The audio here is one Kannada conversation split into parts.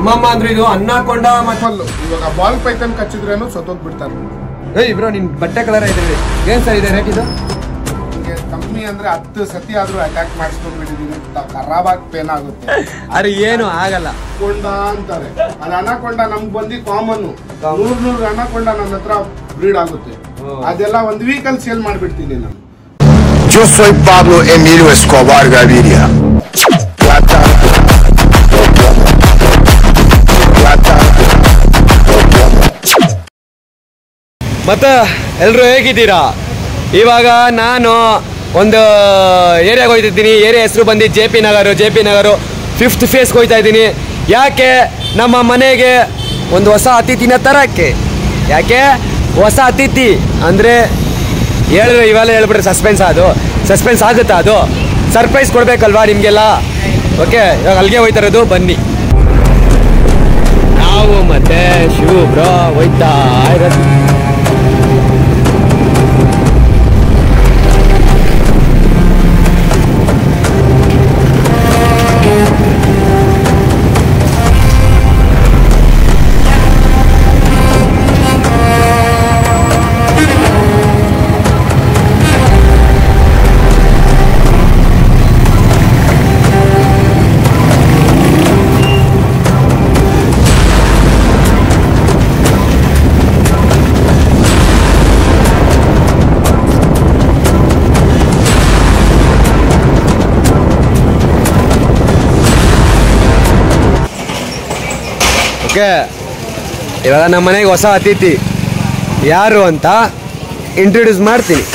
ಅಮ್ಮಮ್ಮ ಅಂದ್ರು ಇದು ಅನ್ನಾಕೊಂಡ ಮತ್ತೆ ಫಲ್ಲು ಇವಾಗ ಬಾಲ್ ಪೈತನ್ ಕಚ್ಚಿದ್ರೇನು ಸತ್ತೋಗ್ಬಿಡ್ತಾರೆ ಏಯ್ ಬ್ರೋ ನಿನ್ ಬಟ್ಟೆ ಕಲರ್ ಐತೆ ಏನ್ ಸರ್ ಇದೆ ರೇಟ್ ಇದು ನಿಮಗೆ ಕಮ್ಮಿ ಅಂದ್ರೆ ಹತ್ತು ಸತಿ ಆದ್ರೂ ಅಟ್ಯಾಕ್ ಮಾಡಿಸ್ಕೊಂಡ್ಬಿಟ್ಟಿದೀನಿ ಖರಾಬಾಗಿ ಪೇನ್ ಆಗುತ್ತೆ ಅರೆ ಏನು ಆಗಲ್ಲ ಕೊಂಡ ಅಂತಾರೆ ಅದು ಅನಕೊಂಡ ನಮ್ಗೆ ಬಂದು ಕಾಮನ್ ನೂರ್ ನೂರ್ ಅನಕೊಂಡ ನನ್ನ ಹತ್ರ ಬ್ರೀಡ್ ಆಗುತ್ತೆ ಅದೆಲ್ಲ ಒಂದ್ ವೀಕ್ ಅಲ್ಲಿ ಸೇಲ್ ಮಾಡ್ಬಿಡ್ತೀನಿ ನಾನು Yo soy Pablo Emilio Escobar Gaviria. Plata. Plata. ಮತ್ತೆ ಎಲ್ಲರೂ ಹೇಗಿದ್ದೀರಾ ಇವಾಗ ನಾನು ಒಂದು ಏರಿಯಾಗೆ ಹೋಗ್ತಿದ್ದೀನಿ ಏರಿಯಾ ಹೆಸರು ಬಂದು ಜೆ ಪಿ ನಗರು ಜೆ ಪಿ ನಗರು ಫಿಫ್ತ್ ಫೇಸ್ಗೆ ಹೋಗ್ತಾ ಇದ್ದೀನಿ ಯಾಕೆ ನಮ್ಮ ಮನೆಗೆ ಒಂದು ಹೊಸ ಅತಿಥಿನ ತರಕ್ಕೆ ಯಾಕೆ ಹೊಸ ಅತಿಥಿ ಅಂದರೆ ಹೇಳಿದ್ರೆ ಇವೆಲ್ಲ ಹೇಳ್ಬಿಟ್ರೆ ಸಸ್ಪೆನ್ಸ್ ಅದು ಸಸ್ಪೆನ್ಸ್ ಆಗುತ್ತಾ ಅದು ಸರ್ಪ್ರೈಸ್ ಕೊಡಬೇಕಲ್ವಾ ನಿಮಗೆಲ್ಲ ಓಕೆ ಇವಾಗ ಅಲ್ಲಿಗೆ ಹೋಯ್ತಾ ಇರೋದು ಬನ್ನಿ ನಾವು ಮತ್ತೆ ಶಿವ ಬ್ರೋ ಹೋಯ್ತಾ ಇರೋದು ಓಕೆ ಇವಾಗ ನಮ್ಮ ಮನೆಗೆ ಹೊಸ ಅತಿಥಿ ಯಾರು ಅಂತ ಇಂಟ್ರೊಡ್ಯೂಸ್ ಮಾಡ್ತೀನಿ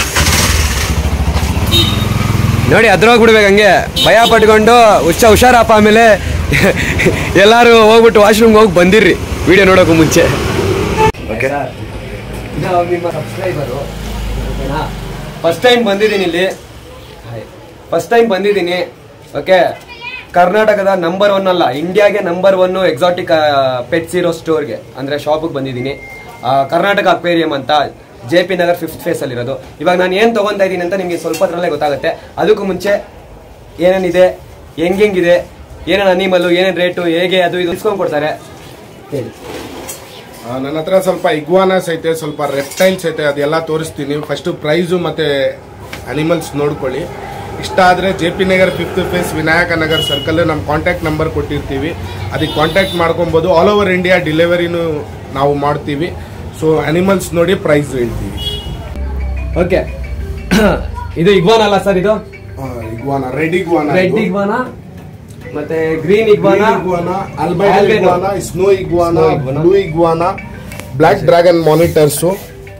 ನೋಡಿ ಅದ್ರೋಗ್ಬಿಡ್ಬೇಕು ಹಂಗೆ ಭಯ ಪಟ್ಕೊಂಡು ಹುಷ ಹುಷಾರಪ್ಪ ಆಮೇಲೆ ಎಲ್ಲರೂ ಹೋಗ್ಬಿಟ್ಟು ವಾಶ್ರೂಮ್ಗೆ ಹೋಗಿ ಬಂದಿರ್ರಿ ವಿಡಿಯೋ ನೋಡೋಕ್ಕೂ ಮುಂಚೆ ಓಕೆ ನಿಮ್ಮ ಸಬ್ಸ್ಕ್ರೈಬರು ಓಕೆನಾ ಫಸ್ಟ್ ಟೈಮ್ ಬಂದಿದ್ದೀನಿ ಇಲ್ಲಿ ಫಸ್ಟ್ ಟೈಮ್ ಬಂದಿದ್ದೀನಿ ಓಕೆ ಕರ್ನಾಟಕದ ನಂಬರ್ ಒನ್ ಅಲ್ಲ ಇಂಡಿಯಾಗೆ ನಂಬರ್ ಒನ್ ಎಕ್ಸಾಟಿಕ್ ಪೆಟ್ಸ್ ಇರೋ ಸ್ಟೋರ್ಗೆ ಅಂದರೆ ಶಾಪಿಗೆ ಬಂದಿದ್ದೀನಿ ಆ, ಕರ್ನಾಟಕ ಅಕ್ವೇರಿಯಂ ಅಂತ ಜೆ ಪಿ ನಗರ್ ಫಿಫ್ತ್ ಫೇಸಲ್ಲಿರೋದು ಇವಾಗ ನಾನು ಏನು ತೊಗೊತಾ ಇದ್ದೀನಿ ಅಂತ ನಿಮಗೆ ಸ್ವಲ್ಪ ಹೊತ್ತರಲ್ಲೇ ಗೊತ್ತಾಗುತ್ತೆ ಅದಕ್ಕೂ ಮುಂಚೆ ಏನೇನಿದೆ ಹೆಂಗೆಂಗಿದೆ ಏನೇನು ಅನಿಮಲ್ಲು ಏನೇನು ರೇಟು ಹೇಗೆ ಅದು ಇದು ಇಸ್ಕೊಂಡು ಕೊಡ್ತಾರೆ ಹೇಳಿ ಆ, ನನ್ನ ಹತ್ರ ಸ್ವಲ್ಪ ಇಗ್ವಾನಾಸ್ ಐತೆ ಸ್ವಲ್ಪ ರೆಪ್ಟೈಲ್ಸ್ ಐತೆ ಅದೆಲ್ಲ ತೋರಿಸ್ತೀನಿ ಫಸ್ಟ್ ಪ್ರೈಸು ಮತ್ತೆ ಅನಿಮಲ್ಸ್ ನೋಡ್ಕೊಳ್ಳಿ ಇಷ್ಟ ಆದರೆ J P Nagar fifth phase Vinayaka Nagar circle ನಮ್ಮ ಕಾಂಟ್ಯಾಕ್ಟ್ ನಂಬರ್ ಕೊಟ್ಟಿರ್ತೀವಿ ಅದಕ್ಕೆ ಕಾಂಟ್ಯಾಕ್ಟ್ ಮಾಡ್ಕೊಬೋದು ಆಲ್ ಓವರ್ ಇಂಡಿಯಾ ಡಿಲಿವರಿನೂ ನಾವು ಮಾಡ್ತೀವಿ ಸೊ ಅನಿಮಲ್ಸ್ ನೋಡಿ ಪ್ರೈಸ್ ಹೇಳ್ತೀವಿ ಓಕೆ ಇದು ಇಗ್ವಾನ ಅಲ್ಲ ಸರ್ ಇದು ಇಗ್ವಾನ ರೆಡ್ ಇಗ್ವಾನ ರೆಡ್ ಇಗ್ವಾನ ಮತ್ತೆ green iguana iguana albino Albino. Iguana snow iguana Snow iguana. Blue iguana black dragon monitors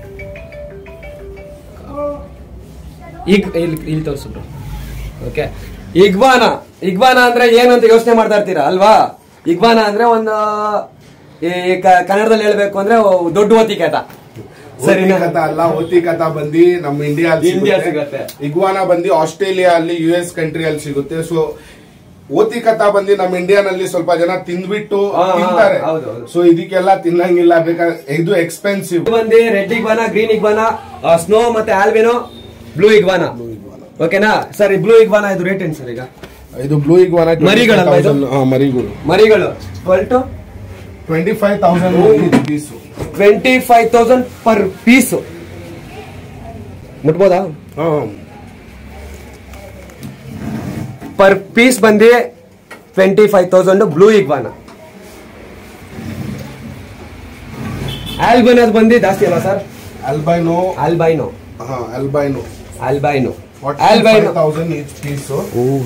ಈಗ ಇಲ್ಲಿ ಇಲ್ಲಿ ತೋರಿಸು ಬ್ರೋ ಓಕೆ ಇಗ್ವಾನ ಇಗ್ವಾನ ಅಂದ್ರೆ ಏನು ಅಂತ ಯೋಚನೆ ಮಾಡ್ತಾ ಇರ್ತೀರಾ ಅಲ್ವಾ ಇಗ್ವಾನ ಅಂದ್ರೆ ಒಂದು ಈ ಕ- ಕನ್ನಡದಲ್ಲಿ ಹೇಳ್ಬೇಕು ಅಂದ್ರೆ ಒ- ದೊಡ್ಡ ಓತಿ ಕೇತ ಸರಿನಾ ಕಥಾ ಅಲ್ಲ ಓತಿ ಕಥಾ ಬಂದಿ ನಮ್ಮ ಇಂಡಿಯಾ India ಸಿಗುತ್ತೆ. ಇಗ್ವಾನ ಬಂದಿ ಆಸ್ಟ್ರೇಲಿಯಾ ಅಲ್ಲಿ ಯು ಎಸ್ ಕಂಟ್ರಿ ಅಲ್ಲಿ ಸಿಗುತ್ತೆ ಸೊ ಓತಿ ಕಥಾ ಬಂದಿ ನಮ್ಮ ಇಂಡಿಯಾನಲ್ಲಿ ಸ್ವಲ್ಪ ಜನ ತಿಂದ್ಬಿಟ್ಟು ಹಾ, ಹಾ, ತಿಂತಾರೆ ಹೌದು, ಹೌದು. ಸೊ ಇದಕ್ಕೆಲ್ಲ ತಿನ್ನಂಗಿಲ್ಲ ಬೇಕಾದ್ರೆ ಇದು ಎಕ್ಸ್ಪೆನ್ಸಿವ್ ಇದು ಬಂದು red iguana green iguana snow ಮತ್ತೆ ಆಲ್ಬಿನೋ ಬ್ಲೂ ಇಗ್ವಾನ ಓಕೆನಾ ಸರ್ ಬ್ಲೂ ಇಗ್ವಾನ ಇದು ರೇಟ್ ಏನು ಸರ್ ಈಗ ಇದು ಬ್ಲೂ ಇಗ್ವಾನ ಮರಿಗಳಲ್ವಾ ಇದು? ಮರಿಗಳು ಮರಿಗಳು twelve to twenty five thousand piece twenty five thousand per piece ಮುಟ್ಬೋದಾ ಪರ್ ಪೀಸ್ ಬಂದು twenty five thousand blue iguana ಆಲ್ಬೈನೋದು ಬಂದು ಜಾಸ್ತಿ ಅಲ್ಲ ಸರ್ ಅಲ್ಬೈನೋ ಆಲ್ಬೈನೋ ಹಾ albino albino albino albino thousand each piece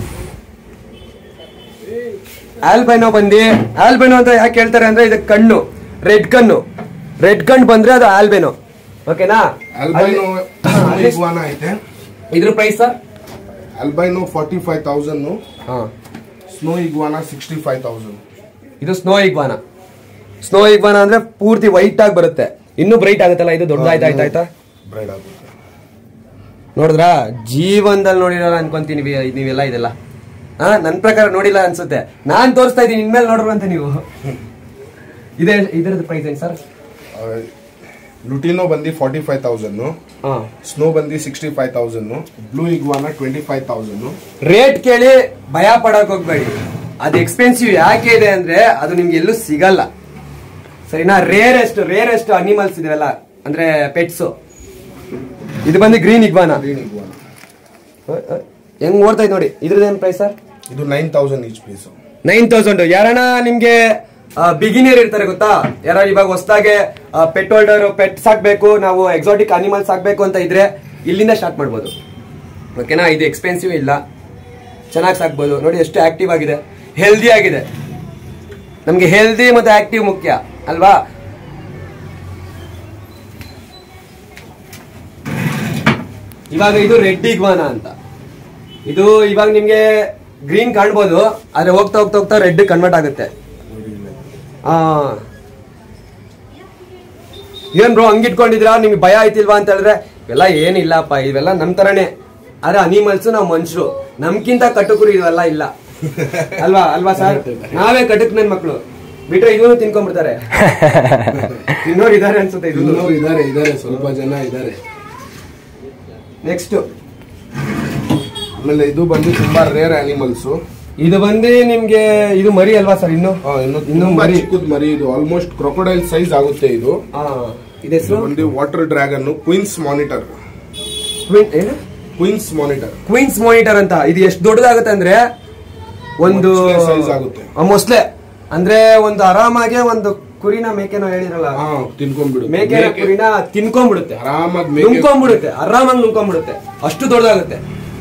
albino ಬಂದು ಆಲ್ಬೈನೋ ಅಂತ ಯಾಕೆ ಹೇಳ್ತಾರೆ ಅಂದ್ರೆ ಇದು ಕಣ್ಣು ರೆಡ್ ಕಣ್ಣು ರೆಡ್ ಕಣ್ಣು ಬಂದ್ರೆ ಅದು ಆಲ್ಬೈನೋ ಓಕೆನಾ ಅಲ್ಬೈನೋ ಅಲ್ಲಿ- ಇಗ್ವಾನ ಐತೆ ಇದ್ರ price sir albino forty five thousand ಹಾ snow iguana sixty five thousand ಇದು ಸ್ನೋ ಇಗ್ವಾನ ಸ್ನೋ ಇಗ್ವಾನ ಅಂದ್ರೆ ಪೂರ್ತಿ ವೈಟ್ ಆಗಿ ಬರುತ್ತೆ ಇನ್ನೂ ಬ್ರೈಟ್ ಆಗುತ್ತಲ್ಲ ಇದು ದೊಡ್ಡದಾಯ್ತಾ ಆಯ್ತಾ ಆಯ್ತಾ ಬ್ರೈಡ್ ಆಗುತ್ತೆ ನೋಡಿದ್ರಾ ಜೀವನದಲ್ಲಿ ನೋಡಿರಲ್ಲ ಅನ್ಕೊಂತೀನಿ ವಿ- ನೀವೆಲ್ಲ ಇದೆಲ್ಲ ಹಾ ನನ್ನ ಪ್ರಕಾರ ನೋಡಿಲ್ಲ ಅನ್ಸುತ್ತೆ ನಾನ್ ತೋರಿಸ್ತಾ ಇದ್ದೀನಿ ಇನ್ಮೇಲೆ ನೋಡ್ರು ಅಂತ ನೀವು ಇದೇ ಇದರದ್ದು ಪ್ರೈಸ್ ಏನು ಸರ್ ಲುಟಿನೋ ಬಂದು ಫಾರ್ಟಿ ಫೈವ್ ತೌಸಂಡ್ ಹಾ ಸ್ನೋ ಬಂದು sixty five thousand blue iguana twenty five thousand rate ಕೇಳಿ ಭಯ ಪಡಕ್ ಹೋಗ್ಬೇಡಿ ಅದು ಎಕ್ಸ್ಪೆನ್ಸಿವ್ ಯಾಕೆ ಇದೆ ಅಂದ್ರೆ ಅದು ನಿಮ್ಗೆ ಎಲ್ಲೂ ಸಿಗಲ್ಲ ಸರಿನಾ ರೇರೆಸ್ಟ್ ರೇರೆಸ್ಟ್ ಅನಿಮಲ್ಸ್ ಇದೆಲ್ಲ ಅಂದ್ರೆ ಪೆಟ್ಸ್ ಇದು ಬಂದು ಗ್ರೀನ್ ಇಗ್ವಾನ ಗ್ರೀನ್ ಇಗ್ವಾನ ಹೆಂಗ್ ಓಡ್ತಾ ನೋಡಿ ಇದ್ರದ್ದೇನ್ ಪ್ರೈಸ್ ಸರ್ ಇದು nine thousand each piece nine thousand ಯಾರಣ್ಣ ನಿಮ್ಗೆ ಬಿಗಿನಿಯರ್ ಇರ್ತಾರೆ ಗೊತ್ತಾ ಯಾರ ಇವಾಗ ಹೊಸದಾಗೆ ಪೆಟ್ ಹೋಲ್ಡರ್ ಪೆಟ್ ಸಾಕ್ಬೇಕು ನಾವು ಎಕ್ಸಾಟಿಕ್ ಅನಿಮಲ್ಸ್ ಸಾಕ್ಬೇಕು ಅಂತ ಇದ್ರೆ ಇಲ್ಲಿಂದ ಸ್ಟಾರ್ಟ್ ಮಾಡ್ಬೋದು ಓಕೆನಾ ಇದು ಎಕ್ಸ್ಪೆನ್ಸಿವ್ ಇಲ್ಲ ಚೆನ್ನಾಗಿ ಸಾಕ್ಬೋದು ನೋಡಿ ಎಷ್ಟು ಆಕ್ಟಿವ್ ಆಗಿದೆ ಹೆಲ್ದಿ ಆಗಿದೆ ನಮ್ಗೆ ಹೆಲ್ದಿ ಮತ್ತೆ ಆಕ್ಟಿವ್ ಮುಖ್ಯ ಅಲ್ವಾ ಇವಾಗ ಇದು ರೆಡ್ ಇಗ್ವಾನ ಅಂತ ಇದು ಇವಾಗ ನಿಮ್ಗೆ ಗ್ರೀನ್ ಕಾಣ್ಬೋದು ಆದ್ರೆ ಹೋಗ್ತಾ ಹೋಗ್ತಾ ಹೋಗ್ತಾ ರೆಡ್ ಕನ್ವರ್ಟ್ ಆಗುತ್ತೆ ಆ ಏನ್ ಬ್ರೋ ಹಂಗಿಟ್ಕೊಂಡಿದ್ರಾ ನಿಮ್ಗೆ ಭಯ ಆಯ್ತಿಲ್ವಾ ಅಂತ ಹೇಳಿದ್ರೆ ಇವೆಲ್ಲ ಏನಿಲ್ಲಪ್ಪ ಇವೆಲ್ಲ ನಮ್ ತರನೇ ಆದ್ರೆ ಅನಿಮಲ್ಸ್ ನಾವು ಮನುಷ್ಯರು ನಮ್ಕಿಂತ ಕಟುಕರು ಇವೆಲ್ಲ ಇಲ್ಲ ಅಲ್ವಾ ಅಲ್ವಾ ಸರ್ ನಾವೇ ಕಟುಕ್ ನನ್ ಮಕ್ಳು ಬಿಟ್ರೆ ಇದನ್ನು ತಿನ್ಕೊಂಡ್ಬಿಡ್ತಾರೆ ತಿನ್ನೋರು ಇದಾರೆ ಅನ್ಸುತ್ತೆ ಇದು ಇನ್ನೂ ಇದಾರೆ ಇದಾರೆ ಸ್ವಲ್ಪ ಜನ ಇದಾರೆ ನೆಕ್ಸ್ಟ್ ಆಮೇಲೆ ಇದು ಬಂದು ತುಂಬಾ ರೇರ್ ಅನಿಮಲ್ಸ್ ಇದು ಬಂದು ನಿಮ್ಗೆ ಇದು ಮರಿ ಅಲ್ವಾ ಸರ್ ಇನ್ನು ಇನ್ನು ಇನ್ನು ತುಂಬಾ ಮರಿ ಚಿಕ್ಕದ್ ಮರಿ ಇದು ಆಲ್ಮೋಸ್ಟ್ ಕ್ರೊಕೊಡೈಲ್ ಸೈಜ್ ಆಗುತ್ತೆ ಇದು ಆ, ಇದು ಇದು ಹೆಸರು ಬಂದು ವಾಟರ್ ಡ್ರ್ಯಾಗನ್ ಕ್ವೀನ್ಸ್ ಮಾನಿಟರ್ ಏನು ಕ್ವೀನ್ಸ್ ಮಾನಿಟರ್ ಕ್ವೀನ್ಸ್ ಮಾನಿಟರ್ ಅಂತ ಇದು ಎಷ್ಟು ದೊಡ್ಡದಾಗುತ್ತೆ ಅಂದ್ರೆ ಒಂದು ಮೊಸಳೆ size ಆಗುತ್ತೆ. ಆ, ಮೊಸಳೆ ಅಂದ್ರೆ ಒಂದು ಆರಾಮಾಗೆ ಒಂದು ಕುರಿನ ಮೇಕೆನೋ ಹೇಳಿರಲ್ಲ ಹಾ ತಿನ್ಕೊಂಡ್ಬಿಡು ಮೇಕೆನ ಕುರಿನ ತಿನ್ಕೊಂಡ್ಬಿಡುತ್ತೆ ಆರಾಮಾಗಿ ಮೇಕೆ ನುಂಗ್ಕೊಂಡ್ಬಿಡುತ್ತೆ ಆರಾಮಾಗಿ ನುಂಗ್ಕೊಂಡ್ಬಿಡುತ್ತೆ ಅಷ್ಟು ದೊಡ್ಡದಾಗುತ್ತೆ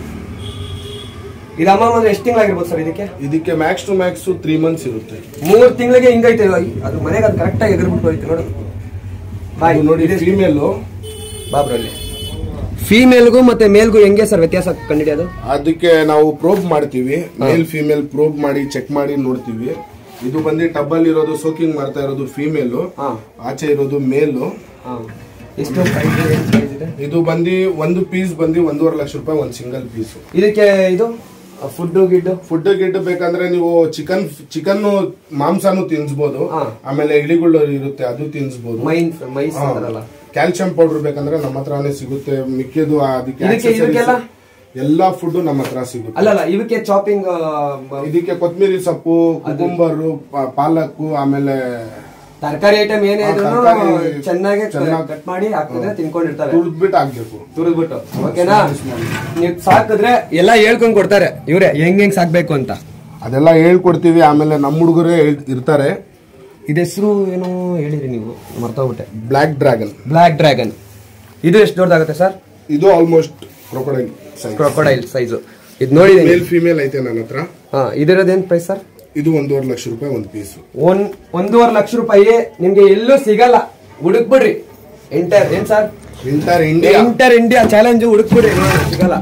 ಇದು ಅಮ್ಮ ಅಂದ್ರೆ ಎಷ್ಟು ತಿಂಗಳಾಗಿರ್ಬೋದು ಸರ್ ಇದಕ್ಕೆ ಇದಕ್ಕೆ max to max three months ಇರುತ್ತೆ ಮೂರ್ ತಿಂಗಳಿಗೆ ಹಿಂಗೈತೆ ಇವಾಗ. ಅದು ಮನೆಗೆ ಅದು ಕರೆಕ್ಟ್ ಆಗಿ ಎಗರ್ಬಿಟ್ಟು ಹೋಯ್ತು ನೋಡು ಬಾಯ್ ಇದು ನೋಡಿ ಫೀಮೇಲು ಬಾಬ್ರಲ್ಲಿ ಫೀಮೇಲ್ಗೂ ಮತ್ತೆ ಮೇಲ್ಗೂ ಹೆಂಗೆ ಸರ್ ವ್ಯತ್ಯಾಸ ಕಂಡಿಡಿಯೋದು ಅದಕ್ಕೆ ನಾವು ಪ್ರೋಬ್ ಮಾಡ್ತೀವಿ ಮೇಲ್ ಫಿಮೇಲ್ ಪ್ರೋಬ್ ಮಾಡಿ ಚೆಕ್ ಮಾಡಿ ನೋಡ್ತೀವಿ ಇದು ಬಂದು ಟಬ್ಬಲ್ ಇರೋದು ಸೋಕಿಂಗ್ ಮಾಡ್ತಾ ಇರೋದು ಫಿಮೇಲು ಹಾ. ಆಚೆ ಇರೋದು ಮೇಲು ಹಾ. ಎಷ್ಟು price ಇದೆ? ಏನ್ price ಇದೆ? ಇದು ಬಂದು ಒಂದು ಪೀಸ್ ಬಂದು ಒಂದೂವರೆ ಲಕ್ಷ ರೂಪಾಯಿ ಒಂದು ಸಿಂಗಲ್ ಪೀಸ್ ಇದಕ್ಕೆ ಇದು ಫುಡ್ ಗಿಡ್ಡು ಫುಡ್ ಗಿಡ್ ಬೇಕಂದ್ರೆ ನೀವು ಚಿಕನ್ ಚಿಕನ್ ಮಾಂಸನು ತಿನ್ಸ್ಬೋದು ಹಾ. ಆಮೇಲೆ ಇಳಿಗಳು ಇರುತ್ತೆ ಅದು ತಿನ್ಸ್ಬೋದು ಮೈನ್ ಮೈಸ್ ಅಂತಾರಲ್ಲ ಕ್ಯಾಲ್ಸಿಯಂ ಪೌಡರ್ ಬೇಕಂದ್ರೆ ನಮ್ಮ ಹತ್ರನೇ ಸಿಗುತ್ತೆ ಮಿಕ್ಕಿದ್ದು ಅದಕ್ಕೆ ಇದಕ್ಕೆ- accessories ಇದಕ್ಕೆಲ್ಲ? ಎಲ್ಲಾ ಫುಡ್ ನಮ್ಮ ಹತ್ರ ಸಿಗುತ್ತೆ ಅಲ್ಲಲ್ಲ ಇವಕ್ಕೆ ಚಾಪಿಂಗ್ ಇದಕ್ಕೆ ಕೊತ್ತಂಬರಿ ಸೊಪ್ಪು ಕುಕುಂಬರು ಪಾಲಕ್ಕು ಆಮೇಲೆ ತರಕಾರಿ ಐಟಮ್ ಏನೇ ಆ, ಇದ್ರು ತರ್ಕಾರಿ ಚೆನ್ನಾಗಿ ಚೆನ್ನಾಗ್- ಕಟ್ ಮಾಡಿ ಹಾಕಿದ್ರೆ ತಿನ್ಕೊಂಡಿರ್ತಾರೆ ತುರ್ದ್ಬಿಟ್ಟು ಹಾಕ್ಬೇಕು ತುರಿದ್ಬಿಟ್ಟು ಓಕೆನಾ ನೀವು ಸಾಕಿದ್ರೆ ಎಲ್ಲ ಹೇಳ್ಕೊಂಡ್ ಕೊಡ್ತಾರೆ ಇವ್ರೆ ಹೆಂಗ್ ಹೆಂಗ್ ಸಾಕ್ಬೇಕು ಅಂತ ಅದೆಲ್ಲ ಹೇಳ್ಕೊಡ್ತೀವಿ ಆಮೇಲೆ ನಮ್ಮ ಹುಡುಗರೇ ಇರ್ತಾರೆ ಇದ ಹೆಸರು ಏನೋ ಹೇಳಿದ್ರಿ ನೀವು ಮರ್ತೋಗ್ಬಿಟ್ಟೆ ಬ್ಲ್ಯಾಕ್ ಡ್ರ್ಯಾಗನ್ ಬ್ಲಾಕ್ ಡ್ರ್ಯಾಗನ್ ಇದು ಎಷ್ಟು ದೊಡ್ಡದಾಗುತ್ತೆ ಸರ್ ಇದು ಆಲ್ಮೋಸ್ಟ್ ಕ್ರೊಕೊಡೈಲ್ ಕ್ರೊಕೊಡೈಲ್ ಸೈಜು ಇದು ನೋಡಿದೀನಿ ಮೇಲ್ ಫಿಮೇಲ್ ಐತೆ ನನ್ನ ಹತ್ರ ಹಾ ಇದರದೇನ್ ಪ್ರೈಸ್ ಸರ್ ಇದು ಒಂದೂವರೆ ಲಕ್ಷ ರೂಪಾಯಿ ಒಂದು ಪೀಸ್ ಒಂದ್ ಒಂದೂವರೆ ಲಕ್ಷ ರೂಪಾಯಿ ನಿಮ್ಗೆ ಎಲ್ಲೂ ಸಿಗಲ್ಲ ಹುಡುಕ್ಬಿಡ್ರಿ ಎಂಟರ್ ಏನ್ sir inter India enter India challenge ಹುಡುಕ್ಬಿಡ್ರಿ ನೋಡೋಣ, ಸಿಗಲ್ಲ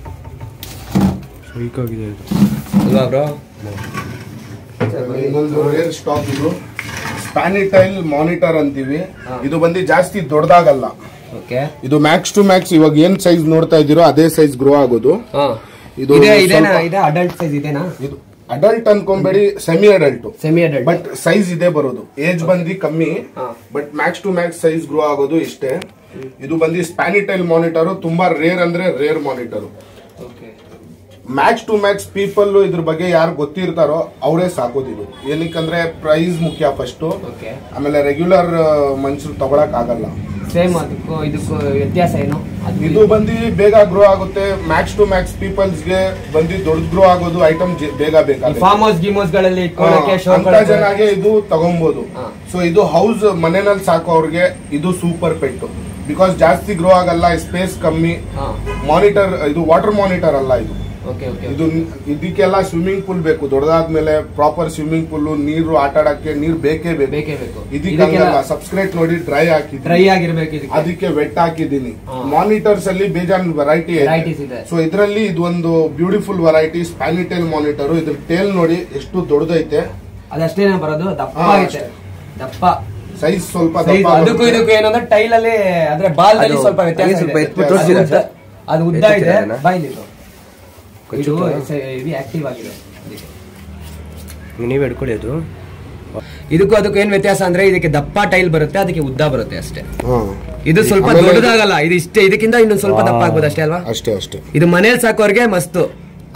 ಅಲ್ವಾ ಬ್ರೋ ಇನ್ನೊಂದು ರೇರ್ ಸ್ಟಾಕ್ ಇದು ಸ್ಪ್ಯಾನಿಟೈಲ್ ಮಾನಿಟರ್ ಅಂತೀವಿ ಇದು ಬಂದು ಜಾಸ್ತಿ ದೊಡ್ಡದಾಗಲ್ಲ ಓಕೆ ಇದು ಮ್ಯಾಕ್ಸ್ ಟು ಮ್ಯಾಕ್ಸ್ ಇವಾಗ ಏನ್ ಸೈಜ್ ನೋಡ್ತಾ ಇದ್ದೀರೋ ಅದೇ ಸೈಜ್ ಗ್ರೋ ಆಗೋದು ಇದು ಇದು ಇದೇನಾ ಸ್ವಲ್ಪ- ಇದೆ ಅಡಲ್ಟ್ ಸೈಜ್ ಇದೇನಾ ಇದು ಅಡಲ್ಟ್ ಅನ್ಕೊಂಬೇಡಿ semi adult semi adult but size ಇದೆ ಬರೋದು ಏಜ್ ಬಂದಿ ಕಮ್ಮಿ ಹಾ. But max to max size grow ಆಗೋದು ಇಷ್ಟೇ ಇದು ಬಂದು ಸ್ಪ್ಯಾನಿಟೈಲ್ ಮಾನಿಟರ್ ತುಂಬಾ ರೇರ್ ಅಂದ್ರೆ rare monitor okay max to max people ಇದ್ರ ಬಗ್ಗೆ ಯಾರು ಗೊತ್ತಿರ್ತಾರೋ ಅವರೇ ಸಾಕೋದಿದು ಏನಕ್ಕಂದ್ರೆ ಪ್ರೈಸ್ ಮುಖ್ಯ ಫಸ್ಟ್ ಓಕೆ ಆಮೇಲೆ ರೆಗ್ಯುಲರ್ ಮನುಷ್ಯರು ತಗೊಳಕ್ ಆಗಲ್ಲ ಸೇಮ್ ಅದಕ್ಕೂ ಇದಕ್ಕೂ ವ್ಯತ್ಯಾಸ ಏನು ಅದು ಇದು ಬಂದು ಬೇಗ ಗ್ರೋ ಆಗುತ್ತೆ ಮ್ಯಾಕ್ಸ್ ಟು ಮ್ಯಾಕ್ಸ್ ಪೀಪಲ್ಸ್ ಗೆ ಬಂದು ದೊಡ್ಡ ಗ್ರೋ ಆಗೋದು ಐಟಮ್ ಬೇಗ ಬೇಕಾಗುತ್ತೆ ಫಾರ್ಮ್ ಹೌಸ್ ಗಿಮೋಸ್ ಗಳಲ್ಲಿ ಇಟ್ಕೊಳ್ಳಕ್ಕೆ ಹಾ, ಶೋ ಅಂತ ಜನಗೆ ಇದು ತಗೊಬಹುದು ಹಾ. ಸೊ ಇದು ಹೌಸ್ ಮನೆಯಲ್ಲಿ ಸಾಕೋರ್ಗೆ ಇದು ಸೂಪರ್ ಪೆಟ್ಟು ಬಿಕಾಸ್ ಜಾಸ್ತಿ ಗ್ರೋ ಆಗಲ್ಲ ಸ್ಪೇಸ್ ಕಮ್ಮಿ ಹಾ ಮಾನಿಟರ್ ಇದು ವಾಟರ್ ಮಾನಿಟರ್ ಅಲ್ಲ ಇದು ಓಕೆ ಓಕೆ ಇದು ಇದಕ್ಕೆಲ್ಲ ಸ್ವಿಮ್ಮಿಂಗ್ ಪೂಲ್ ಬೇಕು ದೊಡ್ಡದಾದ್ಮೇಲೆ ಪ್ರಾಪರ್ ಸ್ವಿಮ್ಮಿಂಗ್ ಪೂಲ್ ನೀರು ಆಟ ಆಡಕ್ಕೆ ನೀರು ಬೇಕೇ ಬೇಕು ಬೇಕೇ ಬೇಕು ಇದಕ್ಕೆ ಸಬ್ಸ್ಕ್ರೈಬ್ ನೋಡಿ ಡ್ರೈ ಹಾಕಿದ್ವಿ ಡ್ರೈ ಆಗಿರ್ಬೇಕು ಇದಕ್ಕೆ ಅದಕ್ಕೆ ವೆಟ್ ಹಾಕಿದ್ದೀನಿ ಹಾ. ಮಾನಿಟರ್ಸ್ ಅಲ್ಲಿ ಬೇಜಾನ್ ವೆರೈಟಿ Varieties ಇದೆ. ಸೊ ಇದರಲ್ಲಿ ಇದು ಒಂದು ಬ್ಯೂಟಿಫುಲ್ ವೆರೈಟಿ ಸ್ಪ್ಯಾನಿಟೈಲ್ ಮಾನಿಟರ್ ಇದ್ರ ಟೇಲ್ ನೋಡಿ ಎಷ್ಟು ದೊಡ್ಡದೈತೆ ಅದಷ್ಟೇನೆ ಬರೋದು ದಪ್ಪ ಹಾ, ಐತೆ ಅಷ್ಟೇ. ದಪ್ಪ ಸೈಜ್ ಸ್ವಲ್ಪ Size ದಪ್ಪ ಅದಕ್ಕೂ ಬರುತ್ತೆ. ಇದಕ್ಕೂ ಏನಂದ್ರೆ ಟೈಲ್ ಅಲ್ಲಿ ಅಂದ್ರೆ ಬಾಲ್ ಅಲ್ಲಿ ಅದು ಸ್ವಲ್ಪ ವ್ಯತ್ಯಾಸ ಹಂಗೆ ಸ್ವಲ್ಪ ಇದೆ. ಎತ್ಬಿಟ್ಟು ಅದು ತೋರ್ಸ್ತೀರಾ ಉದ್ದ- ಸರ್? ಅದು ಉದ್ದ ಇದೆ ಎತ್ತುತ್ತೀರಾ? ಬಾಯ್ಲಿ ಇದು ಇದು ಕೊಚ್ಚುತ್ತಾ? ಇದು ಆಕ್ಟಿವ್ ಆಗಿದೆ ಅದಕ್ಕೆ. ನೀವೇ ಹಿಡ್ಕೊಳ್ಳಿ ಅದು ಇದಕ್ಕೂ ಅದಕ್ಕೂ ಏನ್ ವ್ಯತ್ಯಾಸ ಅಂದ್ರೆ ಇದಕ್ಕೆ ದಪ್ಪ ಟೈಲ್ ಬರುತ್ತೆ ಅದಕ್ಕೆ ಉದ್ದ ಬರುತ್ತೆ ಅಷ್ಟೇ ಹಾ. ಇದು ಸ್ವಲ್ಪ ಆಮೇಲೆ- ದೊಡ್ಡದಾಗಲ್ಲ ಇದು ಇಷ್ಟೇ ಇದಕ್ಕಿಂತ ಇನ್ನೊಂದು ಸ್ವಲ್ಪ ದಪ್ಪ ಆಗ್ಬೋದು ಅಷ್ಟೇ ಅಲ್ವಾ ಅಷ್ಟೇ ಅಷ್ಟೇ ಇದು ಮನೇಲಿ ಸಾಕೋರ್ಗೆ ಮಸ್ತು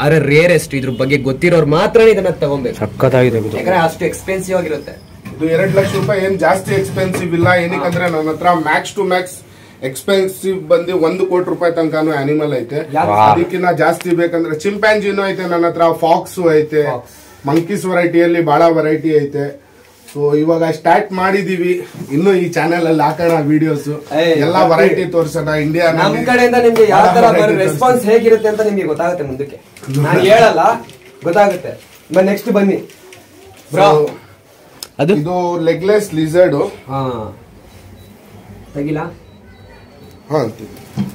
ಆದ್ರೆ ರೇರೆಸ್ಟ್ ಇದ್ರ ಬಗ್ಗೆ ಗೊತ್ತಿರೋರು ಮಾತ್ರ ಇದನ್ನ ತಗೊಬೇಕು ಸಖತ್ತಾಗಿದೆ ಇದು ಯಾಕಂದ್ರೆ ಅಷ್ಟು ಎಕ್ಸ್ಪೆನ್ಸಿವ್ ಆಗಿರುತ್ತೆ ಇದು ಎರಡ್ ಲಕ್ಷ ರೂಪಾಯಿ ಏನ್ ಜಾಸ್ತಿ ಎಕ್ಸ್ಪೆನ್ಸಿವ್ ಇಲ್ಲ ಏನಕ್ಕಂದ್ರೆ ನನ್ನ ಹತ್ರ ಮ್ಯಾಕ್ಸ್ ಟು ಮ್ಯಾಕ್ಸ್ ಎಕ್ಸ್ಪೆನ್ಸಿವ್ ಬಂದು ಒಂದು ಕೋಟಿ ರೂಪಾಯಿ ತನಕನು ಅನಿಮಲ್ ಐತೆ ಯಾವ್ದು? ಅದಕ್ಕಿಂತ ಜಾಸ್ತಿ ಬೇಕಂದ್ರೆ ಚಿಂಪ್ಯಾನ್ಜಿನೂ ಐತೆ ನನ್ನ ಹತ್ರ ಫಾಕ್ಸು ಐತೆ Fox. ಮಂಕೀಸ್ ವೆರೈಟಿಯಲ್ಲಿ ಬಹಳ ವೆರೈಟಿ ಐತೆ ಸೊ ಇವಾಗ ಸ್ಟಾರ್ಟ್ ಮಾಡಿದೀವಿ ಇನ್ನು ಈ ಚಾನೆಲ್ ಅಲ್ಲಿ ಹಾಕೋಣ ವಿಡಿಯೋಸ್ ಏಯ್, ಎಲ್ಲಾ ವೆರೈಟಿ ತೋರ್ಸೋಣ ಇಂಡಿಯಾ ನಮ್ ಕಡೆಯಿಂದ ನಿಮ್ಗೆ ಯಾವ ತರ ರೆಸ್ಪಾನ್ಸ್ ಹೇಗಿರುತ್ತೆ ಅಂತ ನಿಮ್ಗೆ ಗೊತ್ತಾಗುತ್ತೆ ಮುಂದಕ್ಕೆ ನಾನು ಹೇಳಲ್ಲ ಗೊತ್ತಾಗುತ್ತೆ ನೆಕ್ಸ್ಟ್ ಬನ್ನಿ ಬ್ರೋ ಅದು ಇದು ಲೆಗ್ಲೆಸ್ ಲಿಸರ್ಡ್ ಹಾ ತೆಗಿಲ ಹಾ ಅಂತೀನಿ.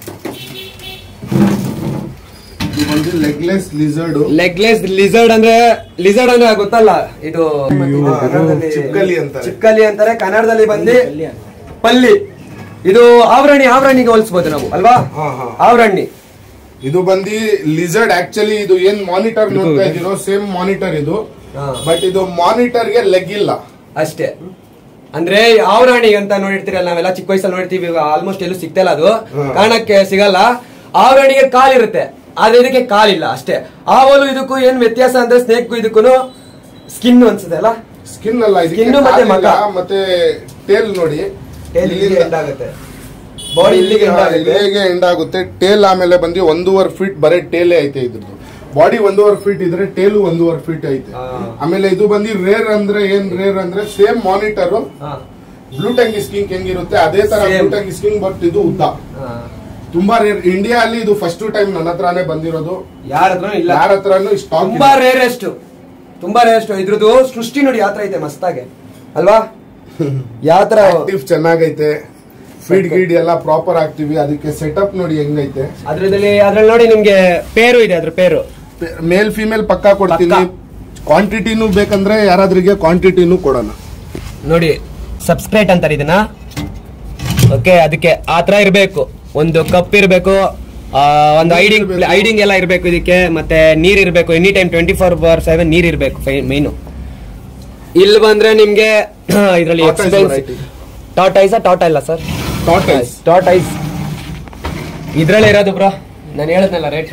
ಇದು ಬಂದು ಲೆಗ್ಲೆಸ್ ಲಿಸರ್ಡ್ ಲೆಗ್ಲೆಸ್ ಲಿಸರ್ಡ್ ಅಂದ್ರೆ ಲಿಸರ್ಡ್ ಅಂದ್ರೆ ಗೊತ್ತಲ್ಲ ಇದು ಕನ್ನಡದಲ್ಲಿ ಚಿಪ್ಕಲಿ ಅಂತಾರೆ. ಚಿಪ್ಕಲಿ ಅಂತಾರೆ ಕನ್ನಡದಲ್ಲಿ ಬಂದು ಪಲ್ಲಿ ಇದು ಆವರಣಿ ಆವರಣಿಗೆ ಹೋಲಿಸ್ಬೋದು ನಾವು ಅಲ್ವಾ ಹಾ, ಹಾ. ಆವರಣಿ ಇದು ಬಂದು ಲಿಸರ್ಡ್ ಆಕ್ಚುಲಿ ಇದು ಏನ್ ಮಾನಿಟರ್ ನೋಡ್ತಾ ಇದೀರೋ ಸೇಮ್ ಮಾನಿಟರ್ ಇದು ಹಾ. ಬಟ್ ಇದು ಮಾನಿಟರ್ ಗೆ ಲೆಗ್ ಇಲ್ಲ ಅಷ್ಟೇ ಅಂದ್ರೆ ಆವರಾಣಿ ಅಂತ ನೋಡಿರ್ತೀರಲ್ಲ ನಾವೆಲ್ಲ ಚಿಕ್ಕ ವಯಸ್ಸಲ್ಲಿ ನೋಡ್ತೀವಿ ಆಲ್ಮೋಸ್ಟ್ ಎಲ್ಲೂ ಸಿಗ್ತಲ್ಲ ಅದು ಹ್ಮ್. ಕಾರಣಕ್ಕೆ ಸಿಗಲ್ಲ ಆವರಣಿಗೆ ಕಾಲಿರುತ್ತೆ ಆದ್ರೆ ಇದಕ್ಕೆ ಕಾಲಿಲ್ಲ ಅಷ್ಟೇ ಆವಲು ಇದಕ್ಕೂ ಏನ್ ವ್ಯತ್ಯಾಸ ಅಂದ್ರೆ ಸ್ನೇಕ್ ಇದಕ್ಕೂ ಸ್ಕಿನ್ ಅನ್ಸುತ್ತೆ ಅಲ್ಲ ಸ್ಕಿನ್ ಅಲ್ಲ ಇದಕ್ಕೆ Skin ಮತ್ತೆ ಕಾಲಿಲ್ಲ, ಮಗ. ಮತ್ತೆ ಟೇಲ್ ನೋಡಿ ಟೇಲ್ ಇಲ್ಲಿಗೆ ಇಲ್ಲಿಂದ- end ಆಗುತ್ತೆ ಬಾಡಿ ಇಲ್ಲಿಗೆ end ಆಗುತ್ತೆ ಇಲ್ಲಿಗೆ ಎಂಡ್ ಆಗುತ್ತೆ ಟೇಲ್ ಆಮೇಲೆ ಬಂದು ಒಂದೂವರೆ ಫೀಟ್ ಬರೀ ಟೇಲೇ ಐತೆ ಇದ್ರದ್ದು ಬಾಡಿ ಒಂದೂವರೆ ಫೀಟ್ ಇದ್ರೆ ಟೇಲು ಒಂದೂವರೆ ಫೀಟ್ ಐತೆ ಹಾ. ಆಮೇಲೆ ಇದು ಬಂದು ರೇರ್ ಅಂದ್ರೆ ಏನ್ ರೇರ್ ಅಂದ್ರೆ ಸೇಮ್ ಮಾನಿಟರ್ ಹಾ. ಬ್ಲೂ ಟಂಗ್ ಸ್ಕಿಂಗ್ ಹೆಂಗಿರುತ್ತೆ ಅದೇ ತರ Same. Blue tongue skink but ಇದು ಉದ್ದ ಹಾ. ತುಂಬಾ ರೇರ್ ಇಂಡಿಯಾ ಅಲ್ಲಿ ಇದು ಫಸ್ಟ್ ಟೈಮ್ ನನ್ನ ಹತ್ರನೇ ಬಂದಿರೋದು ಯಾರ ಹತ್ರನೂ ಇಲ್ಲ ಯಾರ ಹತ್ರನು ಸ್ಟಾಕ್ ತುಂಬಾ ರೇರೆಸ್ಟ್ ತುಂಬಾ ರೇರೆಸ್ಟ್ ಇದ್ರದ್ದು ಸೃಷ್ಟಿ ನೋಡಿ ಯಾವ ತರ ಐತೆ ಮಸ್ತಾಗೆ ಅಲ್ವಾ ಯಾವ ತರ ಆಕ್ಟಿವ್ ಚೆನ್ನಾಗೈತೆ ಫೀಡ್ ಗೀಡ್ ಎಲ್ಲ ಪ್ರಾಪರ್ ಆಗ್ತಿವಿ ಅದಕ್ಕೆ ಸೆಟಪ್ ನೋಡಿ ಹೆಂಗೈತೆ ಅದ್ರದಲ್ಲಿ ಅದ್ರಲ್ಲಿ ನೋಡಿ ನಿಮ್ಗೆ ಪೇರು ಇದೆ ಅದ್ರ ಪೇರು ಮೇಲ್ ಫಿಮೇಲ್ ಪಕ್ಕಾ ಕೊಡ್ತೀನಿ ಪಕ್ಕಾ. ಕ್ವಾಂಟಿಟಿನೂ ಬೇಕಂದ್ರೆ ಯಾರಾದ್ರಿಗೆ ಕ್ವಾಂಟಿಟಿನೂ ಕೊಡೋಣ ನೋಡಿ ಸಬ್ಸ್ಕ್ರೈಟ್ ಅಂತಾರೆ ಇದನ್ನ ಓಕೆ ಅದಕ್ಕೆ ಆ ತರ ಇರಬೇಕು ಒಂದು ಕಪ್ ಇರಬೇಕು ಒಂದು ಐಡಿಂಗ್ ಇರ್ಬೇಕು. ಐಡಿಂಗ್ ಎಲ್ಲ ಇರಬೇಕು ಇದಕ್ಕೆ ಮತ್ತೆ ನೀರ್ ಇರಬೇಕು any time twenty four hour seven ನೀರ್ ಇರಬೇಕು ಮೈನು ಇಲ್ಲಿ ಬಂದ್ರೆ ನಿಮ್ಗೆ ಇದರಲ್ಲಿ Tortoise variety. ಟಾಟೈಸ ಟಾಟಾ ಇಲ್ಲ ಸರ್ ಟಾಟೈಸ್ ಟಾಟೈಸ್ ಇದ್ರಲ್ಲೇ ಇರೋದು ಬ್ರೋ ನಾನು ಹೇಳದ್ನಲ್ಲ ರೇಟ್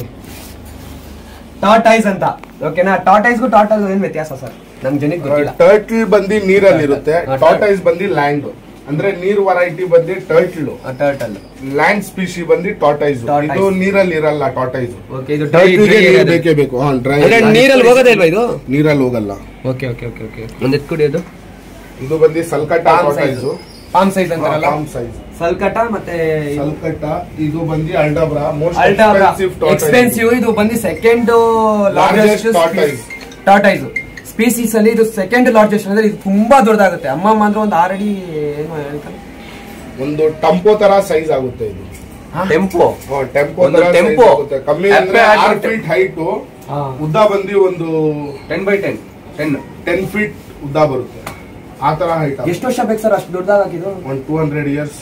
ಟಾಟೈಸ್ ಅಂತ ಓಕೆನಾ ಟಾಟೈಸ್ಗೂ ಟಾಟೈಸ್ ಏನ್ ವ್ಯತ್ಯಾಸ ಸರ್ ನಮ್ ಜನಕ್ಕೆ ಗೊತ್ತಿಲ್ಲ ಟರ್ಟಲ್ ಬಂದು ನೀರಲ್ಲಿ ಇರುತ್ತೆ ಹಾ, ಟಾಟೈಸ್ ಬಂದು ಲ್ಯಾಂಡ್ ಅಂದ್ರೆ ನೀರ್ ವೆರೈಟಿ ಬಂದು ಟರ್ಟಲ್ ಟರ್ಟಲ್ ಲ್ಯಾಂಡ್ ಸ್ಪೀಶಿ ಬಂದು ಟಾಟೈಸ್ Tortoise. ಇದು ನೀರಲ್ಲಿ ಇರಲ್ಲ ಟಾಟೈಸ್ ಓಕೆ ಇದು ಡ್ರೈ ಬೇಕೇ ಬೇಕು ಹಾ ಡ್ರೈ ಅಂದ್ರೆ ನೀರಲ್ಲಿ ಹೋಗೋದೇ ಇಲ್ವಾ ಇದು ನೀರಲ್ಲಿ ಹೋಗಲ್ಲ ಓಕೆ ಓಕೆ ಓಕೆ ಓಕೆ ಒಂದ್ ಎತ್ಕೊಡಿ ಅದು ಇದು ಬಂದು ಸಲ್ಕಟ್ಟ ಟಾಟೈಸ್ ಪಾಮ್ ಸೈಜ್ ಅಂತಾರಲ್ಲ ಸೈಜ್ ಸಲ್ಕಟ ಮತ್ತೆ ಸಲ್ಕಟ್ಟ ಇದು ಬಂದು ಅಲ್ಡಬ್ರಾ ಮೋಸ್ಟ್ ಅಲ್ಟಾ ಎಕ್ಸ್ಪೆನ್ಸಿವ್ ಎಕ್ಸ್ಪೆನ್ಸಿವ್ ಇದು ಬಂದು second Largest tortoise. Tortoise species ಅಲ್ಲಿ ಇದು ಸೆಕೆಂಡ್ ಲಾರ್ಜೆಸ್ಟ್ ಅಂದ್ರೆ ಇದು ತುಂಬಾ ದೊಡ್ಡದಾಗುತ್ತೆ ಅಮ್ಮಮ್ಮ ಅಂದ್ರೆ ಒಂದು ಆರಡಿ ಏನು ಹೇಳ್ತಾರೆ ಒಂದು ಟಂಪೋ ತರ ಸೈಜ್ ಆಗುತ್ತೆ ಇದು ಟೆಂಪೋ ಟೆಂಪೋ ಒಂದು ತರ size tempo. ಆಗುತ್ತೆ. ಕಮ್ಮಿ ಅಂದ್ರೆ Apple ಆರು ಆಗುತ್ತೆ. ಫೀಟ್ ಹೈಟ್ ಹಾ. ಉದ್ದ ಬಂದು ಒಂದು ten by ten ten ten feet ಉದ್ದ ಬರುತ್ತೆ ಆ ತರ ಹೈಟ್ ಎಷ್ಟು ವರ್ಷ ಬೇಕು ಸರ್ ಅಷ್ಟು ದೊಡ್ಡದಾಗಿದ್ದು ಒಂದು two hundred years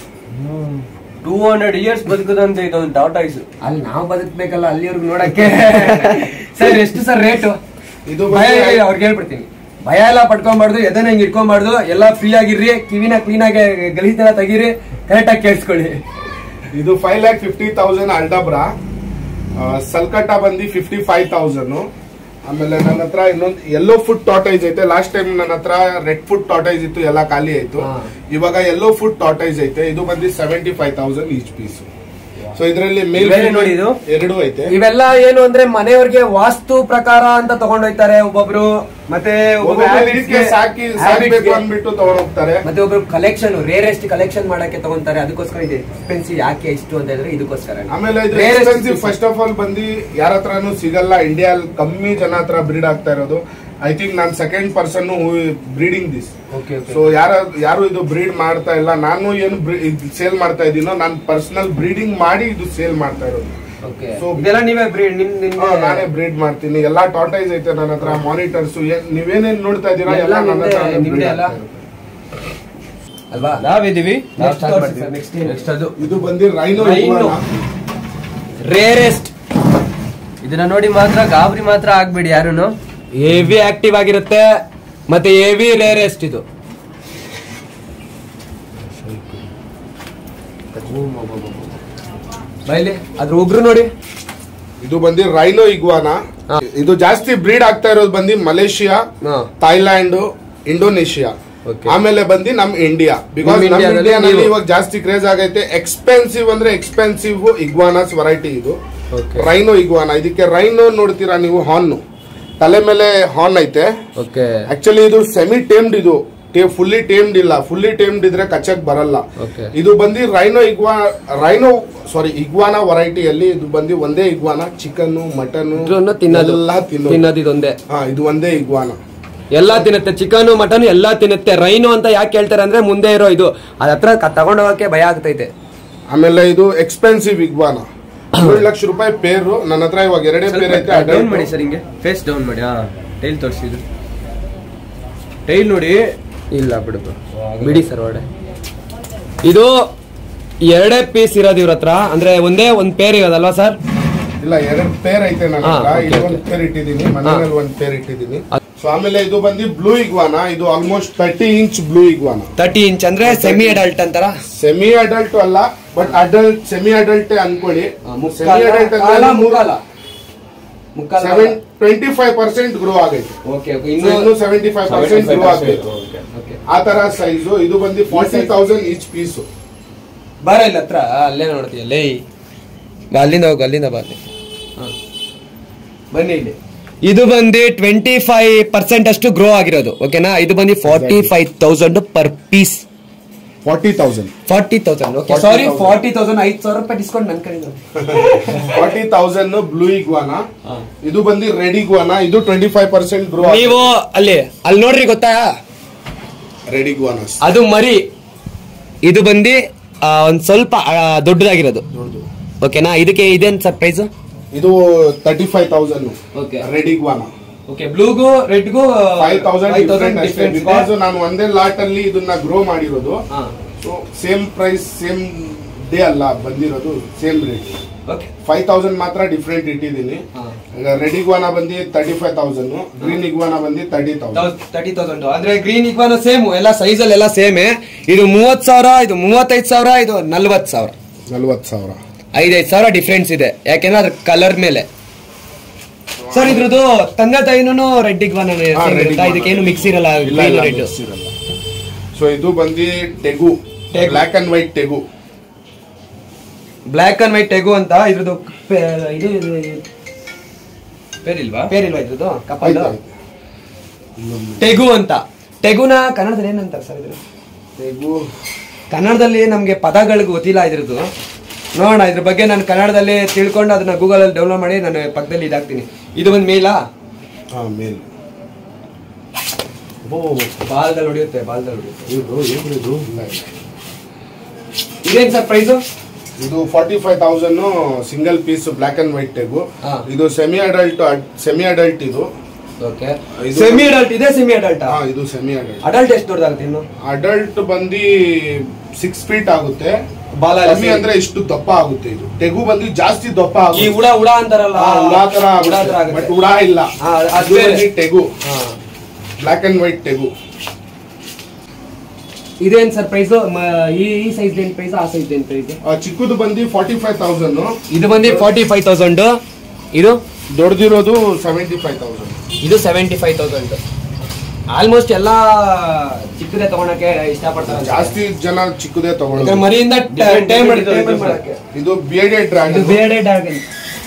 two hundred years ಬದುಕದಂತೆ ಇದೊಂದು ಟಾಟಾ ಇಸ್ ಅಲ್ಲಿ ನಾವು ಬದುಕ್ಬೇಕಲ್ಲ ಅಲ್ಲಿವರೆಗೂ ನೋಡಕ್ಕೆ ಸರ್ ಎಷ್ಟು ಸರ್ ರೇಟು ಇದು ಭಯ ಬಂದು ಇಲ್ಲ, ಅವ್ರಿಗೆ ಹೇಳ್ಬಿಡ್ತೀನಿ ಭಯ ಎಲ್ಲ ಪಡ್ಕೊಂಬಾರ್ದು ಎದನ್ನ ಹಿಂಗ್ ಇಟ್ಕೊಂಬಾರ್ದು ಎಲ್ಲ ಫ್ರೀ ಆಗಿರ್ರಿ ಕಿವಿನ ಕ್ಲೀನ್ ಆಗಿ ಗಲೀಜೆಲ್ಲ ತೆಗೀರಿ ಕರೆಕ್ಟ್ ಆಗಿ ಕೇಳಿಸ್ಕೊಳ್ಳಿ ಇದು five lakh fifty thousand aldabra sulcata ಬಂದು ಫಿಫ್ಟಿ ಫೈವ್ ತೌಸಂಡ್ ಆಮೇಲೆ ನನ್ನ ಹತ್ರ ಇನ್ನೊಂದು ಎಲ್ಲೋ ಫುಡ್ ಟಾಟೈಸ್ ಐತೆ ಲಾಸ್ಟ್ ಟೈಮ್ ನನ್ನ ಹತ್ರ ರೆಡ್ ಫುಡ್ ಟಾಟೈಸ್ ಇತ್ತು ಎಲ್ಲ ಖಾಲಿ ಆಯ್ತು ಹಾ. ಇವಾಗ ಎಲ್ಲೋ ಫುಡ್ ಟಾಟೈಸ್ ಐತೆ ಇದು ಬಂದು seventy five thousand each piece so ಇದರಲ್ಲಿ ಮೇಲ್ ಬೇರೆ ನೋಡಿ ಇದು? ಎರಡು ಐತೆ ಇವೆಲ್ಲ ಏನು ಅಂದ್ರೆ ಮನೆಯವ್ರಿಗೆ ವಾಸ್ತು ಪ್ರಕಾರ ಅಂತ ತಗೊಂಡೋಯ್ತಾರೆ ಒಬ್ಬೊಬ್ರು ಮತ್ತೆ ಒಬ್ಬೊಬ್ರು ಒಬ್ಬೊಬ್ರು habits ಇದಕ್ಕೆ ಗೆ- ಸಾಕಿ habits ಸಾಕ್ಬೇಕು ಗೆ- ಅಂದ್ಬಿಟ್ಟು ತಗೊಂಡ್ ಹೋಗ್ತಾರೆ ಮತ್ತೆ ಒಬ್ರು ಕಲೆಕ್ಷನ್ ರೇರೆಸ್ಟ್ ಕಲೆಕ್ಷನ್ ಮಾಡಕ್ಕೆ ತಗೊಂತಾರೆ ಅದಕ್ಕೋಸ್ಕರ ಇದೆ ಎಕ್ಸ್ಪೆನ್ಸಿವ್ ಯಾಕೆ ಇಷ್ಟು ಅಂತ ಹೇಳಿದ್ರೆ ಇದಕ್ಕೋಸ್ಕರ ಆಮೇಲೆ ಇದು Rarest expensive species. First of all ಬಂದು ಯಾರ ಹತ್ರನೂ ಸಿಗಲ್ಲ ಇಂಡಿಯಾ ಕಮ್ಮಿ ಜನ ಹತ್ರ ಬ್ರೀಡ್ ಆಗ್ತಾ ಇರೋದು ಐ ಥಿಂಕ್ ನಾನ್ second person breeding this Okay, okay. So ಯಾರ ಯಾರು ಇದು ಬ್ರೀಡ್ ಮಾಡ್ತಾ ಇಲ್ಲ ನಾನು ಏನು ಸೇಲ್ ಮಾಡ್ತಾ ಇದ್ದೀನೋ ನಾನು ಪರ್ಸನಲ್ ಬ್ರೀಡಿಂಗ್ ಮಾಡಿ ಇದು ಸೇಲ್ ಮಾಡ್ತಾ ಇರೋದು Okay. So- ಇದೆಲ್ಲ ನೀವೇ breed- ನಿಮ್ ಹಾ, ನಿಮ್ಗೆ- ನಾನೇ ಬ್ರೀಡ್ ಮಾಡ್ತೀನಿ ಎಲ್ಲಾ ಟಾಟೈಸ್ ಐತೆ ನನ್ನ ಹತ್ರ ಮಾನಿಟರ್ಸ್ ನೀವೇನೇನ್ ನೋಡ್ತಾ ಇದ್ದೀರಾ ಎಲ್ಲ ಎಲ್ಲ ನನ್ನ ನಿಮ್ದೇ- ಹತ್ರ ನಿಮ್ದೇ breed ಅಲ್ಲ? ಆಗ್ತಾ ಇರುತ್ತೆ. ಅಲ್ವಾ ನಾವಿದೀವಿ Next ತೋರ್ಸಿ sir, next ಏನು? ನೆಕ್ಸ್ಟ್ ಅದು ಇದು ಬಂದು ರೈನೋ Rhino. ರೇರೆಸ್ಟ್ ಇದನ್ನ ನೋಡಿ ಮಾತ್ರ ಗಾಬರಿ ಮಾತ್ರ ಆಗ್ಬೇಡಿ ಯಾರುನು ಹೆವಿ ಆಕ್ಟಿವ್ ಆಗಿರುತ್ತೆ ಮತ್ತೆ ಹೆವಿ ರೇರೆಸ್ಟ್ ಇದು ಬೈಲಿ ಅದ್ರ ಉಗ್ರು ನೋಡಿ ಇದು ಬಂದು ರೈನೋ ಇಗ್ವಾನ ಹಾ. ಇದು ಜಾಸ್ತಿ ಬ್ರೀಡ್ ಆಗ್ತಾ ಇರೋದು ಬಂದು ಮಲೇಷಿಯಾ ಹಾ. Thailand Indonesia Okay. ಆಮೇಲೆ ಬಂದು ನಮ್ ಇಂಡಿಯಾ ಬಿಕಾಸ್ ನಮ್ಮ ನಮ್ ಇಂಡಿಯಾದಲ್ಲಿ ಇಂಡಿಯಾನಲ್ಲಿ ನೀವು- ಇವಾಗ ಜಾಸ್ತಿ ಕ್ರೇಜ್ ಆಗೈತೆ ಎಕ್ಸ್ಪೆನ್ಸಿವ್ ಅಂದ್ರೆ ಎಕ್ಸ್ಪೆನ್ಸಿವ್ ಇಗ್ವಾನಾಸ್ ವೆರೈಟಿ ಇದು Okay. ರೈನೋ ಇಗ್ವಾನ ಇದಕ್ಕೆ ರೈನೋ ನೋಡ್ತೀರಾ ನೀವು ಹಾರ್ನ್ ತಲೆ ಮೇಲೆ ಹಾರ್ನ್ ಐತೆ ಓಕೆ ಆಕ್ಚುಲಿ ಇದು ಸೆಮಿ ಟೇಮ್ಡ್ ಇದು ಫುಲ್ಲಿ ಟೇಮ್ಡ್ ಇಲ್ಲ ಫುಲ್ಲಿ ಟೇಮ್ಡ್ ಇದ್ರೆ ಕಚ್ಚಕ್ ಬರಲ್ಲ Okay. ಇದು ಬಂದು ರೈನೋ ಇಗ್ವಾ ರೈನೋ ಸಾರಿ ಇಗ್ವಾನ ವೆರೈಟಿಯಲ್ಲಿ ಇದು ಬಂದು ಒಂದೇ ಇಗ್ವಾನ ಚಿಕನ್ ಮಟನ್ ಇದ್ರನ್ನ ತಿನ್ನೋದು ಎಲ್ಲ ತಿನ್ನೋದು ತಿನ್ನೋದು ಇದೊಂದೇ ಹಾ ಇದು ಒಂದೇ ಇಗ್ವಾನ ಎಲ್ಲಾ ತಿನ್ನುತ್ತೆ ಚಿಕನ್ ಮಟನ್ ಎಲ್ಲಾ ತಿನ್ನುತ್ತೆ ರೈನು ಅಂತ ಯಾಕೆ ಹೇಳ್ತಾರೆ ಅಂದ್ರೆ ಮುಂದೆ ಇರೋ ಇದು ಅದ ಹತ್ರ ತಗೊಂಡ್ ಹೋಗಕ್ಕೆ ಭಯ ಆಗ್ತೈತೆ ಆಮೇಲೆ ಇದು ಎಕ್ಸ್ಪೆನ್ಸಿವ್ ಇಗ್ವಾನ ಏಳು ಲಕ್ಷ ರೂಪಾಯಿ ಪೇರು ನನ್ನ ಹತ್ರ ಇವಾಗ ಎರಡೇ ಪೇರ್ ಐತೆ ಡೌನ್ adult. ಮಾಡಿ ಸರ್ ಹಿಂಗೆ ಫೇಸ್ ಡೌನ್ ಮಾಡಿ ಹಾ ಟೈಲ್ ತೋರಿಸಿದ್ರು ಟೈಲ್ ನೋಡಿ ಇಲ್ಲ ಬಿಡು bro. ಬಿಡಿ ಸರ್ ಒಡೆ ಇದು ಎರಡೇ ಪೀಸ್ ಇರೋದು ಇವ್ರ ಹತ್ರ ಅಂದ್ರೆ ಒಂದೇ ಒಂದ್ ಪೇರ್ ಇರೋದಲ್ವಾ ಸರ್ ಇಲ್ಲ ಎರಡು ಪೇರ್ ಐತೆ ನನ್ನ ಹಾ, ಹತ್ರ okay, ಇದು ಒಂದು okay. ಪೇರ್ ಇಟ್ಟಿದ್ದೀನಿ ಮನೆಯಲ್ಲಿ ಒಂದು ಪೇರ್ ಇಟ್ಟಿದ್ದೀನಿ ಸೊ ಆಮೇಲೆ ಇದು ಬಂದು ಬ್ಲೂ ಇಗ್ವಾನ ಇದು almost thirty inch blue iguana thirty inch ಅಂದ್ರೆ ಸೆಮಿ ಅಡಲ್ಟ್ ಅಂತಾರ ಸೆಮಿ ಅಡಲ್ಟ್ ಅಲ್ಲ ಬಟ್ ಅಡಲ್ಟ್ ಸೆಮಿ ಅಡಲ್ಟ್ ಅನ್ಕೊಳ್ಳಿ ಮುಕ್ಕಾಲ, ಸೆಮಿ ಅಡಲ್ಟ್ ಕಾಲ, ಅಂದ್ರೆ ಮುಕ್ಕಾಲ. ಮುಕ್ಕಾಲ seven twenty five percent grow ಆಗೈತೆ ಓಕೆ ಓಕೆ ಇನ್ನು ಇನ್ನು ಸೆವೆಂಟಿ ಫೈವ್ ಪರ್ಸೆಂಟ್ ಗ್ರೋ ಆಗಬೇಕು ಓಕೆ ಆ ತರ ಸೈಜು ಇದು ಬಂದು ಫಾರ್ಟಿ ತೌಸಂಡ್ ಈಚ್ ಪೀಸು ಬಾರ ಇಲ್ಲ ಹತ್ರ ಅಲ್ಲೇ ನೋಡ್ತೀಯ ಲೇ ಬಾ ಅಲ್ಲಿಂದ ಹೋಗು ಅಲ್ಲಿಂದ ಬಾ ಅಲ್ಲಿ ಹಾ. ಬನ್ನಿ ಇಲ್ಲಿ ಇದು ಬಂದು ಟ್ವೆಂಟಿ ಫೈವ್ ಪರ್ಸೆಂಟ್ ಅಷ್ಟು ಗ್ರೋ ಆಗಿರೋದು ಓಕೆನಾ ಇದು ಬಂದು forty five thousand per piece forty thousand forty thousand okay 40,000. Sorry forty thousand ಐದು ಸಾವಿರ ರೂಪಾಯಿ ಡಿಸ್ಕೌಂಟ್ ನನ್ನ ಕಡೆಯಿಂದ ಫಾರ್ಟಿ ತೌಸಂಡ್ ಬ್ಲೂ ಇಗ್ವಾನ ಇದು ಬಂದು ರೆಡ್ ಇಗ್ವಾನ ಇದು ಟ್ವೆಂಟಿ ಫೈವ್ ಪರ್ಸೆಂಟ್ ಗ್ರೋ ನೀವು ಅಲ್ಲಿ ಅಲ್ಲಿ ನೋಡ್ರಿ ಗೊತ್ತಾ ರೆಡ್ ಇಗ್ವಾನಸ್ ಅದು ಮರಿ ಇದು ಬಂದು ಆ, ಒಂದ್ ಸ್ವಲ್ಪ ಆ, ದೊಡ್ಡದಾಗಿರೋದು ಓಕೆನಾ ಇದಕ್ಕೆ ಇದೇನ್ ಸರ್ ಪ್ರೈಸ್ ಇದು thirty five thousand Okay. Red iguana okay ಬ್ಲೂಗೂ ರೆಡ್ಗೂ ಫೈವ್ ತೌಸಂಡ್ ಡಿಫ್ರೆಂಟ್ ಅಷ್ಟೇ ಬಿಕಾಸ್ ನಾನು ಒಂದೇ ಲಾಟ್ ಅಲ್ಲಿ ಇದನ್ನ ಗ್ರೋ ಮಾಡಿರೋದು so same price same day ಅಲ್ಲ ಬಂದಿರೋದು same rate okay five thousand ಮಾತ್ರ ಡಿಫ್ರೆಂಟ್ ಇಟ್ಟಿದ್ದೀನಿ ಈಗ ರೆಡ್ ಇಗ್ವಾನ ಬಂದು thirty five thousand green iguana ಬಂದು ತರ್ಟಿ ತೌಸಂಡ್ ತರ್ಟಿ ತೌಸಂಡ್ ಅಂದ್ರೆ ಗ್ರೀನ್ ಇಕ್ವಾನ ಸೇಮ್ ಎಲ್ಲ ಸೈಜ್ ಅಲ್ಲಿ ಎಲ್ಲ ಸೇಮೆ ಇದು ಮೂವತ್ ಸಾವಿರ ಇದು ಮೂವತ್ತೈದು ಸಾವಿರ ಇದು ನಲ್ವತ್ ಸಾವಿರ ನಲ್ವತ್ತು ಸಾವಿರ ಐದೈದು ಸಾವಿರ ಡಿಫ್ರೆನ್ಸ್ ಇದೆ ಯಾಕೆಂದ್ರೆ ಅದ್ರ ಕಲರ್ ಮೇಲೆ ಸರ್ ಇದ್ರದ್ದು ತಂದೆ ತಾಯಿನೂ ರೆಡ್ ಇಗ್ವಾನ ಹಾ, red iguana. ಇದಕ್ಕೇನು ಮಿಕ್ಸ್ ಇರಲ್ಲ ಇಲ್ಲ ಇಲ್ಲ ರೆಡ್ mix ಇರಲ್ಲ ಸೊ ಇದು ಬಂದು tegu tegu. Black and white tegu black and white tegu ಅಂತ ಇದ್ರದ್ದು ಪೇ- ಇದು ಬೇರಿಲ್ವಾ ಪೇರಿಲ್ವಾ ಇದ್ರದ್ದು ಕಪಲ್ ಆಯ್ತು ಆಯ್ತು. ಟೆಗು ಅಂತ ಟೆಗುನ ಕನ್ನಡದಲ್ಲಿ ಏನಂತಾರೆ ಸರ್ ಇದ್ರ ಟೆಗು ಕನ್ನಡದಲ್ಲಿ ನಮಗೆ ಪದಗಳಿಗೆ ಗೊತ್ತಿಲ್ಲ ಇದ್ರದ್ದು ನೋಡೋಣ ಇದ್ರ ಬಗ್ಗೆ ನಾನು ಕನ್ನಡದಲ್ಲಿ ತಿಳ್ಕೊಂಡು ಅದನ್ನ ಗೂಗಲಲ್ಲಿ ಡೌನ್ಲೋಡ್ ಮಾಡಿ ನಾನು ಪಕ್ಕದಲ್ಲಿ ಇದಾಗ್ತೀನಿ ಇದು ಒಂದು ಮೇಲಾ ಹಾ ಮೇಲ್ ಬಾಲ್ದಲ್ಲಿ ಹೊಡಿಯುತ್ತೆ ಬಾಲ್ದಲ್ಲಿ ಹೊಡಿಯುತ್ತೆ ಇದು ಏನು ಇದು ಇಲ್ಲ ಇಲ್ಲ. ಇದೇನು ಸರ್ ಪ್ರೈಸು ಇದು forty five thousand single piece black and white tegu ಹಾ. ಇದು ಸೆಮಿ ಅಡಲ್ಟ್ ಸೆಮಿ ಅಡಲ್ಟ್ ಇದು ಓಕೆ ಇದು- ಸೆಮಿ ಅಡಲ್ಟ್ ಇದೆ ಸೆಮಿ ಅಡಲ್ಟ್ ಹಾ ಇದು ಸೆಮಿ ಅಡಲ್ಟ್ ಅಡಲ್ಟ್ ಎಷ್ಟು ದೊಡ್ಡದಾಗುತ್ತೆ ಇನ್ನು ಅಡಲ್ಟ್ ಬಂದು ಸಿಕ್ಸ್ ಫೀಟ್ ಆಗುತ್ತೆ ಬಾಲ ಎಲ್ಲ ಕಮ್ಮಿ ಸೇರಿ. ಅಂದ್ರೆ ಇಷ್ಟು ದಪ್ಪ ಆಗುತ್ತೆ ಇದು ಟೆಗು ಬಂದು ಜಾಸ್ತಿ ದಪ್ಪ ಈ ಆಗುತ್ತೆ ಉಡ ಉಡ ಅಂತಾರಲ್ಲ ಹಾ, ಉಡಾ ತರ ಉಡಾ ತರ ಆಗುತ್ತೆ ಬಟ್ ಆಗುತ್ತೆ ಉಡಾ ಇಲ್ಲ ಹಾ, ಅದು ಅದು ಬೇರೆ. ಬಂದು ಟೆಗು ಹಾ. ಬ್ಲ್ಯಾಕ್ ಅಂಡ್ ವೈಟ್ ಟೆಗು ಇದೇನ್ ಸರ್ ಪ್ರೈಸ್ ಈ ಈ ಸೈಜ್ ಏನ್ ಪ್ರೈಸ್ ಆ ಸೈಜ್ ಏನ್ ಪ್ರೈಸ್ ಆ, ಚಿಕ್ಕದು ಬಂದು ಫಾರ್ಟಿ ಫೈವ್ ತೌಸಂಡ್ ಇದು ಬಂದು ಫಾರ್ಟಿ ಫೈವ್ ತೌಸಂಡ್ ಇದು ದೊಡ್ಡದಿರೋದು ಸೆವೆಂಟಿ ಫೈವ್ ತೌಸಂಡ್ ಇದು ಸೆವೆಂಟಿ ಫೈವ್ ತೌಸಂಡ್ ಆಲ್ಮೋಸ್ಟ್ ಎಲ್ಲ ಚಿಕ್ಕದೇ ತಗೊಳಕ್ಕೆ ಇಷ್ಟಪಡ್ತಾರೆ ಜಾಸ್ತಿ ಜನ ಚಿಕ್ಕದೇ ಯಾಕಂದ್ರೆ ತಗೊಳ್ಳೋದು ಮರಿಯಿಂದ Different, ಟೈಮ್ different ಇದು, ಟೈಮ್ ಇದು ಮಾಡಕ್ಕೆ ಇದು ಬಿಯರ್ಡೆಡ್ ಇದು ಡ್ರ್ಯಾಗನ್ ಬೇರೆ ಡ್ರ್ಯಾಗನ್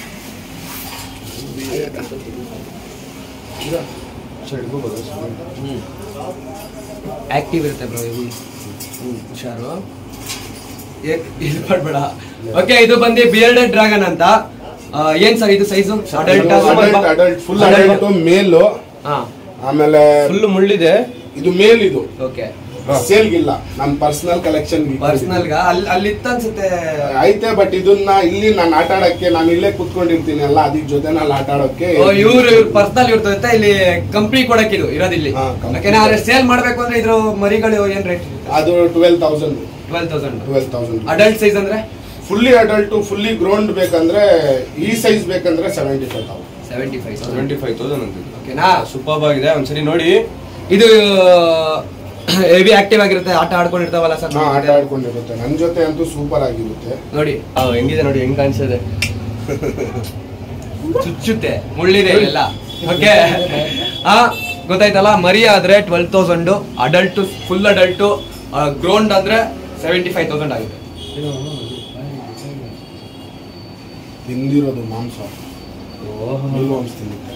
ಆಕ್ಟಿವ್ ಇರುತ್ತೆ ಬ್ರೋ ಇದು ಹುಷಾರು ಏ- ಇದು ಮಾಡ್ಬೇಡ ಓಕೆ ಇದು ಬಂದು ಬಿಯರ್ಡೆಡ್ ಡ್ರ್ಯಾಗನ್ ಅಂತ ಆ, ಏನ್ ಸರ್ ಇದು size adult adult adult full adult male ಹಾ ಆಮೇಲೆ ಫುಲ್ ಮುಳ್ಳಿದೆ ಇದು ಮೇಲ್ ಇದು ಓಕೆ ಸೇಲ್ಗಿಲ್ಲ ನಮ್ ಪರ್ಸನಲ್ ಕಲೆಕ್ಷನ್ ಪರ್ಸನಲ್ ಗ ಅಲ್ಲಿ ಅಲ್ಲಿ ಇತ್ತು ಅನ್ಸುತ್ತೆ ಐತೆ ಬಟ್ ಇದನ್ನ ಇಲ್ಲಿ ನಾನು ಆಟ ಆಡಕ್ಕೆ ನಾನು ಇಲ್ಲೇ ಕುತ್ಕೊಂಡಿರ್ತೀನಿ ಅಲ್ಲ ಅದಕ್ಕೆ ಜೊತೆ ನಾನು ಆಟ ಆಡೋಕೆ ಇವ್ರು ಇವ್ರು ಪರ್ಸನಲ್ ಇರ್ತದೆ ಇಲ್ಲಿ ಕಂಪ್ನಿ ಕೊಡಕ್ ಇದು ಇರೋದಿಲ್ಲಿ ಹಾ, company. ಓಕೆನಾ ಆದ್ರೆ ಸೇಲ್ ಮಾಡ್ಬೇಕು ಅಂದ್ರೆ ಇದ್ರ ಮರಿಗಳು ಏನ್ ರೇಟ್ ಅದು twelve thousand twelve thousand twelve thousand adult size ಅಂದ್ರೆ ಫುಲ್ಲಿ ಅಡಲ್ಟ್ ಫುಲ್ಲಿ ಗ್ರೌಂಡ್ ಬೇಕಂದ್ರೆ ಈ ಸೈಜ್ ಬೇಕಂದ್ರೆ seventy five thousand seventy five seventy five thousand ಅಂತ ಓಕೆನಾ ಸೂಪರ್ ಆಗಿದೆ ಒಂದ್ಸರಿ ನೋಡಿ ಇದು ಹೆವಿ ಆಕ್ಟಿವ್ ಆಗಿರುತ್ತೆ ಆಟ ಆಡ್ಕೊಂಡಿರ್ತಾವಲ್ಲ ಸರ್ ಹಾ ಆಟ ಆಡ್ಕೊಂಡಿರುತ್ತೆ ನನ್ ಜೊತೆ ಅಂತೂ ಸೂಪರ್ ಆಗಿರುತ್ತೆ ನೋಡಿ ಆ, ಹೆಂಗಿದೆ ನೋಡಿ ಹೆಂಗ್ ಕಾಣಿಸಿದೆ ಚುಚ್ಚುತ್ತೆ ಮುಳ್ಳಿದೆ ಎಲ್ಲ ಓಕೆ ಆ ಗೊತ್ತಾಯ್ತಲ್ಲ ಮರಿ ಆದ್ರೆ twelve thousand adult full adult grown ಅಂದ್ರೆ ಸೆವೆಂಟಿ ಫೈವ್ ತೌಸಂಡ್ ಆಗುತ್ತೆ ತಿಂದಿರೋದು ಮಾಂಸ ಮೀಲ್ವಾಮ್ಸ್ ತಿನ್ನುತ್ತೆ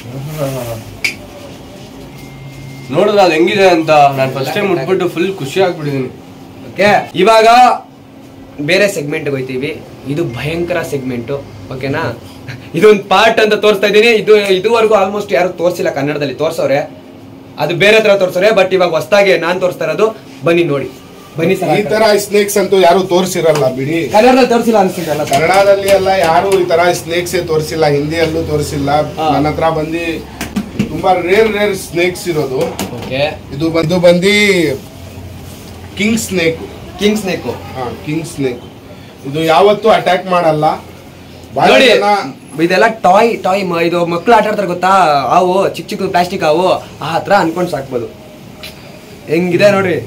ನೋಡಿದ್ರೆ ಅದು ಹೆಂಗಿದೆ ಅಂತ ನಾನು ಫಸ್ಟ್ ಟೈಮ್ ಮುಟ್ಬಿಟ್ಟು ಫುಲ್ ಖುಷಿ ಆಗ್ಬಿಟ್ಟಿದ್ದೀನಿ ಓಕೆ ಇವಾಗ ಬೇರೆ ಸೆಗ್ಮೆಂಟ್ ಹೋಯ್ತೀವಿ ಇದು ಭಯಂಕರ ಸೆಗ್ಮೆಂಟು ಓಕೆನಾ ಇದೊಂದು ಪಾರ್ಟ್ ಅಂತ ತೋರಿಸ್ತಾ ಇದ್ದೀನಿ ಇದು ಇದುವರೆಗೂ ಆಲ್ಮೋಸ್ಟ್ ಯಾರು ತೋರಿಸಿಲ್ಲ ಕನ್ನಡದಲ್ಲಿ ತೋರ್ಸವ್ರೆ ಅದು ಬೇರೆ ತರ ತೋರ್ಸವ್ರೆ ಬಟ್ ಇವಾಗ ಹೊಸ್ದಾಗಿ ನಾನ್ ತೋರಿಸ್ತಾ ಇರೋದು ಬನ್ನಿ ನೋಡಿ ಬನ್ನಿ ಸರ್ ಈ ತರ ಸ್ನೇಕ್ಸ್ ಅಂತೂ ಯಾರು ತೋರಿಸಿರಲ್ಲ ಬಿಡಿ ಕನ್ನಡದಲ್ಲಿ ತೋರಿಸಿಲ್ಲ ಅನ್ಸುತ್ತಲ್ಲ ಸರ್ ಕನ್ನಡದಲ್ಲಿ ಎಲ್ಲ ಯಾರು ಈ ತರ ಸ್ನೇಕ್ಸ್ ತೋರಿಸಿಲ್ಲ ಹಿಂದಿಯಲ್ಲೂ ತೋರಿಸಿಲ್ಲ ಹಾ. ನನ್ನ ಹತ್ರ ಬಂದು ತುಂಬಾ ರೇರ್ ರೇರ್ ಸ್ನೇಕ್ಸ್ ಇರೋದು ಓಕೆ ಇದು ಬಂದು ಬಂದು ಕಿಂಗ್ ಸ್ನೇಕ್ ಕಿಂಗ್ ಸ್ನೇಕು ಹಾ ಕಿಂಗ್ ಸ್ನೇಕ್ ಇದು ಯಾವತ್ತೂ ಅಟ್ಯಾಕ್ ಮಾಡಲ್ಲ ಬಹಳ ನೋಡಿ ಜನ ಇದೆಲ್ಲ ಟಾಯ್ ಟಾಯ್ ಇದು ಮಕ್ಳು ಆಟ ಆಡ್ತಾರೆ ಗೊತ್ತಾ ಅವು ಚಿಕ್ಕ ಚಿಕ್ಕ ಪ್ಲಾಸ್ಟಿಕ್ ಅವು ಆ ಹತ್ರ ಅನ್ಕೊಂಡ್ ಸಾಕ್ಬೋದು ಹೆಂಗಿದೆ ನೋಡ್ರಿ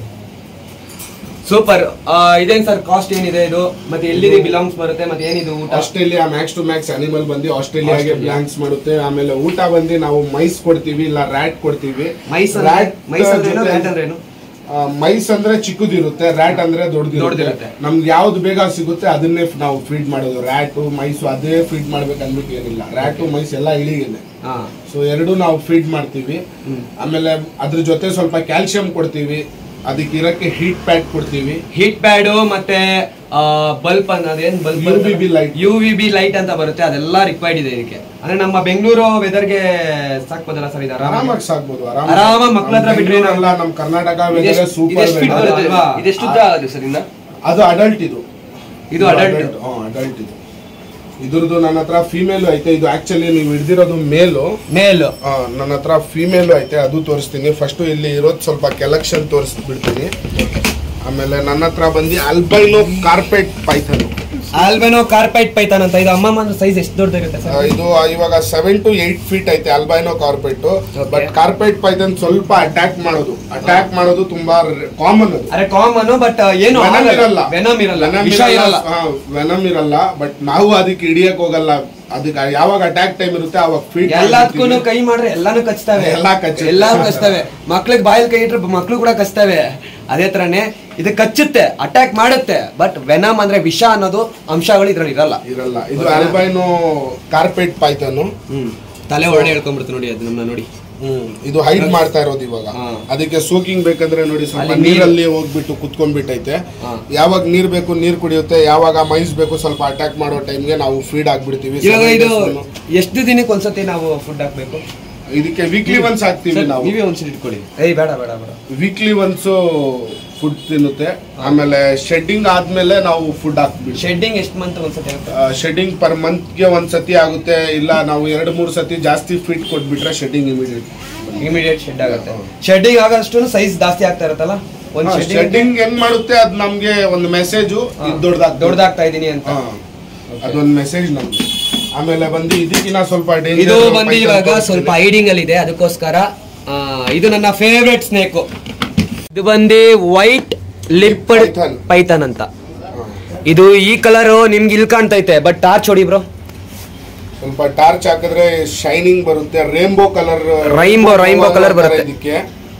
ಸೂಪರ್ ಇದೇನ್ ಸರ್ ಕಾಸ್ಟ್ ಏನಿದೆ ಇದು ಮತ್ತೆ ಎಲ್ಲಿದೆ ಬಿಲಾಂಗ್ಸ್ ಬರುತ್ತೆ ಮತ್ತೆ ಏನಿದು ಊಟ Australia max to max animal ಬಂದು ಆಸ್ಟ್ರೇಲಿಯಾಗೆ ಆಸ್ಟ್ರೇಲಿಯಾ. ಬ್ಲಾಂಕ್ಸ್ ಮಾಡುತ್ತೆ ಆಮೇಲೆ ಊಟ ಬಂದು ನಾವು ಮೈಸ್ ಕೊಡ್ತೀವಿ ಇಲ್ಲ ರ್ಯಾಟ್ ಕೊಡ್ತೀವಿ ಮೈಸ್ ಅಂದ್ರೆ Rat ಮೈಸ್ ಅಂದ್ರೆ ಏನು ಜೊತೆ- rat ಅಂದ್ರೆ ಏನು ಆ, ಮೈಸ್ ಅಂದ್ರೆ ಚಿಕ್ಕದಿರುತ್ತೆ ರ್ಯಾಟ್ ಅಂದ್ರೆ ದೊಡ್ಡದಿರುತ್ತೆ ದೊಡ್ಡದಿರುತ್ತೆ. ನಮ್ಗೆ ಯಾವ್ದು ಬೇಗ ಸಿಗುತ್ತೆ ಅದನ್ನೇ ಫ್- ನಾವು ಫೀಡ್ ಮಾಡೋದು ರ್ಯಾಟು ಮೈಸು ಅದೇ ಫೀಡ್ ಮಾಡ್ಬೇಕು ಅಂದ್ಬಿಟ್ಟು ಏನಿಲ್ಲ ರ್ಯಾಟು ಮೈಸ್ ಎಲ್ಲ ಇಳಿಗಿದೆ ಹಾ ಸೊ ಎರಡು ನಾವು ಫೀಡ್ ಮಾಡ್ತೀವಿ ಆಮೇಲೆ ಅದ್ರ ಜೊತೆ ಸ್ವಲ್ಪ ಕ್ಯಾಲ್ಸಿಯಂ ಕೊಡ್ತೀವಿ ಅದಕ್ಕೆ ಇರಕ್ಕೆ ಹೀಟ್ ಪ್ಯಾಡ್ ಕೊಡ್ತೀವಿ ಹೀಟ್ ಪ್ಯಾಡು ಮತ್ತೆ ಬಲ್ಬ್ ಅನ್ನೋದೇನ್ bulb UVB light. U V B light ಅಂತ ಬರುತ್ತೆ ಅದೆಲ್ಲ ರಿಕ್ವೈರ್ಡ್ ಇದೆ ಇದಕ್ಕೆ ಅಂದ್ರೆ ನಮ್ಮ ಬೆಂಗಳೂರು ವೆದರ್ಗೆ ಸಾಕ್ಬೋದಲ್ಲ ಸರ್ ಇದು ಆರಾಮಾಗಿ ಆರಾಮಾಗಿ ಸಾಕ್ಬೋದು ಆರಾಮಾಗಿ ಮಕ್ಳ ಹತ್ರ ಬಿಟ್ರೆ ನಾವು- ಅಲ್ಲ ನಮ್ ಕರ್ನಾಟಕ ಇದೆಷ್ಟು- ವೆದರ್ ಸೂಪರ್ ಇದೆಷ್ಟು feet ಬರುತ್ತೆ? ಅಲ್ವಾ? ಇದೆಷ್ಟು ಉದ್ದ ಆಗುತ್ತೆ ಸರ್ ಇನ್ನ ಅದು ಅಡಲ್ಟ್ ಇದು ಇದು adult. ಅಡಲ್ಟ್ ಇದು ಇದ್ರದ್ದು ನನ್ನ ಹತ್ರ ಫಿಮೇಲ್ ಐತೆ ಇದು ಆಕ್ಚುಲಿ ನೀವು ಹಿಡ್ದಿರೋದು ಮೇಲು ಮೇಲ್ ಆ, ನನ್ನ ಹತ್ರ ಫಿಮೇಲ್ ಐತೆ ಅದು ತೋರಿಸ್ತೀನಿ ಫಸ್ಟ್ ಇಲ್ಲಿ ಇರೋದು ಸ್ವಲ್ಪ ಕೆಲೆಕ್ಷನ್ ತೋರಿಸ್ಬಿಡ್ತೀನಿ ಆಮೇಲೆ ನನ್ನ ಹತ್ರ ಬಂದು albino carpet python albino carpet python ಅಂತ ಇದು ಅಮ್ಮಮ್ಮ ಸೈಜ್ ಎಷ್ಟು ದೊಡ್ಡದಿರುತ್ತೆ ಸರ್ ಇದು ಇವಾಗ ಸೆವೆನ್ ಟು ಏಟ್ ಫೀಟ್ ಐತೆ albino carpet but carpet python ಸ್ವಲ್ಪ ಅಟ್ಯಾಕ್ ಮಾಡೋದು ಅಟ್ಯಾಕ್ ಮಾಡೋದು ತುಂಬಾ ಕಾಮನ್ ಅದು ಅರೆ ಕಾಮನ್ ಬಟ್ ಏನು ವೆನಮ್ ಇರಲ್ಲ ವೆನಮ್ ಇರಲ್ಲ Venom ವಿಷ ಇರಲ್ಲ ವೆನಮ್ ಇರಲ್ಲ ಬಟ್ ನಾವು ಅದಕ್ಕೆ ಹಿಡಿಯಕ್ ಹೋಗಲ್ಲ ಅದಕ್ಕೆ ಯಾವಾಗ ಅಟ್ಯಾಕ್ ಟೈಮ್ ಇರುತ್ತೆ ಅವಾಗ ಫೀಡ್ ಎಲ್ಲದಕ್ಕೂ ಕೈ ಮಾಡ್ರೆ ಎಲ್ಲಾನು ಕಚ್ತವೆ ಎಲ್ಲಾ ಕಚ್ಚುತ್ತೆ. ಎಲ್ಲಾನು ಕಚ್ತವೆ ಮಕ್ಳಿಗೆ ಬಾಯಲ್ಲಿ ಕೈ ಇಟ್ರೆ ಮಕ್ಳು ಕೂಡ ಕಚ್ತವೆ ಅದೇ ತರನೇ ಇದು ಕಚ್ಚುತ್ತೆ ಅಟ್ಯಾಕ್ ಮಾಡುತ್ತೆ ಬಟ್ ವೆನಮ್ ಅಂದ್ರೆ ವಿಷ ಅನ್ನೋದು ಅಂಶಗಳು ಇದ್ರಲ್ಲಿ ಇರಲ್ಲ ಇರಲ್ಲ ಇದು ಅಲ್ಬೈನೋ ಕಾರ್ಪೆಟ್ ಪೈಥನ್ ಹ್ಮ್ ತಲೆ ಒಳ್ಳೆ ಹೇಳ್ಕೊಂಡ್ಬಿಡ್ತು ನೋಡಿ ಅದು ನಮ್ಮನ್ನ ನೋಡಿ ಇದು ಹೈಡ್ ಮಾಡ್ತಾ ಇರೋದು ಇವಾಗ ಹಾ. ಅದಕ್ಕೆ ಸೋಕಿಂಗ್ ಬೇಕಂದ್ರೆ ನೋಡಿ ಸ್ವಲ್ಪ ಅಲ್ಲಿ ನೀರು- ನೀರಲ್ಲಿ ಹೋಗ್ಬಿಟ್ಟು ಕುತ್ಕೊಂಡ್ಬಿಟ್ಟೈತೆ ಹಾ. ಯಾವಾಗ ನೀರ್ ಬೇಕು ನೀರ್ ಕುಡಿಯುತ್ತೆ ಯಾವಾಗ ಮೈಸ್ ಬೇಕು ಸ್ವಲ್ಪ ಅಟ್ಯಾಕ್ ಮಾಡೋ ಟೈಮ್ಗೆ ನಾವು ಫೀಡ್ ಆಗ್ಬಿಡ್ತೀವಿ ಇವಾಗ Seven ಇದು days ನು. ಎಷ್ಟು ದಿನಕ್ಕೆ ಒಂದ್ಸತಿ ನಾವು ಫುಡ್ ಹಾಕ್ಬೇಕು ಇದಕ್ಕೆ ವೀಕ್ಲಿ ಒನ್ಸ್ ಹಾಕ್ತಿವಿ ಸರ್, ನಾವು ನೀವೇ ಒಂದ್ಸತಿ ಇಟ್ಕೊಳ್ಳಿ ಏಯ್ ಬೇಡ ಬೇಡ ಬೇಡ ವೀಕ್ಲಿ ಒನ್ಸ್ ಫುಡ್ ತಿನ್ನುತ್ತೆ ಆಮೇಲೆ ಶೆಡ್ಡಿಂಗ್ ಆದ್ಮೇಲೆ ನಾವು ಫುಡ್ ಹಾಕ್ಬಿಡ್ತೀವಿ ಶೆಡ್ಡಿಂಗ್ ಎಷ್ಟು ಮಂತ್ ಒಂದ್ಸತಿ ಆಗುತ್ತೆ ಶೆಡ್ಡಿಂಗ್ ಪರ್ ಮಂತ್ಗೆ ಒಂದ್ ಸತಿ ಆಗುತ್ತೆ ಇಲ್ಲ ನಾವು ಎರಡು ಮೂರು ಸತಿ ಜಾಸ್ತಿ ಫೀಡ್ ಕೊಟ್ಬಿಟ್ರೆ ಶೆಡ್ಡಿಂಗ್ ಇಮಿಡಿಯೇಟ್ ಇಮಿಡಿಯೇಟ್ ಶೆಡ್ ಆಗುತ್ತೆ ಶೆಡ್ಡಿಂಗ್ ಆಗಷ್ಟು ಸೈಜ್ ಜಾಸ್ತಿ ಆಗ್ತಾ ಇರುತ್ತಲ್ಲ ಒಂದ್ ಶೆಡ್ಡಿಂಗ್ ಶೆಡ್ಡಿಂಗ್ ಹೆಂಗ್ ಮಾಡುತ್ತೆ ಅದ್ ನಮ್ಗೆ ಒಂದು ಮೆಸೇಜು ದೊಡ್ಡದಾಗ ದೊಡ್ಡದಾಗ್ತಾ ಇದೀನಿ ಅಂತ ಅದೊಂದು ಮೆಸೇಜ್ ನಮ್ಗೆ ಆಮೇಲೆ ಬಂದು ಇದಕ್ಕಿನ್ನ ಸ್ವಲ್ಪ danger ಇದು ಬಂದು python ಇವಾಗ ತೋರಿಸ್ತೀನಿ. ಸ್ವಲ್ಪ ಹೈಡಿಂಗ್ ಅಲ್ಲಿ ಇದೆ ಅದಕ್ಕೋಸ್ಕರ ಆ, ಇದು ನನ್ನ ಫೇವ್ರೆಟ್ ಸ್ನೇಕು ಇದು ಬಂದು ವೈಟ್ ಲಿಪ್ಪಡ್ Python. ಪೈಥನ್ ಅಂತ ಹಾ. ಇದು ಈ ಕಲರ್ ನಿಮ್ಗೆ ಇಲ್ಲಿ ಕಾಣ್ತೈತೆ ಬಟ್ ಟಾರ್ಚ್ ಹೊಡಿ ಬ್ರೋ ಸ್ವಲ್ಪ ಟಾರ್ಚ್ ಹಾಕಿದ್ರೆ ಶೈನಿಂಗ್ ಬರುತ್ತೆ rainbow colour Rainbow- rainbow colour ಬರುತ್ತೆ. ಇದಕ್ಕೆ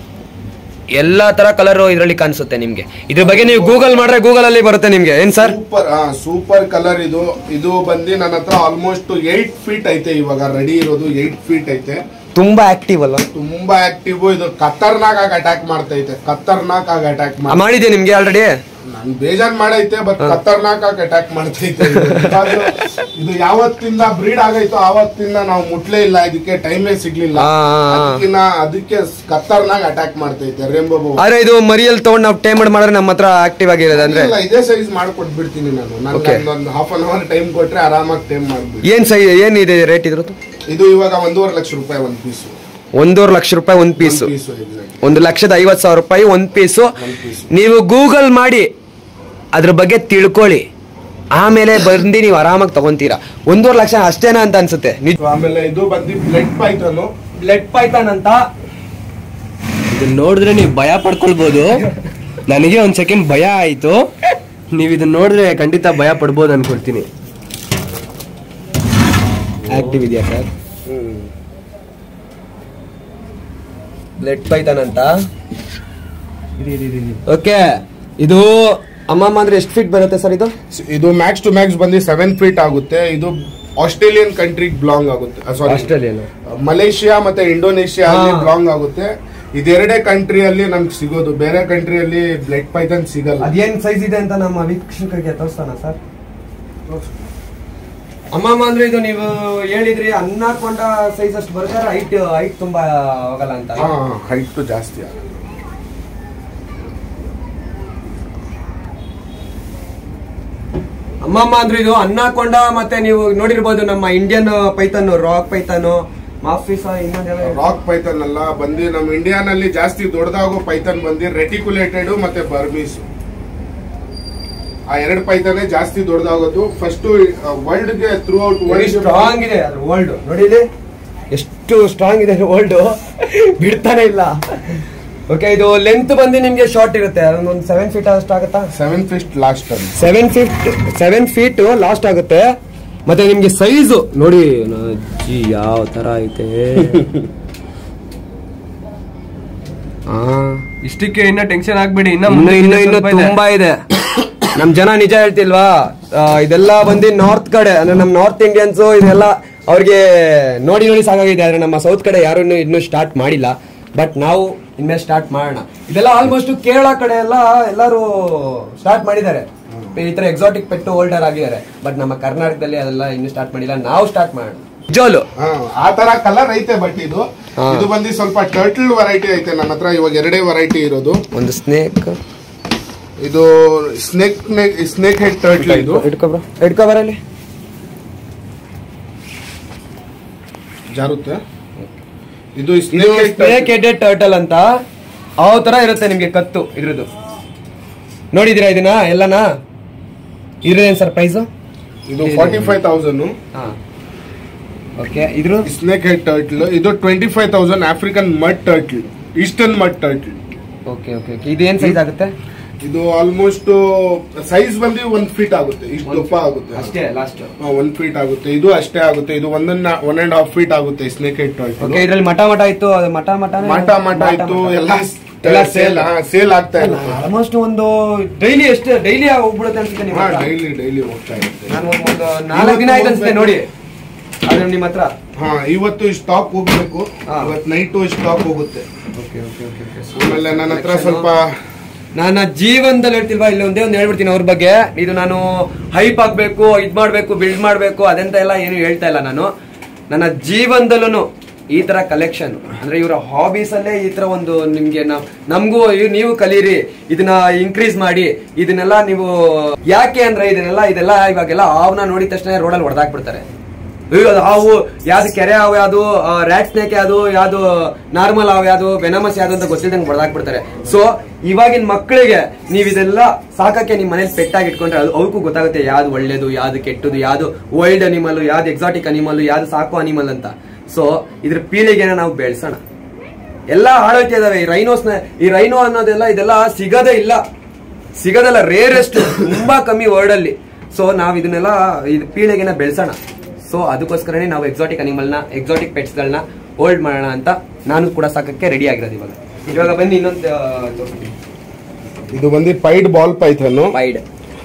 ಎಲ್ಲಾ ತರ ಕಲರ್ ಇದರಲ್ಲಿ ಕಾಣಿಸುತ್ತೆ ನಿಮ್ಗೆ ಇದ್ರ ಬಗ್ಗೆ ನೀವು ಗೂಗಲ್ ಮಾಡ್ರೆ ಗೂಗಲ್ ಅಲ್ಲಿ ಬರುತ್ತೆ ನಿಮ್ಗೆ ಏನ್ ಸರ್ ಸೂಪರ್ ಹಾ ಸೂಪರ್ ಕಲರ್ ಇದು ಇದು ಬಂದು ನನ್ನ ಹತ್ರ ಆಲ್ಮೋಸ್ಟ್ ಏಟ್ ಫೀಟ್ ಐತೆ ಇವಾಗ ರೆಡಿ ಇರೋದು ಏಟ್ ಫೀಟ್ ಐತೆ ತುಂಬಾ ಆಕ್ಟಿವ್ ಅಲ್ವಾ ತುಂಬಾ ಆಕ್ಟಿವ್ ಇದು ಖತರ್ನಾಕ್ ಆಗಿ ಅಟ್ಯಾಕ್ ಮಾಡ್ತೈತೆ ಖತರ್ನಾಕ್ ಆಗಿ ಅಟ್ಯಾಕ್ ಆ, ಮಾಡಿದೆ ನಿಮ್ಗೆ ಆಲ್ರೆಡಿ ನನ್ ಬೇಜಾನ್ ಮಾಡೈತೆ ಬಟ್ ಖತರ್ನಾಕ್ ಆಗಿ ಅಟ್ಯಾಕ್ ಮಾಡ್ತೈತೆ ಇದು. Because ಇದು ಯಾವತ್ತಿಂದ ಬ್ರೀಡ್ ಆಗೈತೋ ಆವತ್ತಿಂದ ನಾವು ಮುಟ್ಲೇ ಇಲ್ಲ ಇದಕ್ಕೆ ಟೈಮೇ ಸಿಗ್ಲಿಲ್ಲ ಆ, ಆ, ಆ. ಅದಕ್ಕಿನ್ನ ಅದಕ್ಕೆ ಖತರ್ನಾಕ್ ಅಟ್ಯಾಕ್ ಮಾಡ್ತೈತೆ ರೇಂಬೋ ಆದ್ರೆ ಇದು ಮರಿಯಲ್ಲಿ ತಗೊಂಡ್ ನಾವು ಟೈಮ್ ಮಾಡಿದ್ರೆ ನಮ್ಮ ಹತ್ರ ಆಕ್ಟಿವ್ ಆಗಿರೋದು ಅಂದ್ರೆ ಇಲ್ಲ ಇದೇ ಸೈಜ್ ಮಾಡ್ಕೊಟ್ಬಿಡ್ತೀನಿ ನಾನು Okay. ನನ್ಗೆ ಒಂದು ಹಾಫ್ ಅನ್ ಅವರ್ ಟೈಮ್ ಕೊಟ್ರೆ ಆರಾಮಾಗಿ ಟೈಮ್ ಮಾಡ್ಬಿಡಿ ಏನ್ ಸೈ ಏನಿದೆ ರೇಟ್ ಇದ್ರದ್ದು ಇದು ಇವಾಗ ಒಂದೂವರೆ ಲಕ್ಷ ರೂಪಾಯಿ ಒಂದ್ ಪೀಸು ಒಂದೂವರೆ ಲಕ್ಷ ರೂಪಾಯಿ ಒಂದ್ ಪೀಸು ಪೀಸು ಎಕ್ಸಾಕ್ಟ್ ಒಂದು ಲಕ್ಷದ ಐವತ್ತು ಸಾವಿರ ರೂಪಾಯಿ ಒಂದು ಪೀಸು ಒಂದ್ ಪೀಸು ನೀವು ಗೂಗಲ್ ಮಾಡಿ ಅದ್ರ ಬಗ್ಗೆ ತಿಳ್ಕೊಳ್ಳಿ ಆಮೇಲೆ ಬಂದು ನೀವು ಆರಾಮಾಗಿ ತಗೊಂತೀರಾ ಒಂದೂವರೆ ಲಕ್ಷ ಅಷ್ಟೇನಾ ಅಂತ ಅನ್ಸುತ್ತೆ ಆಮೇಲೆ ಇದು ಬಂದು ಬ್ಲಡ್ ಪೈಥನು ಬ್ಲಡ್ ಪೈಥಾನ್ ಅಂತ ಇದನ್ನ ನೋಡಿದ್ರೆ ನೀವು ಭಯ ಪಡ್ಕೊಳ್ಬೋದು ನನಗೆ ಒಂದ್ ಸೆಕೆಂಡ್ ಭಯ ಆಯ್ತು ನೀವು ಇದನ್ನ ನೋಡಿದ್ರೆ ಖಂಡಿತ ಭಯ ಪಡ್ಬೋದು ಅನ್ಕೊಳ್ತೀನಿ ಆಕ್ಟಿವ್ ಇದೆಯಾ ಸರ್ ಬ್ಲೆಡ್ ಪೈಥಾನ್ ಅಂತ ಓಕೆ ಇದು ಅಮ್ಮಮ್ಮ ಅಂದ್ರೆ ಎಷ್ಟು ಫೀಟ್ ಬರುತ್ತೆ ಸರ್ ಇದು ಇದು ಮ್ಯಾಕ್ಸ್ ಟು ಮ್ಯಾಕ್ಸ್ ಬಂದು ಸೆವೆನ್ ಫೀಟ್ ಆಗುತ್ತೆ ಇದು ಆಸ್ಟ್ರೇಲಿಯನ್ ಕಂಟ್ರಿಗೆ ಬಿಲಾಂಗ್ ಆಗುತ್ತೆ ಸಾರಿ ಆಸ್ಟ್ರೇಲಿಯನ್ ಮಲೇಷಿಯಾ ಮತ್ತೆ ಇಂಡೋನೇಷಿಯಾ ಅಲ್ಲಿ ಹಾ. ಬಿಲಾಂಗ್ ಆಗುತ್ತೆ ಇದೆರಡೇ ಕಂಟ್ರಿಯಲ್ಲಿ ನಮ್ಗೆ ಸಿಗೋದು ಬೇರೆ ಕಂಟ್ರಿಯಲ್ಲಿ ಬ್ಲಡ್ ಪೈಥನ್ ಸಿಗಲ್ಲ ಅದೇನ್ ಸೈಜ್ ಇದೆ ಅಂತ ನಮ್ಮ ವೀಕ್ಷಕರಿಗೆ ತೋರಿಸ್ತಾನ ಸರ್ ಅಮ್ಮಮ್ಮ ಅಂದ್ರೆ ಇದು ನೀವು ಹೇಳಿದ್ರಿ ಅನ್ನಾಕೊಂಡ ಸೈಜ್ ಅಷ್ಟು ಬರ್ತಾರೆ ಹೈಟ್ ಹೈಟ್ ತುಂಬಾ ಹೋಗಲ್ಲ ಅಂತ ಹೈಟ್ ಜಾಸ್ತಿ ಆಗುತ್ತೆ ಅಮ್ಮಮ್ಮ ಅಂದ್ರೆ ಇದು ಅನ್ನಾಕೊಂಡ ಮತ್ತೆ ನೀವು ನೋಡಿರ್ಬೋದು ನಮ್ಮ ಇಂಡಿಯನ್ ಪೈಥಾನ್ ರಾಕ್ ಪೈಥಾನ್ ಮಾಫಿಸ ಇನ್ನೊಂದೆಲ್ಲ ರಾಕ್ ಪೈಥನ್ ಅಲ್ಲ ಬಂದು ನಮ್ಮ ಇಂಡಿಯಾನಲ್ಲಿ ಜಾಸ್ತಿ ದೊಡ್ಡದಾಗೋ ಪೈಥನ್ ಬಂದು ರೆಟಿಕ್ಯುಲೇಟೆಡ್ ಮತ್ತೆ ಬರ್ಮೀಸ್ ಆ ಎರಡು ಪೈಥಾನೆ ಜಾಸ್ತಿ ದೊಡ್ಡದಾಗೋದು ಫಸ್ಟ್ ವರ್ಲ್ಡ್ ಗೆ ಥ್ರೂ ಔಟ್ ವರ್ಲ್ಡ್ ಸ್ಟ್ರಾಂಗ್ ಇದೆ ಅದ್ರ ವರ್ಲ್ಡ್ ನೋಡಿ ಇಲ್ಲಿ ಎಷ್ಟು ಸ್ಟ್ರಾಂಗ್ ಇದೆ ವರ್ಲ್ಡ್ ಬಿಡ್ತಾನೆ ಇಲ್ಲ ಓಕೆ ಇದು ಲೆಂತ್ ಬಂದು ನಿಮ್ಗೆ ಶಾರ್ಟ್ ಇರುತ್ತೆ ಅದೊಂದು ಸೆವೆನ್ ಫೀಟ್ ಅಷ್ಟು ಆಗುತ್ತಾ seven fist last turn seven feet seven feet last ಆಗುತ್ತೆ ಮತ್ತೆ ನಿಮ್ಗೆ ಸೈಜ್ ನೋಡಿ ಜಿ ಯಾವ ತರ ಐತೆ ಆ ಇಷ್ಟಕ್ಕೆ ಇನ್ನ ಟೆನ್ಷನ್ ಆಗ್ಬೇಡಿ ಇನ್ನ ಇನ್ನು ಮುಂದೆ ಇನ್ನು ಇನ್ನು ಸ್ವಲ್ಪ ಇದೆ. ತುಂಬಾ ಇದೆ ನಮ್ ಜನ ನಿಜ ಹೇಳ್ತಿಲ್ವಾ ಆ, ಇದೆಲ್ಲ ಬಂದು ನಾರ್ತ್ ಕಡೆ ಅಂದ್ರೆ ನಮ್ ನಾರ್ತ್ ಇಂಡಿಯನ್ಸ್ ಇದೆಲ್ಲ ಅವ್ರಿಗೆ ನೋಡಿ ನೋಡಿ ಸಾಕಾಗಿದೆ ಆದ್ರೆ ನಮ್ಮ ಸೌತ್ ಕಡೆ ಯಾರು ಇನ್ನು ಇನ್ನೂ ಸ್ಟಾರ್ಟ್ ಮಾಡಿಲ್ಲ ಬಟ್ ನಾವು ಇನ್ಮೇಲೆ ಸ್ಟಾರ್ಟ್ ಮಾಡೋಣ ಇದೆಲ್ಲ ಆಲ್ಮೋಸ್ಟ್ ಕೇರಳ ಕಡೆ ಎಲ್ಲ ಎಲ್ಲರೂ ಸ್ಟಾರ್ಟ್ ಮಾಡಿದ್ದಾರೆ ಈ ತರ ಎಕ್ಸಾಟಿಕ್ ಪೆಟ್ಟು ಹೋಲ್ಡರ್ ಆಗಿದ್ದಾರೆ ಬಟ್ ನಮ್ಮ ಕರ್ನಾಟಕದಲ್ಲಿ ಅದೆಲ್ಲ ಇನ್ನು ಸ್ಟಾರ್ಟ್ ಮಾಡಿಲ್ಲ ನಾವು ಸ್ಟಾರ್ಟ್ ಮಾಡೋಣ ನಿಜವಾಗ್ಲು ಆ ತರ ಕಲರ್ ಐತೆ ಬಟ್ ಇದು ಹಾ. ಇದು ಬಂದು ಸ್ವಲ್ಪ ಟರ್ಟಲ್ ವೆರೈಟಿ ಐತೆ ನನ್ನ ಹತ್ರ ಇವಾಗ ಎರಡೇ ವೆರೈಟಿ ಇರೋದು ಒಂದು ಸ್ನೇಕ್ ಇದು ಸ್ನೇಕ್ ಸ್ನೇಕ್ ಹೆಡ್ ಟರ್ಟಲ್ ಇದು ಇಟ್ಕೊಬ್ರ ಇಟ್ಕೊಬರಲ್ಲಿ ಜಾರುತ್ತೆ ಇದು ಇದು ಸ್ನೇಕ್ ಸ್ನೇಕ್ ಹೆಡೆಡ್ ಟರ್ಟಲ್ ಅಂತ ಆ ತರ ಇರುತ್ತೆ ನಿಮ್ಗೆ ಕತ್ತು ಇದ್ರದ್ದು ನೋಡಿದಿರಾ ಇದನ್ನ ಎಲ್ಲನಾ ಇದ್ರದೇನ್ ಸರ್ ಪ್ರೈಸ್ ಇದು ಫಾರ್ಟಿ ಫೈವ್ ತೌಸಂಡ್ ಓಕೆ ಇದ್ರ ಸ್ನೇಕ್ ಹೆಡ್ ಟರ್ಟಲ್ ಇದು twenty five thousand African mud turtle eastern mud turtle okay okay okay ಇದೇನ್ ಸೈಜ್ ಆಗುತ್ತೆ ಇದು ಆಲ್ಮೋಸ್ಟ್ ಸೈಜ್ ಬಂದು ಒಂದ್ ಫೀಟ್ ಆಗುತ್ತೆ ಇಷ್ಟು ದಪ್ಪ ಆಗುತ್ತೆ ಅಷ್ಟೇ ಲಾಸ್ಟ್ ಹಾ, ಒಂದ್ ಫೀಟ್ ಆಗುತ್ತೆ ಇದು ಅಷ್ಟೇ ಆಗುತ್ತೆ ಇದು ಒಂದನ್ನ ಒನ್ ಅಂಡ್ ಹಾಫ್ ಫೀಟ್ ಆಗುತ್ತೆ ಸ್ನೇಕ್ ಹೆಡ್ ಟರ್ಟಲ್ ಓಕೆ ಇದ್ರಲ್ಲಿ ಮಠ ಮಠ ಇತ್ತು ಅದು ಮಠ ಮಠ ಮಾಟ ಮಾಟ ಇತ್ತು ಎಲ್ಲ ಎಲ್ಲ ಸೇಲ್ ಸೇಲ್ ಸೇಲ್ ಆಗ್ತಾ ಇರುತ್ತೆ ಆಲ್ಮೋಸ್ಟ್ ಒಂದು ಡೈಲಿ ಎಷ್ಟು ಡೈಲಿ ಹೋಗ್ಬಿಡುತ್ತೆ ಅನ್ಸುತ್ತೆ ನಿಮ್ಮ ಹತ್ರ? ಡೈಲಿ ಡೈಲಿ ಹೋಗ್ತಾ ಇರುತ್ತೆ ನಾನು ಒಂದು ನಾಲ್ಕು ದಿನ ಆಯ್ತು ಅನ್ಸುತ್ತೆ ನೋಡಿ ಅದ್ರ ನಿಮ್ಮ ಹತ್ರ ಹಾ ಇವತ್ತು ಸ್ಟಾಕ್ ಹೋಗ್ಬೇಕು ಹಾ. ಇವತ್ತು ನೈಟ್ ಸ್ಟಾಕ್ ಹೋಗುತ್ತೆ ಓಕೆ ಓಕೆ ಓಕೆ ಆಮೇಲೆ ನನ್ನ ಹತ್ರ ಸ್ವಲ್ಪ ನನ್ನ ಜೀವನದಲ್ಲಿ ಹೇಳ್ತಿಲ್ವಾ ಇಲ್ಲಿ ಒಂದೇ ಒಂದು ಹೇಳ್ಬಿಡ್ತೀನಿ ಅವ್ರ ಬಗ್ಗೆ ಇದು ನಾನು ಹೈಪ್ ಆಗ್ಬೇಕು ಇದ್ ಮಾಡ್ಬೇಕು ಬಿಲ್ಡ್ ಮಾಡ್ಬೇಕು ಅದೆಂತ ಎಲ್ಲ ಏನು ಹೇಳ್ತಾ ಇಲ್ಲ ನಾನು ನನ್ನ ಜೀವನದಲ್ಲೂ ಈ ತರ ಕಲೆಕ್ಷನ್ ಅಂದ್ರೆ ಇವರ ಹಾಬೀಸ್ ಅಲ್ಲೇ ಈ ತರ ಒಂದು ನಿಮ್ಗೆ ನಾವ್ ನಮಗೂ ನೀವು ಕಲೀರಿ ಇದನ್ನ ಇನ್ಕ್ರೀಸ್ ಮಾಡಿ ಇದನ್ನೆಲ್ಲ ನೀವು ಯಾಕೆ ಅಂದ್ರೆ ಇದನ್ನೆಲ್ಲ ಇದೆಲ್ಲ ಇವಾಗೆಲ್ಲ ಹಾವ್ನ ನೋಡಿದ ತಕ್ಷಣ ರೋಡಲ್ಲಿ ಹೊಡೆದಾಕ್ಬಿಡ್ತಾರೆ ಅಯ್ಯೋ ಅದು ಹಾವು ಯಾವ್ದು ಕೆರೆ ಹಾವು ಯಾವ್ದು ರ್ಯಾಟ್ ಸ್ನೇಕ್ ಯಾವ್ದು ಯಾವ್ದು ನಾರ್ಮಲ್ ಹಾವು ಯಾವ್ದು ವೆನಮಸ್ ಯಾವ್ದು ಅಂತ ಗೊತ್ತಿಲ್ದಂಗೆ ಹೊಡೆದಾಕ್ಬಿಡ್ತಾರೆ ಸೊ ಇವಾಗಿನ ಮಕ್ಕಳಿಗೆ ನೀವ್ ಇದೆಲ್ಲ ಸಾಕಕ್ಕೆ ನಿಮ್ ಮನೇಲಿ ಪೆಟ್ಟಾಗಿ ಇಟ್ಕೊಂಡ್ರೆ ಅದು ಅವಕ್ಕೂ ಗೊತ್ತಾಗುತ್ತೆ ಯಾವ್ದು ಒಳ್ಳೇದು ಯಾವ್ದು ಕೆಟ್ಟದು ಯಾವ್ದು ವೈಲ್ಡ್ ಅನಿಮಲ್ ಯಾವ್ದು ಎಕ್ಸಾಟಿಕ್ ಅನಿಮಲ್ ಯಾವ್ದು ಸಾಕು ಅನಿಮಲ್ ಅಂತ ಸೊ ಇದ್ರ ಪೀಳಿಗೆನ ನಾವು ಬೆಳೆಸೋಣ ಎಲ್ಲ ಹಾಳೋಯ್ತಾ ಇದಾವೆ ಈ ರೈನೋಸ್ನ ಈ ರೈನೋ ಅನ್ನೋದೆಲ್ಲ ಇದೆಲ್ಲ ಸಿಗದೇ ಇಲ್ಲ ಸಿಗೋದಲ್ಲ ರೇರೆಸ್ಟ್ ತುಂಬಾ ಕಮ್ಮಿ ವರ್ಡ್ ಅಲ್ಲಿ ಸೊ ನಾವ್ ಇದನ್ನೆಲ್ಲ ಇದು ಪೀಳಿಗೆನ ಬೆಳೆಸೋಣ ಸೊ ಅದಕ್ಕೋಸ್ಕರನೇ ನಾವು ಎಕ್ಸಾಟಿಕ್ ಅನಿಮಲ್ನ ಎಕ್ಸಾಟಿಕ್ ಪೆಟ್ಸ್ಗಳನ್ನ ಹೋಲ್ಡ್ ಮಾಡೋಣ ಅಂತ ನಾನು ಕೂಡ ಸಾಕಕ್ಕೆ ರೆಡಿ ಆಗಿರೋದು ಇವಾಗ ಇವಾಗ ಬನ್ನಿ ಇನ್ನೊಂದು ತೋರಿಸ್ತೀನಿ ಇದು ಬಂದು ಪೈಡ್ ಬಾಲ್ ಪೈಥನ್ ವೈಡ್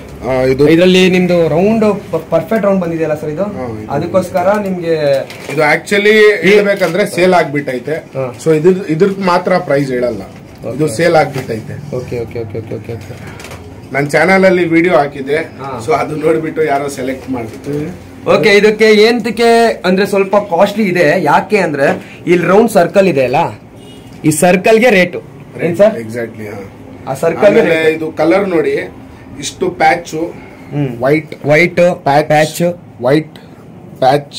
ಇದು ಇದರಲ್ಲಿ ನಿಮ್ದು ರೌಂಡ್ ಪರ್ಫೆಕ್ಟ್ ರೌಂಡ್ ಬಂದಿದೆಯಲ್ಲ ಸರ್ ಇದು ಹಾ, ಇದು. ಅದಕ್ಕೋಸ್ಕರ ನಿಮ್ಗೆ ಇದು ಆಕ್ಚುಲಿ ಹೇಳ್ಬೇಕಂದ್ರೆ ಸೇಲ್ ಆಗ್ಬಿಟ್ಟೈತೆ ಹಾ. ಸೊ ಇದ್ರ ಇದ್ರದ್ ಮಾತ್ರ ಪ್ರೈಸ್ ಹೇಳಲ್ಲ ಇದು ಸೇಲ್ ಆಗ್ಬಿಟ್ಟೈತೆ okay okay okay okay okay okay ನನ್ನ ಚಾನಲ್ ಅಲ್ಲಿ ವಿಡಿಯೋ ಹಾಕಿದೆ ಹಾ. ಸೊ ಅದು ನೋಡ್ಬಿಟ್ಟು ಯಾರೋ ಸೆಲೆಕ್ಟ್ ಮಾಡ್ಬಿಟ್ಟು ಓಕೆ ಇದಕ್ಕೆ ಏಂತಕ್ಕೆ ಅಂದ್ರೆ ಸ್ವಲ್ಪ ಕಾಸ್ಟ್ಲಿ ಇದೆ ಯಾಕೆ ಅಂದ್ರೆ ಇಲ್ಲಿ ರೌಂಡ್ ಸರ್ಕಲ್ ಇದೆ ಅಲ್ಲ ಈ ಸರ್ಕಲ್ಗೆ ರೇಟು ಏನ್ ಸರ್ ಎಕ್ಸಾಕ್ಟ್ಲಿ ಆ ಸರ್ಕಲ್ಗೆ ಆಮೇಲೆ ಇದು ಕಲರ್ ನೋಡಿ ಇಷ್ಟು patch hmm white white patch white patch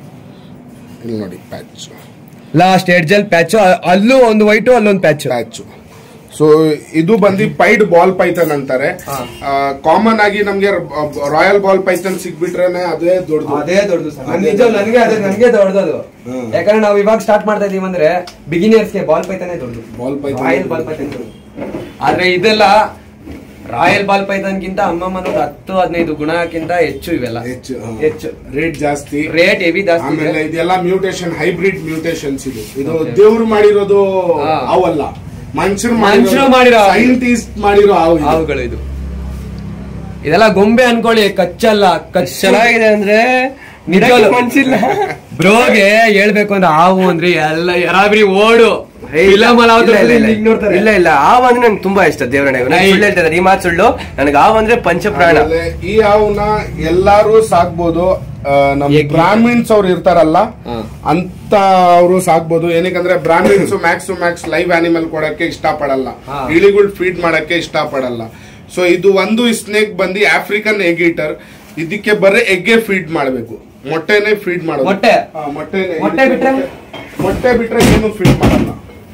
ಇಲ್ಲಿ ನೋಡಿ ಪ್ಯಾಚ್ ಲಾಸ್ಟ್ ಎಡ್ಜಲ್ ಪ್ಯಾಚ್ ಅಲ್ಲೂ ಒಂದು ವೈಟ್ ಅಲ್ಲೊಂದು ಪ್ಯಾಚ್ ಪ್ಯಾಚ್ ಸೊ ಇದು ಬಂದು ಪೈಡ್ ಬಾಲ್ ಪೈಥನ್ ಅಂತಾರೆ ಹಾ. ಕಾಮನ್ ಆಗಿ ನಮ್ಗೆ ರಾಯಲ್ ಬಾಲ್ ಪೈಥನ್ ಸಿಗ್ಬಿಟ್ರೇನೆ ಅದೇ ದೊಡ್ಡದು ಅದೇ ದೊಡ್ಡದು ಸರ್ ನನ್ ನಿಜ ನನಗೆ ಅದೇ ನನಗೆ ದೊಡ್ಡದು ಹ್ಮ್. ಯಾಕಂದ್ರೆ ನಾವು ಇವಾಗ ಸ್ಟಾರ್ಟ್ ಮಾಡ್ತಾ ಇದೀವಿ ಅಂದ್ರೆ ಬಿಗಿನಿಯರ್ಸ್ಗೆ ಬಾಲ್ ಪೈತಾನೆ ದೊಡ್ಡದು Ball python ರಾಯಲ್ ಬಾಲ್ ಪೈತಾನೆ ದೊಡ್ಡದು ಆದ್ರೆ ಇದೆಲ್ಲ ರಾಯಲ್ ಬಾಲ್ ಪೈಥಾನ್ಗಿಂತ ಅಮ್ಮಮ್ಮ ಅನ್ನೋದು ಹತ್ತು ಹದಿನೈದು ಗುಣಕ್ಕಿಂತ ಹೆಚ್ಚು ಇವೆಲ್ಲ ಹೆಚ್ಚು ಹೆಚ್ಚು ರೇಟ್ ಜಾಸ್ತಿ ರೇಟ್ ಹೆವಿ ಜಾಸ್ತಿ ಇದೆ. ಆಮೇಲೆ ಇದೆಲ್ಲ ಮ್ಯೂಟೇಶನ್ ಹೈಬ್ರಿಡ್ ಮ್ಯೂಟೇಶನ್ಸ್ ಇದು ಇದು ದೇವ್ರು ಮಾಡಿರೋದು ಹಾ. ಅವಲ್ಲ ಮನುಷ್ಯರು ಮನುಷ್ಯರು ಮಾಡಿರೋ ಹಾವು. ಸೈಂಟಿಸ್ಟ್ ಮಾಡಿರೋ ಹಾವು ಇದು. ಹಾವುಗಳು ಇದು ಇದೆಲ್ಲ ಗೊಂಬೆ ಅನ್ಕೊಳ್ಳಿ ಕಚ್ಚಲ್ಲ ಕಚ್ಚ ಚೆನ್ನಾಗಿದೆ ಅಂದ್ರೆ ನಿಜವಾಗ್ಲೂ. ಮನ್ಸಿಲ್ಲ ಬ್ರೋಗೆ ಹೇಳ್ಬೇಕು ಅಂದ್ರೆ ಹಾವು ಅಂದ್ರೆ ಎಲ್ಲ ಯಾರಾಬ್ರಿ ಓಡು ಫಿಲಮ್ ಅಲ್ಲಿ ಯಾವ್ದು ಇಲ್ಲ, ಇಲ್ಲ, ಇಲ್ಲ. ಹಿಂಗ್ ನೋಡ್ತಾರೆ ಇಲ್ಲ ಇಲ್ಲ ಹಾವು ಅಂದ್ರೆ ನಂಗೆ ತುಂಬಾ ಇಷ್ಟ ದೇವರಣ್ಣ ನೈ. ಸುಳ್ಳು ಹೇಳ್ತಾ ಇದ್ದಾರೆ ಈ ಮಾತು ಸುಳ್ಳು ನನಗೆ ಹಾವು ಅಂದ್ರೆ ಪಂಚಪ್ರಾಣ ಆಮೇಲೆ ಈ ಹಾವುನ ಎಲ್ಲಾರು ಸಾಕ್ಬೋದು ಆ, ನಮ್ ಏಕೆ? ಬ್ರಾಹ್ಮಿನ್ಸ್ ಅವ್ರು ಇರ್ತಾರಲ್ಲ ಹಾ. ಅಂತ ಅವರು ಸಾಕ್ಬೋದು ಏನಕ್ಕಂದ್ರೆ Brahmins max to max live animal ಕೊಡಕ್ಕೆ ಇಷ್ಟಪಡಲ್ಲ ಹಾ. ಇಳಿಗಳು ಫೀಡ್ ಮಾಡಕ್ಕೆ ಇಷ್ಟಪಡಲ್ಲ ಸೊ ಇದು ಒಂದು ಸ್ನೇಕ್ ಬಂದು ಆಫ್ರಿಕನ್ ಎಗ್ ಈಟರ್ ಇದಕ್ಕೆ ಬರೀ ಎಗ್ಗೆ ಫೀಡ್ ಮಾಡಬೇಕು ಮೊಟ್ಟೆನೆ ಫೀಡ್ ಮಾಡೋದು ಮೊಟ್ಟೆ? ಹಾ, ಮೊಟ್ಟೆನೆ ಮೊಟ್ಟೆ ಬಿಟ್ರೆ? ಮೊಟ್ಟೆ ಬಿಟ್ರೆ ಏನು ಫೀಡ್ ಮಾಡಲ್ಲ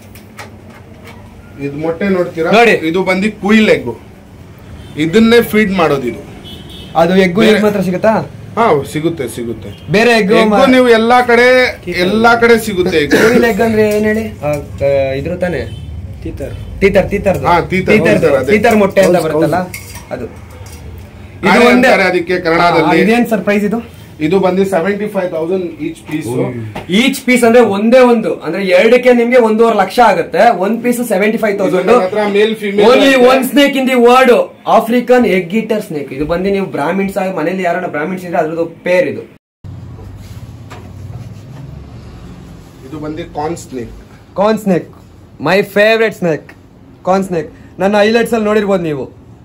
ಇದು ಮೊಟ್ಟೆ ನೋಡ್ತೀರಾ ನೋಡಿ. ಇದು ಬಂದು ಕುಯಿಲ್ ಎಗ್ ಇದನ್ನೇ ಫೀಡ್ ಮಾಡೋದು ಇದು ಅದು ಎಗ್ಗು ಬೇರೆ- ಎಗ್ ಮಾತ್ರ ಸಿಗುತ್ತಾ ಹಾ ಸಿಗುತ್ತೆ ಸಿಗುತ್ತೆ ಬೇರೆ ಎಗ್ಗು ಎಗ್ಗು ನೀವು ಎಲ್ಲಾ ಕಡೆ ಎಲ್ಲಾ ಕಡೆ ಸಿಗುತ್ತೆ ಎಗ್ ಎಗ್ ಅಂದ್ರೆ ಏನ್ ಹೇಳಿ ಆ, ಆ, ಇದ್ರ ತಾನೆ ತೀತರ್ ತೀತರ್ ತೀತರ್ ಹಾ, ತೀತರ್, ತೀತರ್, ಅದೇ. ತೀತರ್ ಮೊಟ್ಟೆ ಅಂತ ಹೌದು, ಬರುತ್ತಲ್ಲ ಅದು ಇದು ಕಾಳೆ ಒಂದೇ ಅಂತಾರೆ ಅದಕ್ಕೆ ಕನ್ನಡದಲ್ಲಿ. ಆ, ಇದೇನ್ ಸರ್ಪ್ರೈಸ್ ಇದು ಇದು ಬಂದು seventy five thousand each piece each piece ಅಂದ್ರೆ ಒಂದೇ ಒಂದು ಅಂದ್ರೆ ಎರಡಕ್ಕೆ ನಿಮ್ಗೆ ಒಂದೂವರೆ ಲಕ್ಷ ಆಗುತ್ತೆ ಒಂದ್ piece seventy five thousand male only one female snake in the world African egg eater snake ಇದು ಬಂದು ನೀವು ಬ್ರಾಹ್ಮಿನ್ಸ್ ಆಗಿ ಮನೇಲಿ ಯಾರನ್ನ ಬ್ರಾಹ್ಮಿನ್ಸ್ ಇದ್ರೆ ಅದ್ರದ್ದು ಪೇರ್ ಇದು ಇದು ಬಂದು corn snake corn snake my favourite snake corn snake ನನ್ನ ಹೈಲೈಟ್ಸ್ ಅಲ್ಲಿ ನೋಡಿರ್ಬೋದು ನೀವು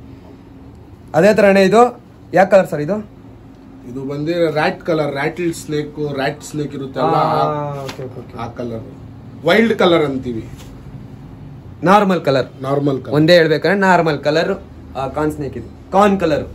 ಅದೇ ತರನೇ ಇದು ಯಾವ ಕಲರ್ ಸರ್ ಇದು ಇದು ಬಂದು rat colour rattle snake rat snake ಇರುತ್ತಲ್ಲ ಆ ಕಲರ್ ವೈಲ್ಡ್ ಕಲರ್ ಅಂತೀವಿ ನಾರ್ಮಲ್ ಕಲರ್ ನಾರ್ಮಲ್ ಕಲರ್ ಒಂದೇ ಹೇಳ್ಬೇಕಂದ್ರೆ ನಾರ್ಮಲ್ ಕಲರ್ ಕಾರ್ನ್ ಸ್ನೇಕ್ ಇದು ಕಾರ್ನ್ ಕಲರ್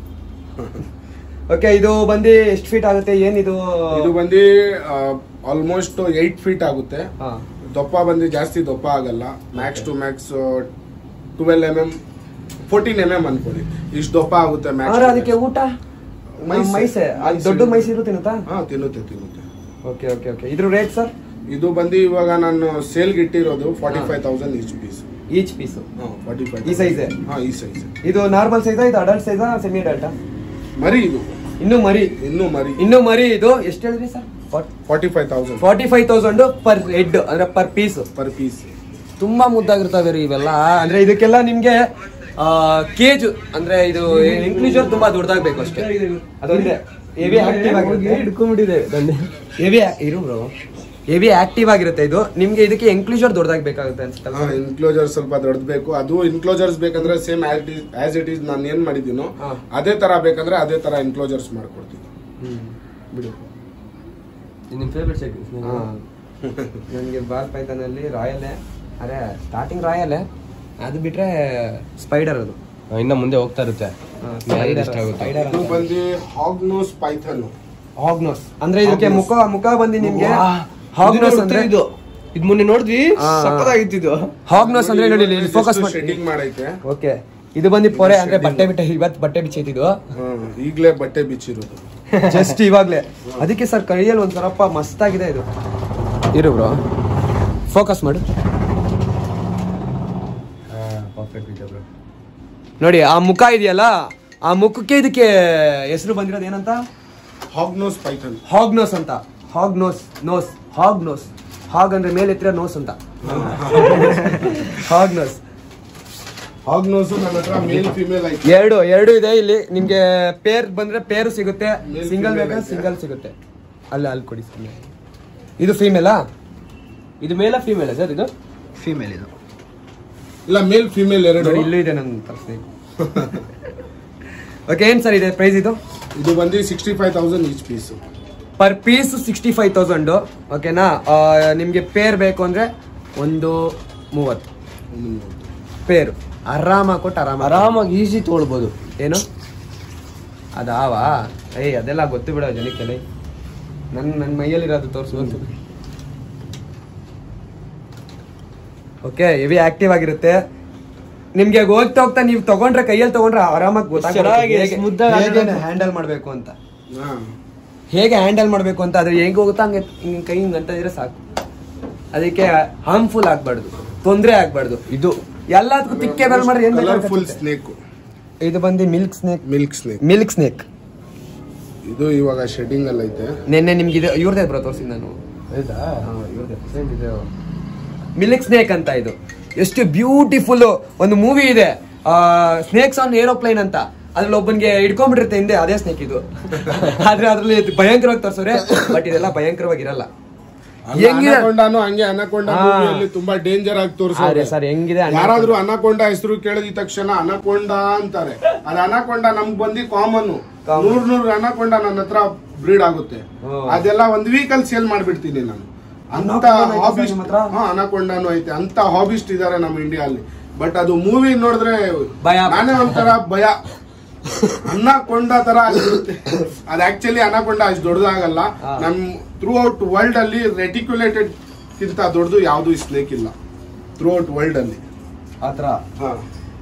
ಓಕೆ ಇದು ಬಂದು ಎಷ್ಟು ಫೀಟ್ ಆಗುತ್ತೆ ಏನಿದು ಇದು ಬಂದು ಆಲ್ಮೋಸ್ಟ್ ಏಟ್ ಫೀಟ್ ಆಗುತ್ತೆ ಹಾ. ದಪ್ಪ ಬಂದು ಜಾಸ್ತಿ ದಪ್ಪ ಆಗಲ್ಲ max to max twelve M M fourteen M M ಅನ್ಕೊಳ್ಳಿ ಇಷ್ಟು ದಪ್ಪ ಆಗುತ್ತೆ ಆದ್ರೆ ಮ್ಯಾಕ್ಸ್ ಅದಕ್ಕೆ ಊಟ ಮೈಸೆ. ಮೈಸೆ ಅದು ಮೈಸೆ. ದೊಡ್ಡ ಮೈಸೂರು ತಿನ್ನುತ್ತಾ ಹಾ ತಿನ್ನುತ್ತೆ ತಿನ್ನುತ್ತೆ ಓಕೆ ಓಕೆ ಓಕೆ ಇದ್ರ ರೇಟ್ ಸರ್ ಇದು ಬಂದು ಇವಾಗ ನಾನು ಸೇಲ್ಗೆ ಇಟ್ಟಿರೋದು forty five thousand each piece each piece forty five ಈ size ಏ? ಹಾ ಈ ಸೈಜ್ ಇದು ನಾರ್ಮಲ್ ಸೈಜಾ ಇದು ಅಡಲ್ಟ್ ಸೈಜಾ ಸೆಮಿ ಅಡಲ್ಟಾ ಮರಿ ಇದು ಇನ್ನು ಮರಿ ಇನ್ನೂ ಮರಿ ಇನ್ನು ಮರಿ ಇದು ಎಷ್ಟು ಹೇಳಿದ್ರಿ sir forty five thousand forty five thousand per head ಅಂದ್ರೆ ಪರ್ ಪೀಸ್ ಪರ್ ಪೀಸ್ ತುಂಬಾ ಮುದ್ದಾಗಿರ್ತವೆ ರೀ ಇವೆಲ್ಲ ಅಂದ್ರೆ ಇದಕ್ಕೆಲ್ಲ ನಿಮ್ಗೆ ಕೇಜ್ ಅಂದ್ರೆ ಇದು ಇನ್ಕ್ಲೂಜರ್ ತುಂಬಾ ದೊಡ್ಡದಾಗಬೇಕು ಅಷ್ಟೇ ಅದೊಂದೇ ಹೆವಿ ಆಕ್ಟಿವ್ ಆಗಿರುತ್ತೆ ಹೆವಿ ಇರು ಬ್ರೋ ಹೆವಿ ಆಕ್ಟಿವ್ ಆಗಿರುತ್ತೆ ಇದು ನಿಮ್ಗೆ ಇದಕ್ಕೆ ಎನ್ಕ್ಲೂಜರ್ ದೊಡ್ಡದಾಗಬೇಕಾಗುತ್ತೆ ಅನ್ಸುತ್ತಲ್ಲ ಇನ್ಕ್ಲೋಜರ್ ಸ್ವಲ್ಪ ದೊಡ್ಡದು ಬೇಕು ಅದು ಇನ್ಕ್ಲೋಜರ್ಸ್ ಬೇಕಂದ್ರೆ ಸೇಮ್ ಆಸ್ ಇಟ್ ಈಸ್ ನಾನು ಏನ್ ಮಾಡಿದ್ದೀನೋ ಹಾ. ಅದೇ ತರ ಬೇಕಂದ್ರೆ ಅದೇ ತರ ಇನ್ಕ್ಲೋಜರ್ಸ್ ಮಾಡ್ಕೊಡ್ತೀನಿ ಬಿಡು ನಿಮ್ ಫೇವ್ರೆಟ್ ನನಗೆ ಬಾಲ್ ಪೈಥಾನಲ್ಲಿ ರಾಯಲ್ಲೇ ಅರೆ ಸ್ಟಾರ್ಟಿಂಗ್ ರಾಯಲ್ಲೇ ಅದು ಬಿಟ್ರೆ ಸ್ಪೈಡರ್ ಅದು ಇನ್ನ ಮುಂದೆ ಹೋಗ್ತಾ ಇರುತ್ತೆ ಸ್ಪೈಡರ್ ಇಷ್ಟ ಆಗುತ್ತೆ. ಇದು ಬಂದು ಹಾಗ್ನೋಸ್ ಪೈಥನ್ ಹಾಗ್ನೋಸ್ ಅಂದ್ರೆ ಇದಕ್ಕೆ ಮುಖ ಮುಖ ಬಂದು ನಿಮ್ಗೆ ಹಾಗ್ನೋಸ್ ಹಾಗ್ನೋಸ್ ಅಂದ್ರೆ ಇದು ಇದು ಮೊನ್ನೆ ನೋಡಿದ್ವಿ ಆ. ಸಕ್ಕತ್ತಾಗಿತ್ತು ಇದು ಹಾಗ್ನೋಸ್ ಅಂದ್ರೆ ನೋಡಿ ಫೋಕಸ್ ಮಾಡಿ ಶೆಡ್ಡಿಂಗ್ ಮಾಡೈತೆ ಓಕೆ ಇದು ಬಂದು ಪೊರೆ ಅಂದ್ರೆ ಬಟ್ಟೆ ಬಿಟ್ಟೆ ಇವತ್ತು ಬಟ್ಟೆ ಬಿಚ್ಚೈತಿದ್ದು ಹ್ಮ್. ಈಗ್ಲೇ ಬಟ್ಟೆ ಬಿಚ್ಚಿರೋದು ಜಸ್ಟ್ ಇವಾಗ್ಲೇ ಅದಕ್ಕೆ ಸರ್ ಕೈಯಲ್ಲಿ ಒಂದ್ ಸ್ವರಪ್ಪ ಮಸ್ತಾಗಿದೆ ಇದು ಇರು ಬ್ರೋ ಫೋಕಸ್ ಮಾಡು ನೋಡಿ ಆ ಮುಖ ಇದೆಯಲ್ಲ ಆ ಮುಖಕ್ಕೆ ಇದಕ್ಕೆ ಹೆಸರು ಬಂದಿರೋದು ಏನಂತ ಹಾಗ್ನೋಸ್ ಪೈಥನ್ ಹಾಗ್ನೋಸ್ ಅಂತ ಹಾಗ್ ನೋಸ್ ನೋಸ್ ಹಾಗ್ ನೋಸ್ ಹಾಗ್ ಅಂದ್ರೆ ಮೇಲೆ ಎತ್ತಿರೋ ನೋಸ್ ಅಂತ ಹಾಗ್ ನೋಸ್ ಹಾಗ್ನೋಸ್ ನನ್ನ ಹತ್ರ ಮೇಲ್ ಫಿಮೇಲ್ ಐತೆ ಎರಡು ಎರಡು ಇದೆ ಇಲ್ಲಿ ನಿಮ್ಗೆ ಪೇರ್ ಬಂದ್ರೆ ಪೇರು ಸಿಗುತ್ತೆ Male, ಸಿಂಗಲ್ female ಬೇಕಾದ್ರೆ ಐತೆ. ಸಿಂಗಲ್ ಸಿಗುತ್ತೆ ಅಲ್ಲ ಅಲ್ಲಿ ಕೊಡಿ ಸುಮ್ನೆ. ಇದು ಫೀಮೇಲಾ ಇದು ಮೇಲ ಫೀಮೇಲ್ ಸರ್ ಇದು ಫೀಮೇಲ್ ಇದು ಇಲ್ಲ ಮೇಲ್ ಫಿಮೇಲ್ ಎರಡು ನೋಡಿ ಇಲ್ಲೂ ಇದೆ ನನ್ನ ತರಿಸಿ ಓಕೆ ಏನ್ ಸರ್ ಇದೆ ಪ್ರೈಸ್ ಇದು ಇದು ಬಂದು sixty five thousand each piece per piece sixty five thousand ಓಕೆನಾ ಆ, ನಿಮ್ಗೆ ಪೇರ್ ಬೇಕು ಅಂದ್ರೆ ಒಂದು ಮೂವತ್ತು ಪೇರು ಆರಾಮಾಗಿ ಕೊಟ್ಟು ಆರಾಮ ಆರಾಮಾಗಿ ಈಸಿ ತೊಗೊಳ್ಬೋದು ಏನು ಅದಾವಾ ಏಯ್ ಅದೆಲ್ಲ ಗೊತ್ತು ಬಿಡೋ ಜನಕ್ಕೆಲ್ಲ ನನ್ನ ನನ್ನ ಮೈಯಲ್ಲಿರೋದು ತೋರಿಸು ಓಕೆ ಹೆವಿ ಆಕ್ಟಿವ್ ಆಗಿರುತ್ತೆ ನಿಮ್ಗೆ ಹೋಗ್ತಾ ಹೋಗ್ತಾ ನೀವು ತಗೊಂಡ್ರೆ ಕೈಯಲ್ಲಿ ತಗೊಂಡ್ರೆ ಆರಾಮಾಗಿ ಚೆನ್ನಾಗಿ smooth ಆಗಿ ಗೊತ್ತಾಗುತ್ತೆ ಹ್ಯಾಂಡಲ್ ಮಾಡ್ಬೇಕು ಅಂತ ಹಾ ಹೇಗೆ ಹ್ಯಾಂಡಲ್ ಮಾಡ್ಬೇಕು ಅಂತ ಅದು ಹೆಂಗ್ ಹೋಗುತ್ತಾ ಹಂಗೆ ಹಿಂಗ್ ಕೈ ಹಿಂಗ್ ಅಂತ ಇದ್ರೆ ಸಾಕು ಅದಕ್ಕೆ ಹಾರ್ಮ್ಫುಲ್ ಆಗ್ಬಾರ್ದು ತೊಂದ್ರೆ ಆಗ್ಬಾರ್ದು ಇದು ಎಲ್ಲದಕ್ಕೂ ತಿಕ್ಕೆ ಬೆಲ್ ಮಾಡ್ರಿ ಏನ್ ಕಲರ್ಫುಲ್ ಬೇಕಾಗುತ್ತೆ ಸ್ನೇಕ್ ಇದು ಬಂದು milk snake milk snake milk snake ಇದು ಇವಾಗ ಶೆಡ್ಡಿಂಗ್ ಅಲ್ಲಿ ಐತೆ ನಿನ್ನೆ ನಿಮ್ಗೆ ಇದು ಇವ್ರದೇ ಬ್ರೋ ತೋರಿಸಿದ್ ನಾನು ಮಿಲ್ಕ್ ಸ್ನೇಕ್ ಅಂತ ಇದು ಎಷ್ಟು ಬ್ಯೂಟಿಫುಲ್ ಒಂದು ಮೂವಿ ಇದೆ ಸ್ನೇಕ್ಸ್ ಆನ್ ಏರೋಪ್ಲೈನ್ ಅಂತ ಅದ್ರಲ್ಲಿ ಒಬ್ಬನಿಗೆ ಹಿಡ್ಕೊಂಡ್ಬಿಟ್ಟಿರುತ್ತೆ ಹಿಂದೆ ಅದೇ ಸ್ನೇಕ್ ಇದು ಆದ್ರೆ ಅದ್ರಲ್ಲಿ ಇದು ಭಯಂಕರವಾಗಿ ತೋರ್ಸೋರೆ ಬಟ್ ಇದೆಲ್ಲ ಭಯಂಕರವಾಗಿರಲ್ಲ ಹೆಂಗಿದೆ ಅನಕೊಂಡಾನು ಹಂಗೆ ಅನಕೊಂಡ ಹಾ. ಮೂವಿಯಲ್ಲಿ ತುಂಬಾ ಡೇಂಜರ್ ಆಗಿ ಆದ್ರೆ ತೋರಿಸ್ತಾರೆ ಸರ್ ಹೆಂಗಿದೆ ಅನ್ನ- ಯಾರಾದ್ರೂ ಅನಕೊಂಡ ಹೆಸರು ಕೇಳಿದ ತಕ್ಷಣ ಅನಕೊಂಡ ಅಂತಾರೆ ಅದು ಅನಕೊಂಡ ನಮ್ಗ್ ಬಂದಿ ಕಾಮನ್ Common. ನೂರ್ ನೂರ್ ಅನಕೊಂಡ ನನ್ನ ಹತ್ರ ಬ್ರೀಡ್ ಆಗುತ್ತೆ ಹ್ಮ್. ಅದೆಲ್ಲ ಒಂದ್ ವೀಕ್ ಅಲ್ಲಿ ಸೇಲ್ ಮಾಡ್ಬಿಡ್ತೀನಿ ನಾನು ಅಂತ Anaconda ಐತಾ ಹಾಬಿಸ್ಟ್ ನಿಮ್ಮ ಹತ್ರ? ಹಾ ಅನಕೊಂಡಾನು ಐತೆ ಅಂತ ಹಾಬಿಸ್ಟ್ ಇದಾರೆ ನಮ್ಮ ಇಂಡಿಯಾ ಅಲ್ಲಿ ಬಟ್ ಅದು ಮೂವಿ ನೋಡಿದ್ರೆ ಭಯ. ನಾನೇ ಒಂಥರ ಭಯ ಅನಕೊಂಡ ತರ ಆಗಿರುತ್ತೆ ಅದು ಆಕ್ಚುಲಿ ಅನಕೊಂಡ ಅಷ್ಟು ದೊಡ್ಡದಾಗಲ್ಲ ಹಾ. ನಮ್ ಥ್ರೂ ಔಟ್ ವರ್ಲ್ಡ್ ಅಲ್ಲಿ ರೆಟಿಕ್ಯುಲೇಟೆಡ್ ಕಿಂತ ದೊಡ್ಡದು ಯಾವ್ದು ಸ್ನೇಕ್ ಇಲ್ಲ ಥ್ರೂ ಔಟ್ ವರ್ಲ್ಡ್ ಅಲ್ಲಿ ಆತರ ಹಾ.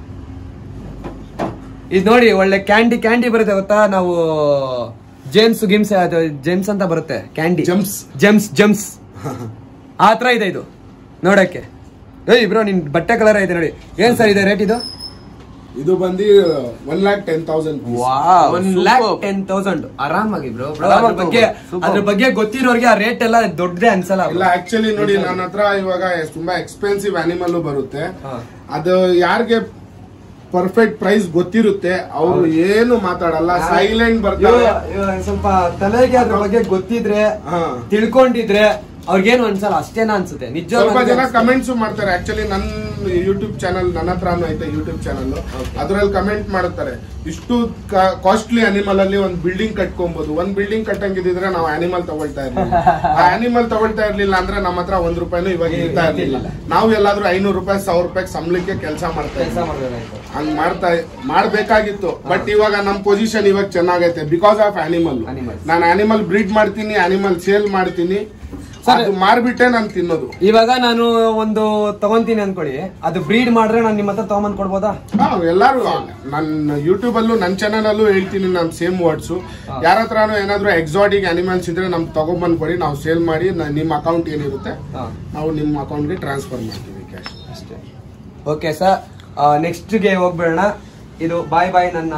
ಇದು ನೋಡಿ ಒಳ್ಳೆ ಕ್ಯಾಂಡಿ ಕ್ಯಾಂಡಿ ಬರುತ್ತೆ ಗೊತ್ತಾ ನಾವು ಜೇಮ್ಸ್ ಗಿಮ್ಸ್ ಅದು ಜೇಮ್ಸ್ ಅಂತ ಬರುತ್ತೆ ಕ್ಯಾಂಡಿ Gems. ಜೆಮ್ಸ್ ಜೆಮ್ಸ್ ಆ ತರ ಇದೆ ಇದು ನೋಡಕ್ಕೆ ಏಯ್ ಬ್ರೋ ನಿನ್ ಬಟ್ಟೆ ಕಲರ್ ಐತೆ ನೋಡಿ ಏನ್ ಸರ್ ಇದೆ ರೇಟ್ ಇದು ಇದು ಬಂದು one lakh ten thousand one lakh ten thousand ಆರಾಮಾಗಿ ಬ್ರೋ ಅದ್ರ ಬಗ್ಗೆ ಅದ್ರ ಬಗ್ಗೆ ಗೊತ್ತಿರೋರಿಗೆ ಆ ರೇಟ್ ಎಲ್ಲ ದೊಡ್ಡದೇ ಅನ್ಸಲ್ಲ ಇಲ್ಲ ಆಕ್ಚುಲಿ ನೋಡಿ ನನ್ನ ಹತ್ರ ಇವಾಗ ತುಂಬಾ ಎಕ್ಸ್ಪೆನ್ಸಿವ್ ಅನಿಮಲ್ ಬರುತ್ತೆ ಹಾ. ಅದು ಯಾರಿಗೆ ಪರ್ಫೆಕ್ಟ್ ಪ್ರೈಸ್ ಗೊತ್ತಿರುತ್ತೆ ಅವ್ರು ಏನು ಮಾತಾಡಲ್ಲ ಸೈಲೆಂಟ್ ಬರ್ತಾರೆ ಇವಾಗ- ಇವಾಗ ಸ್ವಲ್ಪ ತಲೆಗೆ ಅದ್ರ ಬಗ್ಗೆ ಗೊತ್ತಿದ್ರೆ ಹಾ. ತಿಳ್ಕೊಂಡಿದ್ರೆ ಅವ್ರಿಗೇನು ಅನ್ಸಲ್ಲ ಅಷ್ಟೇನ ಅನ್ಸುತ್ತೆ ನಿಜ ಸ್ವಲ್ಪ ಜನ ಕಮೆಂಟ್ಸ್ ಮಾಡ್ತಾರೆ ಆಕ್ಚುಲಿ ನನ್ನ ಯೂಟ್ಯೂಬ್ ಚಾನಲ್ ನನ್ನ ಹತ್ರನೂ ಐತೆ ಯೂಟ್ಯೂಬ್ ಚಾನಲ್ ಅದ್ರಲ್ಲಿ ಕಮೆಂಟ್ ಮಾಡುತ್ತಾರೆ ಇಷ್ಟು ಕಾಸ್ಟ್ಲಿ ಅನಿಮಲ್ ಅಲ್ಲಿ ಒಂದ್ ಬಿಲ್ಡಿಂಗ್ ಕಟ್ಕೊಬಹುದು ಒಂದ್ ಬಿಲ್ಡಿಂಗ್ ಕಟ್ಟಂಗಿದ್ರೆ ನಾವು ಅನಿಮಲ್ ತಗೊಳ್ತಾ ಇರ್ಲಿಲ್ಲ ಆ ಅನಿಮಲ್ ತಗೊಳ್ತಾ ಇರ್ಲಿಲ್ಲ ಅಂದ್ರೆ ನಮ್ಮ ಹತ್ರ ಒಂದ್ ರೂಪಾಯಿನೂ ಇವಾಗ ಇರ್ತಾ ಇರ್ಲಿಲ್ಲ ನಾವು ಎಲ್ಲಾದ್ರೂ ಐನೂರು ರೂಪಾಯಿ ಸಾವಿರ ರೂಪಾಯಿ ಸಂಬಳಕ್ಕೆ ಕೆಲಸ ಮಾಡ್ತಾ ಕೆಲಸ ಇದ್ವಿ ಮಾಡ್ಬೇಕಾಯ್ತು ಹಂಗ್ ಮಾಡ್ತಾ ಮಾಡ್ಬೇಕಾಗಿತ್ತು ಬಟ್ ಇವಾಗ ನಮ್ ಪೊಸಿಷನ್ ಇವಾಗ ಚೆನ್ನಾಗೈತೆ ಬಿಕಾಸ್ ಆಫ್ ಅನಿಮಲ್ Animals. ನಾನು ಅನಿಮಲ್ ಬ್ರೀಡ್ ಮಾಡ್ತೀನಿ ಅನಿಮಲ್ ಸೇಲ್ ಮಾಡ್ತೀನಿ ಅದು ಮಾರ್ಬಿಟ್ಟೆ ನಾನು ತಿನ್ನೋದು ಇವಾಗ ನಾನು ಒಂದು ತಗೊಂತೀನಿ ಅನ್ಕೊಳ್ಳಿ ಅದು ಬ್ರೀಡ್ ಮಾಡ್ರೆ ನಾನು ನಿಮ್ಮ ಹತ್ರ ತಗೊಂಬಂದ್ ಕೊಡ್ಬೋದಾ ಹಾ, ಎಲ್ಲಾರು ನನ್ನ ಯೂಟ್ಯೂಬ್ ಅಲ್ಲೂ ನನ್ನ ಚಾನಲ್ ಅಲ್ಲೂ ಹೇಳ್ತೀನಿ ನಾನು ಸೇಮ್ ವರ್ಡ್ಸ್ ಯಾರ ಹತ್ರನೂ ಏನಾದ್ರು ಎಕ್ಸಾಟಿಕ್ ಅನಿಮಲ್ಸ್ ಇದ್ರೆ ನಮ್ಗೆ ತಗೊಂಡ್ಬಂದ್ ಕೊಡಿ ನಾವು ಸೇಲ್ ಮಾಡಿ ನ- ನಿಮ್ಮ ಅಕೌಂಟ್ ಏನಿರುತ್ತೆ ಹಾ. ನಾವು ನಿಮ್ಮ ಅಕೌಂಟ್ಗೆ ಟ್ರಾನ್ಸ್ಫರ್ ಮಾಡ್ತೀವಿ ಕ್ಯಾಶ್ ಅಷ್ಟೇ ಓಕೆ ಸರ್ ನೆಕ್ಸ್ಟ್ಗೆ ಹೋಗ್ಬೇಡ ಇದು ಬಾಯ್ ಬಾಯ್ ನನ್ನ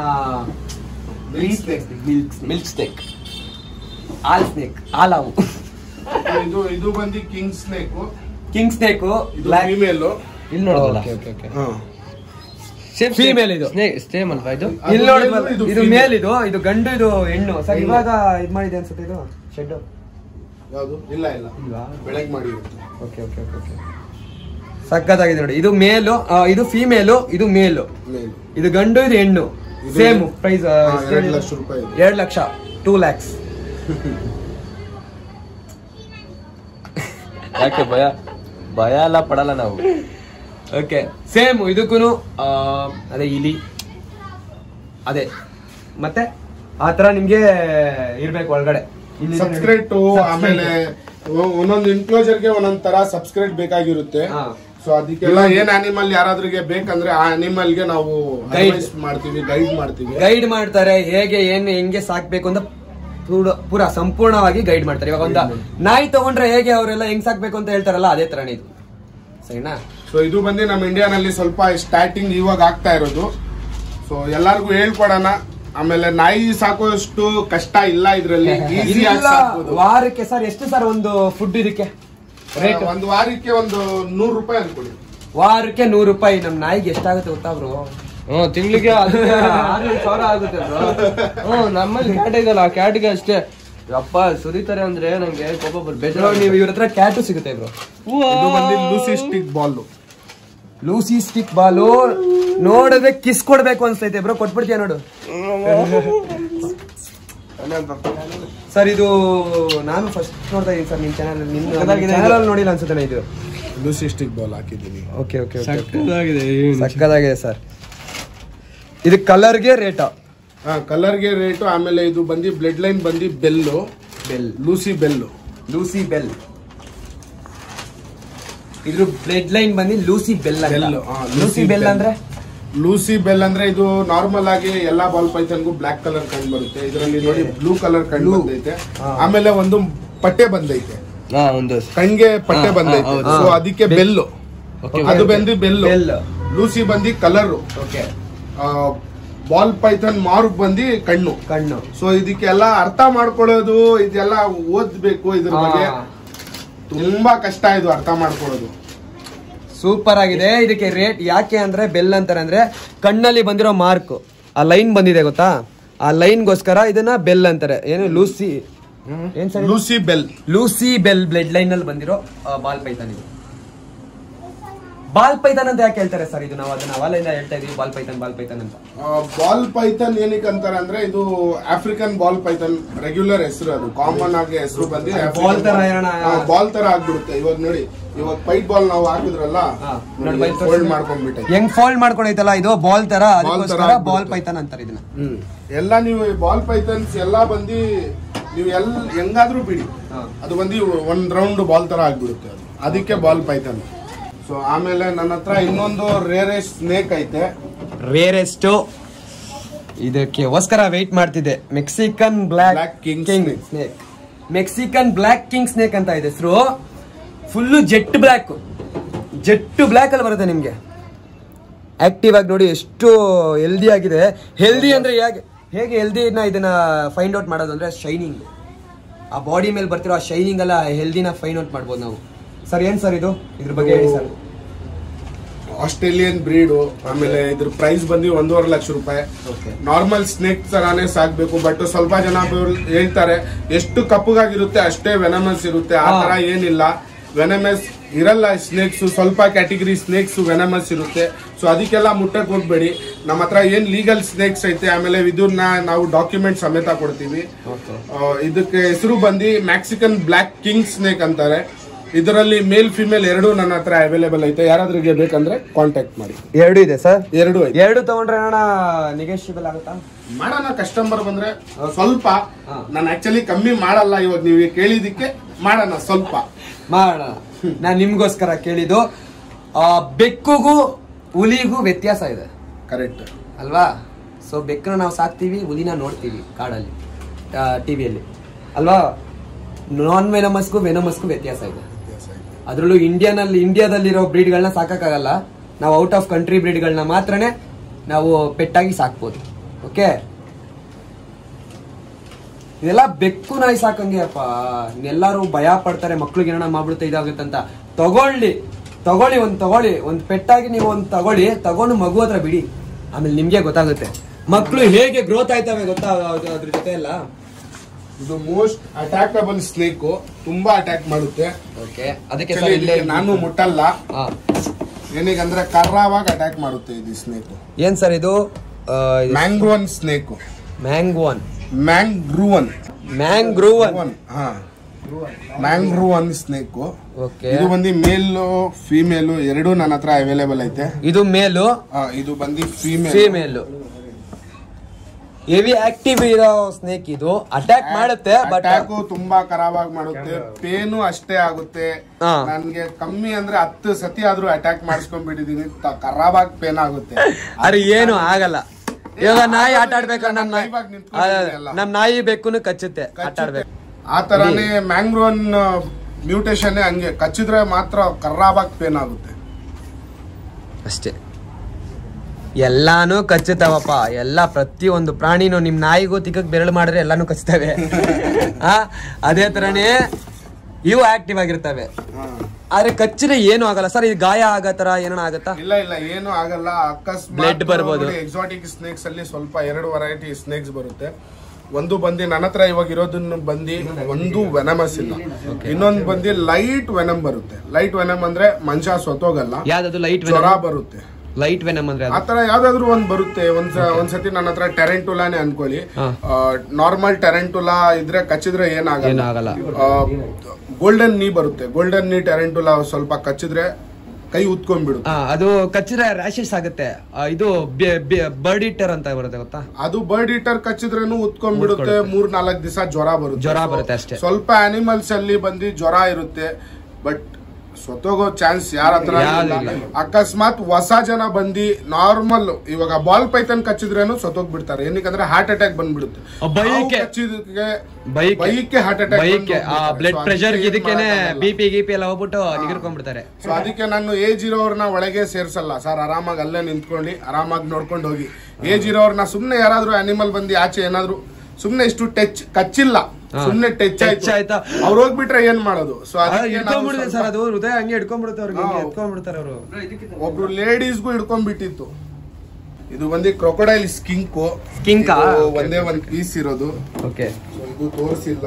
ಮಿಲ್ಕ್ ಸ್ನೇಕ್ ಆಲ್ ಸ್ನೇಕ್ ಆಲಾವು ಇದು ಇದು ಬಂದು ಕಿಂಗ್ ಸ್ನೇಕ್ ಕಿಂಗ್ ಸ್ನೇಕ್ ಇದು ಫೀಮೇಲ್ ಇಲ್ಲಿ ನೋಡೋದಲ್ಲ Female ಇದು. ಸೇಮ್ ಅಲ್ವಾ ಇದು ಅದು ಇಲ್ಲಿ ನೋಡಿ male, ಇದು ಇದು female. ಮೇಲ್ ಇದು ಇದು ಗಂಡು ಇದು ಹೆಣ್ಣು ಸರ್ ಹೆಣ್ಣು. ಇವಾಗ ಇದ್ ಮಾಡಿದೆ ಅನ್ಸುತ್ತೆ ಇದು ಶೆಡ್ ಯಾವುದು ಇಲ್ಲ ಇಲ್ಲ ಇಲ್ವಾ ಬೆಳಗ್ಗೆ ಮಾಡಿರುತ್ತೆ ಓಕೆ ಓಕೆ ಓಕೆ ಓಕೆ ಸಖತ್ತಾಗಿದೆ ನೋಡಿ ಇದು ಮೇಲು ಆ, ಇದು ಫೀಮೇಲು ಇದು ಮೇಲು ಮೇಲ್ ಇದು ಗಂಡು ಇದು ಹೆಣ್ಣು ಇದು- ಸೇಮ್ ಪ್ರೈಸ್ ಹಾ, ಎರಡು ಲಕ್ಷ ರೂಪಾಯಿ ಇದೆ. ಎರಡು ಲಕ್ಷ ಟೂ ಲ್ಯಾಕ್ಸ್ ಯಾಕೆ ಭಯ ಭಯ ಎಲ್ಲ ಪಡಲ್ಲ ನಾವು ಓಕೆ ಸೇಮ್ ಇದಕ್ಕೂ ಅದೇ ಇಲಿ ಅದೇ ಮತ್ತೆ ಆ ತರ ನಿಮ್ಗೆ ಇರ್ಬೇಕು ಒಳಗಡೆ ಇಲ್ಲಿ ಸಬ್ಸ್ಕ್ರೈಟ್ ಆಮೇಲೆ ಒ- ಒಂದೊಂದು ಎನ್ಕ್ಲೋಜರ್ಗೆ ಒಂದೊಂದ್ ತರ ಸಬ್ಸ್ಕ್ರೈಟ್ ಬೇಕಾಗಿರುತ್ತೆ ಹಾ. ಸೊ ಅದಕ್ಕೆಲ್ಲ ಏನ್ ಅನಿಮಲ್ ಯಾರಾದ್ರಿಗೆ ಬೇಕಂದ್ರೆ ಆ ಅನಿಮಲ್ಗೆ ನಾವು Guide. advice ಮಾಡ್ತೀವಿ ಗೈಡ್ ಮಾಡ್ತೀವಿ ಗೈಡ್ ಮಾಡ್ತಾರೆ ಹೇಗೆ ಏನ್ ಹೆಂಗೆ ಸಾಕ್ಬೇಕು ಅಂತ ಪೂರ- ಪೂರ ಸಂಪೂರ್ಣವಾಗಿ ಗೈಡ್ ಮಾಡ್ತಾರೆ ಇವಾಗ ಒಂದು ನಾಯಿ ತಗೊಂಡ್ರೆ ಹೇಗೆ ಅವರೆಲ್ಲ ಹೆಂಗ್ ಸಾಕ್ಬೇಕು ಅಂತ ಹೇಳ್ತಾರಲ್ಲ ಅದೇ ತರನೇ ಇದು ಸರಿನಾ ಸೊ ಇದು ಬಂದು ನಮ್ಮ ಇಂಡಿಯಾನಲ್ಲಿ ಸ್ವಲ್ಪ ಸ್ಟಾರ್ಟಿಂಗ್ ಇವಾಗ ಆಗ್ತಾ ಇರೋದು ಸೊ ಎಲ್ಲಾರ್ಗು ಹೇಳ್ಕೊಡೋಣ ಆಮೇಲೆ ನಾಯಿ ಸಾಕೋಷ್ಟು ಕಷ್ಟ ಇಲ್ಲ ಇದ್ರಲ್ಲಿ ಈಸಿಯಾಗಿ ಇಲ್ಲ, ಸಾಕ್ಬೋದು ವಾರಕ್ಕೆ ಸರ್ ಎಷ್ಟು ಸರ್ ಒಂದು ಫುಡ್ ಇದಕ್ಕೆ ರೇಟ್ ಒಂದು ವಾರಕ್ಕೆ ಒಂದು ನೂರು ರೂಪಾಯಿ ಅನ್ಕೊಡಿ ವಾರಕ್ಕೆ ನೂರು ರೂಪಾಯಿ ನಮ್ ನಾಯಿಗೆ ಎಷ್ಟಾಗುತ್ತೆ ಗೊತ್ತಾ ಬ್ರೋ ಹ್ಮ್ ತಿಂಗಳಿಗೆ ಸಾವಿರ ಆಗುತ್ತೆ ಬ್ರೋ ಹ್ಮ್ ನಮ್ಮಲ್ಲಿ ಕ್ಯಾಟ್ ಇದಲ್ಲ ಆ ಕ್ಯಾಟ್ಗೆ ಅಷ್ಟೇ ಅಪ್ಪ ಸುರಿತಾರೆ ಅಂದ್ರೆ ನಂಗೆ ಕೋಪ ಬರ್ ಬ್ರೋ ಬೇಜಾರು ನೀವು ಇವ್ರ ಹತ್ರ ಕ್ಯಾಟು ಸಿಗುತ್ತೆ ಬ್ರೋ ಇದು ಬಂದು leucistic ball leucistic ball ನೋಡಿದ್ರೆ ಕಿಸ್ ಕೊಡ್ಬೇಕು ಅನ್ಸ್ತೈತೆ ಬ್ರೋ ಕೊಟ್ಬಿಡ್ತೀಯ ನೋಡು ಸರ್ ಇದು ನಾನು ಫಸ್ಟ್ ನೋಡ್ತಾ ಇದೀನಿ ಸರ್ ನಿಮ್ ಚಾನಲ್ ನಿಮ್ ಚಾನಲ್ ನೋಡಿಲ್ಲ ಅನ್ಸುತ್ತೆ ಇದು ಲೂಸಿ ಸ್ಟಿಕ್ ಬಾಲ್ ಹಾಕಿದ್ದೀನಿ ಓಕೆ ಓಕೆ ಸಕ್ಕತ್ತಾಗಿದೆ ಸಕ್ಕದಾಗಿದೆ ಸರ್ ಇದು ಕಲರ್ಗೆ ರೇಟಾ ಹಾ ಕಲರ್ಗೆ ರೇಟು ಆಮೇಲೆ ಇದು ಬಂದು ಬ್ಲಡ್ ಲೈನ್ ಬಂದು bell bell lucy bell lucy bell ಇದ್ರ ಬ್ಲಡ್ ಲೈನ್ ಬಂದು ಲೂಸಿ ಬೆಲ್ Bell, ಅಂತ ಹಾ, ಲೂಸಿ Lucy ಬೆಲ್ Bell. ಅಂದ್ರೆ ಲೂಸಿ ಬೆಲ್ ಅಂದ್ರೆ ಇದು ನಾರ್ಮಲ್ ಆಗಿ ಎಲ್ಲಾ ಬಾಲ್ ಪೈಥನ್ಗೂ ಬ್ಲಾಕ್ ಕಲರ್ ಕಂಡು ಬರುತ್ತೆ ಇದರಲ್ಲಿ ನೋಡಿ ಬ್ಲೂ ಕಲರ್ ಕಂಡು Blue. ಬಂದೈತೆ ಹಾ. ಆಮೇಲೆ ಒಂದು ಪಟ್ಟೆ ಬಂದೈತೆ ಹಾ ಒಂದು ಕಣ್ಗೆ ಪಟ್ಟೆ ಹಾ, ಬಂದೈತೆ ಹಾ, ಹೌದು. ಸೊ ಹಾ. ಅದಕ್ಕೆ Bell. ಬೆಲ್ಲು Okay, ಅದು okay. ಬಂದು ಬೆಲ್ಲು Bell. ಲೂಸಿ ಬಂದು colour okay ball python mark ಬಂದು ಕಣ್ಣು ಕಣ್ಣು ಸೊ ಇದಕ್ಕೆಲ್ಲ ಅರ್ಥ ಮಾಡ್ಕೊಳ್ಳೋದು ಇದೆಲ್ಲ ಓದ್ಬೇಕು ಇದ್ರ ಬಗ್ಗೆ ಆ. ತುಂಬಾ ಕಷ್ಟ ಇದು ಅರ್ಥ ಮಾಡ್ಕೊಳ್ಳೋದು ಸೂಪರ್ ಆಗಿದೆ ಇದಕ್ಕೆ ರೇಟ್ ಯಾಕೆ ಅಂದ್ರೆ ಬೆಲ್ ಅಂತಾರೆ ಅಂದ್ರೆ ಕಣ್ಣಲ್ಲಿ ಬಂದಿರೋ ಮಾರ್ಕ್ ಆ ಲೈನ್ ಬಂದಿದೆ ಗೊತ್ತಾ ಆ ಲೈನ್ಗೋಸ್ಕರ ಇದನ್ನ ಬೆಲ್ ಅಂತಾರೆ ಏನು ಲೂಸಿ ಏನ್ ಸರ್ ಇದು? Lucy bell lucy bell blood line ಅಲ್ಲಿ ಬಂದಿರೋ ಆ, ಬಾಲ್ ಪೈಥಾನ್ ಇದು ಬಾಲ್ ಪೈಥಾನ್ ಅಂತ ಯಾಕೆ ಹೇಳ್ತಾರೆ ಸರ್ ಇದು ನಾವು ಅದನ್ನ ಅವಾಲಿಂದ ಹೇಳ್ತಾ ಇದೀವಿ ಬಾಲ್ ಪೈಥಾನ್ ಬಾಲ್ ಪೈಥಾನ್ ಅಂತ ಬಾಲ್ ಪೈಥನ್ ಏನಕ್ಕೆ ಅಂತಾರೆ ಅಂದ್ರೆ ಇದು ಆಫ್ರಿಕನ್ ಬಾಲ್ ಪೈಥನ್ ರೆಗ್ಯುಲರ್ ಹೆಸರು ಅದು ಕಾಮನ್ ಆಗಿ ಹೆಸರು ಬಂದು Ball ತರ ಏನಣ್ಣ? ಬಾಲ್ ತರ ಆಗ್ಬಿಡುತ್ತೆ ಇವಾಗ ನೋಡಿ ಇವಾಗ ಪೈಟ್ ಬಾಲ್ ನಾವು ಹಾಕಿದ್ರಲ್ಲ ಹಾ, ನೋಡಿ ಬೈಲ್ ಫೋಲ್ಡ್ ತೋರ್ಸಿ. ಮಾಡ್ಕೊಂಡ್ಬಿಟ್ಟೆ ಹೆಂಗ್ ಫೋಲ್ಡ್ ಮಾಡ್ಕೊಂಡೈತಲ್ಲ ಇದು ಬಾಲ್ ತರ ಅದಕ್ಕೋಸ್ಕರ ಆಗ್ಬಿಡುತ್ತೆ. ಬಾಲ್ ಪೈಥಾನ್ ಅಂತಾರೆ ಇದನ್ನ ಹ್ಮ್ ಎಲ್ಲ ನೀವು ಬಾಲ್ ಪೈಥನ್ಸ್ ಎಲ್ಲ ಬಂದು ನೀವು ಎಲ್ ಹೆಂಗಾದ್ರೂ ಬಿಡಿ ಹಾ. ಅದು ಬಂದು ಒಂದ್ ರೌಂಡ್ ಬಾಲ್ ತರ ಆಗ್ಬಿಡುತ್ತೆ ಅದು ಅದಕ್ಕೆ ಬಾಲ್ ಪೈಥನ್ ಸೊ ಆಮೇಲೆ ನನ್ನ ಹತ್ರ ಇನ್ನೊಂದು ರೇರೆಸ್ಟ್ ಸ್ನೇಕ್ ಐತೆ ರೇರೆಸ್ಟ್ ಇದಕ್ಕೆ ಗೋಸ್ಕರ ವೆಯ್ಟ್ ಮಾಡ್ತಿದ್ದೆ Mexican black Black king king snake. Snake Mexican black king snake ಅಂತ ಇದೆ ಹೆಸರು full jet black jet black ಅಲ್ಲಿ ಬರುತ್ತೆ ನಿಮ್ಗೆ ಆಕ್ಟಿವ್ ಆಗಿ ನೋಡಿ ಎಷ್ಟು ಹೆಲ್ದಿ ಆಗಿದೆ ಹೆಲ್ದಿ ಅಂದ್ರೆ ಹೇಗೆ ಹೇಗೆ ಹೆಲ್ದಿನ ಇದನ್ನ ಫೈಂಡ್ ಔಟ್ ಮಾಡೋದು ಅಂದ್ರೆ ಶೈನಿಂಗ್ ಆ ಬಾಡಿ ಮೇಲೆ ಬರ್ತಿರೋ ಆ ಶೈನಿಂಗ್ ಎಲ್ಲ ಹೆಲ್ದಿನ ಫೈಂಡ್ ಔಟ್ ಮಾಡ್ಬೋದು ನಾವು ಸರ್ ಏನ್ ಸರ್ ಇದು ಇದ್ರ ಬಗ್ಗೆ ಹೇಳಿ ಸರ್ ಆಸ್ಟ್ರೇಲಿಯನ್ ಬ್ರೀಡು ಆಮೇಲೆ ಇದ್ರ ಪ್ರೈಸ್ ಬಂದು ಒಂದೂವರೆ ಲಕ್ಷ ರೂಪಾಯಿ Okay. ನಾರ್ಮಲ್ ಸ್ನೇಕ್ ತರಾನೇ ಸಾಕ್ಬೇಕು ಬಟ್ ಸ್ವಲ್ಪ ಜನ ಅವ್ರು ಹೇಳ್ತಾರೆ ಎಷ್ಟು ಕಪ್ಪಗಾಗಿರುತ್ತೆ ಅಷ್ಟೇ ವೆನಮಸ್ ಇರುತ್ತೆ ಆ ಹಾ. ತರ ಏನಿಲ್ಲ ವೆನಮಸ್ ಇರಲ್ಲ ಸ್ನೇಕ್ಸ್ ಸ್ವಲ್ಪ ಕ್ಯಾಟಗರಿ ಸ್ನೇಕ್ಸ್ ವೆನಮಸ್ ಇರುತ್ತೆ ಸೊ ಅದಕ್ಕೆಲ್ಲ ಮುಟ್ಟಕ್ ಹೋಗ್ಬೇಡಿ ನಮ್ಮ ಹತ್ರ ಏನ್ ಲೀಗಲ್ ಸ್ನೇಕ್ಸ್ ಐತೆ ಆಮೇಲೆ ಇದನ್ನ ನಾವು ಡಾಕ್ಯುಮೆಂಟ್ ಸಮೇತ ಕೊಡ್ತೀವಿ ಓಕೆ ಆ, ಇದಕ್ಕೆ ಹೆಸರು ಬಂದು ಮ್ಯಾಕ್ಸಿಕನ್ ಬ್ಲ್ಯಾಕ್ ಕಿಂಗ್ ಸ್ನೇಕ್ ಅಂತಾರೆ ಇದರಲ್ಲಿ ಮೇಲ್ ಫಿಮೇಲ್ ಎರಡು ನನ್ನ ಹತ್ರ ಅವೈಲೇಬಲ್ ಐತೆ ಯಾರಾದ್ರಿಗೆ ಬೇಕಂದ್ರೆ ಕಾಂಟ್ಯಾಕ್ಟ್ ಮಾಡಿ ಎರಡು ಇದೆ ಸರ್ ಎರಡು ಐತೆ ಎರಡು ತಗೊಂಡ್ರೆ ಅಣ್ಣ ನೆಗೆಶಿಬಲ್ ಆಗುತ್ತಾ ಮಾಡೋಣ ಕಸ್ಟಮರ್ ಬಂದ್ರೆ ಸ್ವಲ್ಪ ಹಾ. ನಾನು ಆಕ್ಚುಲಿ ಕಮ್ಮಿ ಮಾಡಲ್ಲ ಇವಾಗ ನೀವು ಕೇಳಿದಕ್ಕೆ ಮಾಡೋಣ ಸ್ವಲ್ಪ ಮಾಡೋಣ ನಾನ್ ನಿಮ್ಗೋಸ್ಕರ ಕೇಳಿದ್ದು ಆ, ಬೆಕ್ಕುಗೂ ಹುಲಿಗೂ ವ್ಯತ್ಯಾಸ ಇದೆ ಕರೆಕ್ಟ್ ಅಲ್ವಾ ಸೊ ಬೆಕ್ಕನ್ನ ನಾವು ಸಾಕ್ತೀವಿ ಹುಲಿನ ನೋಡ್ತೀವಿ ಕಾಡಲ್ಲಿ ಟಿವಿಯಲ್ಲಿ ಅಲ್ವಾ ನಾನ್ ವೆನಮಸ್ಗೂ ವೆನಮಸ್ಗೂ ವ್ಯತ್ಯಾಸ ಇದೆ ಅದರಲ್ಲೂ ಇಂಡಿಯಾನಲ್ಲಿ ಇಂಡಿಯಾದಲ್ಲಿರೋ ಬ್ರೀಡ್ಗಳನ್ನ ಸಾಕಕ್ಕಾಗಲ್ಲ ನಾವು ಔಟ್ ಆಫ್ ಕಂಟ್ರಿ ಬ್ರೀಡ್ಗಳನ್ನ ಮಾತ್ರನೇ ನಾವು ಪೆಟ್ಟಾಗಿ ಸಾಕ್ಬೋದು ಓಕೆ ಇದೆಲ್ಲ ಬೆಕ್ಕು ನಾಯಿ ಸಾಕಂಗೆ ಅಪ್ಪ ಎಲ್ಲಾರು ಭಯ ಪಡ್ತಾರೆ ಮಕ್ಳಿಗೆ ಏನಾರ ಮಾಡ್ಬಿಡುತ್ತೆ ಇದಾಗುತ್ತೆ ಅಂತ ತಗೊಳ್ಳಿ ತಗೊಳ್ಳಿ ಒಂದ್ ತಗೊಳ್ಳಿ ಒಂದ್ ಪೆಟ್ಟಾಗಿ ನೀವು ಒಂದ್ ತಗೊಳ್ಳಿ ತಗೊಂಡು ಮಗು ಹತ್ರ ಬಿಡಿ ಆಮೇಲೆ ನಿಮ್ಗೆ ಗೊತ್ತಾಗುತ್ತೆ ಮಕ್ಳು ಹೇಗೆ ಗ್ರೋತ್ ಆಯ್ತವೆ ಗೊತ್ತಾ ಅದು- ಅದ್ರ ಜೊತೆ ಎಲ್ಲ ಇದು ಮೋಸ್ಟ್ ಅಟ್ಯಾಕಬಲ್ ಸ್ನೇಕ್ ತುಂಬಾ ಅಟ್ಯಾಕ್ ಮಾಡುತ್ತೆ ಓಕೆ ಅದಕ್ಕೆ Actually ಇದಕ್ಕೆ ನಾನು ಮುಟ್ಟಲ್ಲ ಹಾ. ಏನಿಗಂದ್ರೆ ಕರ್ರಾವಾಗ ಅಟ್ಯಾಕ್ ಮಾಡುತ್ತೆ ಇದು ಸ್ನೇಕ್ ಏನ್ ಸರ್ ಇದು ಮ್ಯಾಂಗ್ರೋನ್ ಸ್ನೇಕ್ ಮ್ಯಾಂಗ್ವಾನ್ ಮ್ಯಾಂಗ್ರೂವನ್ ಮ್ಯಾಂಗ್ರೂವನ್ ಹಾ ಮ್ಯಾಂಗ್ರೂವನ್ ಸ್ನೇಕ್ ಓಕೆ ಇದು ಬಂದು ಮೇಲ್ ಫಿಮೇಲ್ ಎರಡು ನನ್ನ ಹತ್ರ ಅವೈಲೇಬಲ್ ಐತೆ ಇದು ಮೇಲು ಆ, ಇದು ಬಂದು ಫಿಮೇಲ್ ಫೀಮೇಲ್ ಹೆವಿ ಆಕ್ಟಿವ್ ಇರೋ ಸ್ನೇಕ್ ಇದು ಅಟ್ಯಾಕ್ ಮಾಡುತ್ತೆ ಬಟ್ ಅಟ್ಯಾಕು ತುಂಬಾ ಖರಾಬಾಗಿ ಮಾಡುತ್ತೆ ಪೇನು ಅಷ್ಟೇ ಆಗುತ್ತೆ ಹಾ. ನನ್ಗೆ ಕಮ್ಮಿ ಅಂದ್ರೆ ಹತ್ತು ಸತಿ ಆದ್ರೂ ಅಟ್ಯಾಕ್ ಮಾಡಿಸ್ಕೊಂಡ್ಬಿಟ್ಟಿದೀನಿ ಖರಾಬಾಗಿ ಪೇನ್ ಆಗುತ್ತೆ ಅರೆ ಏನು ಆಗಲ್ಲ ಇವಾಗ ನಾಯಿ ಆಟ ಆಡ್ಬೇಕಾದ್ರೆ ನಮ್ ನಾಯಿ Live ಆಗಿ ನಿಂತ್ಕೊಂಡಿದೆ ಎಲ್ಲ. ನಮ್ ನಾಯಿ ಬೆಕ್ಕುನು ಕಚ್ಚುತ್ತೆ ಆಟ ಆಡ್ಬೇಕು ಆ ತರಾನೇ ಮ್ಯಾಂಗ್ರೋನ್ ಮ್ಯೂಟೇಶನ್ ಹಂಗೆ ಕಚ್ಚಿದ್ರೆ ಮಾತ್ರ ಖರಾಬಾಗಿ ಪೇನ್ ಆಗುತ್ತೆ ಅಷ್ಟೇ ಎಲ್ಲಾನು ಕಚ್ಚುತ್ತವಪ್ಪ ಎಲ್ಲ ಪ್ರತಿಯೊಂದು ಪ್ರಾಣಿನೂ ನಿಮ್ ನಾಯಿಗೂ ತಿಕ್ಕಕ್ ಬೆರಳು ಮಾಡಿದ್ರೆ ಎಲ್ಲಾನು ಕಚ್ತವೆ ಆ ಅದೇ ತರನೇ ಇವು ಆಕ್ಟಿವ್ ಆಗಿರ್ತವೆ ಹಾ. ಆದ್ರೆ ಕಚ್ಚಿದ್ರೆ ಏನು ಆಗಲ್ಲ ಸರ್ ಇದು ಗಾಯ ಆಗತ್ತರ ಏನೋ ಆಗತ್ತಾ ಇಲ್ಲ ಇಲ್ಲ ಏನು ಆಗಲ್ಲ ಅಕಸ್ಮಾತ್ Blood ಬರ್ಬೋದು. ಎಕ್ಸಾಟಿಕ್ ಸ್ನೇಕ್ಸ್ ಅಲ್ಲಿ ಸ್ವಲ್ಪ ಎರಡು ವೆರೈಟಿ ಸ್ನೇಕ್ಸ್ ಬರುತ್ತೆ ಒಂದು ಬಂದು ನನ್ನ ಹತ್ರ ಇವಾಗ ಇರೋದನ್ನ ಬಂದು ಒಂದು ವೆನಮಸ್ ಇಲ್ಲ ಇನ್ನೊಂದು ಬಂದು ಲೈಟ್ ವೆನಮ್ ಬರುತ್ತೆ ಲೈಟ್ ವೆನಮ್ ಅಂದ್ರೆ ಮನುಷ್ಯ ಸೊತ್ತೋಗಲ್ಲ ಯಾವ್ದು ಲೈಟ್ ಜ್ವರ ಬರುತ್ತೆ ಲೈಟ್ ವೆನಮ್ ಅಂದ್ರೆ ಅದು? ಆತರ ಯಾವ್ದಾದ್ರು ಒಂದ್ ಬರುತ್ತೆ ಒಂದ್ ಒಂದ್ಸತಿ ನನ್ನ ಹತ್ರ ಟೆರೆಂಟುಲಾನೇ ಅನ್ಕೊಳ್ಳಿ ಹಾ. ನಾರ್ಮಲ್ ಟೆರೆಂಟುಲಾ ಇದ್ರೆ ಕಚ್ಚಿದ್ರೆ ಏನಾಗಲ್ಲ ಏನಾಗಲ್ಲ. ಗೋಲ್ಡನ್ ನೀ ಬರುತ್ತೆ ಗೋಲ್ಡನ್ ನೀ ಟೆರೆಂಟುಲಾ ಸ್ವಲ್ಪ ಕಚ್ಚಿದ್ರೆ ಕೈ ಉತ್ಕೊಂಡ್ಬಿಡುತ್ತೆ ಆ, ಅದು ಕಚ್ಚಿದ್ರೆ ರ್ಯಾಶಸ್ ಆಗುತ್ತೆ ಆ, ಇದು ಬರ್ಡ್ ಇಟ್ಟರ್ ಅಂತ ಬರುತ್ತೆ ಗೊತ್ತಾ ಅದು ಬರ್ಡ್ ಈಟರ್ ಕಚ್ಚಿದ್ರೇನು ಉತ್ಕೊಂಡ್ಬಿಡುತ್ತೆ ಮೂರ್ ನಾಲ್ಕು ದಿವಸ ಜ್ವರ ಬರುತ್ತೆ ಜ್ವರ So, ಬರುತ್ತೆ ಅಷ್ಟೇ. ಸ್ವಲ್ಪ ಅನಿಮಲ್ಸ್ ಅಲ್ಲಿ ಬಂದು ಜ್ವರ ಇರುತ್ತೆ ಬಟ್ ಸ್ವತೋಗೋ ಚಾನ್ಸ್ ಯಾರ ಹತ್ರ ಯಾವ್ದು ಇಲ್ಲ. ಇಲ್ಲ. ಅಕಸ್ಮಾತ್ ಹೊಸ ಜನ ಬಂದು ನಾರ್ಮಲ್ ಇವಾಗ ಬಾಲ್ ಪೈತನ್ ಕಚ್ಚಿದ್ರೇನು ಸತ್ತೋಗ್ ಬಿಡ್ತಾರೆ ಏನಕ್ಕಂದ್ರೆ ಹಾರ್ಟ್ ಅಟ್ಯಾಕ್ ಬಂದ್ಬಿಡುತ್ತೆ ಬೈಕೆ. ಹಾವು ಕಚ್ಚಿದ್ದಕ್ಕೆ ಬೈಕೆ. ಬೈಕೆ ಹಾರ್ಟ್ ಅಟ್ಯಾಕ್ ಬೈಕ್ ಆ ಬ್ಲಡ್ ಪ್ರೆಷರ್ ಇದಕ್ಕೇನೆ ಬಿ ಪಿ ಗಿಪಿ ಎಲ್ಲ ಹೋಗ್ಬಿಟ್ಟು ನಿಗಿರ್ಕೊಂಡ್ಬಿಡ್ತಾರೆ ಸೊ ಅದಕ್ಕೆ ನಾನು ಏಜ್ ಇರೋರ್ನ ಒಳಗೆ ಸೇರ್ಸಲ್ಲ ಸರ್ ಆರಾಮಾಗಿ ಅಲ್ಲೇ ನಿಂತ್ಕೊಳ್ಳಿ ಆರಾಮಾಗಿ ನೋಡ್ಕೊಂಡು ಹೋಗಿ ಏಜ್ ಇರೋರ್ನ ಸುಮ್ನೆ ಯಾರಾದ್ರೂ ಅನಿಮಲ್ ಬಂದು ಆಚೆ ಏನಾದ್ರು ಸುಮ್ನೆ ಇಷ್ಟು ಟಚ್ ಕಚ್ಚಿಲ್ಲ ಹಾ. ಸುಮ್ನೆ ಟಚ್ Touch ಆಯ್ತು ಆಯ್ತಾ? ಅವ್ರು ಹೋಗ್ಬಿಟ್ರೆ ಏನ್ ಮಾಡೋದು ಸೊ ಹಿಡ್ಕೊಂಡ್ಬಿಡುತ್ತೆ ಸರ್ ಅದು ಹೃದಯ ಹಂಗೆ ಹಿಡ್ಕೊಂಡ್ಬಿಡುತ್ತೆ ಅವ್ರಿಗೆ ಹಾ. ಎತ್ಕೊಂಡ್ಬಿಡ್ತಾರೆ ಅವರು ಒಬ್ರು ಲೇಡೀಸ್ಗೂ ಹಿಡ್ಕೊಂಡ್ಬಿಟ್ಟಿತ್ತು ಇದು ಬಂದು ಕ್ರೊಕೊಡೈಲ್ ಸ್ಕಿಂಕು Skink ಆ? ಒಂದೇ ಒಂದ್ ಪೀಸ್ ಇರೋದು ಓಕೆ So ಇದು ತೋರಿಸಿಲ್ಲ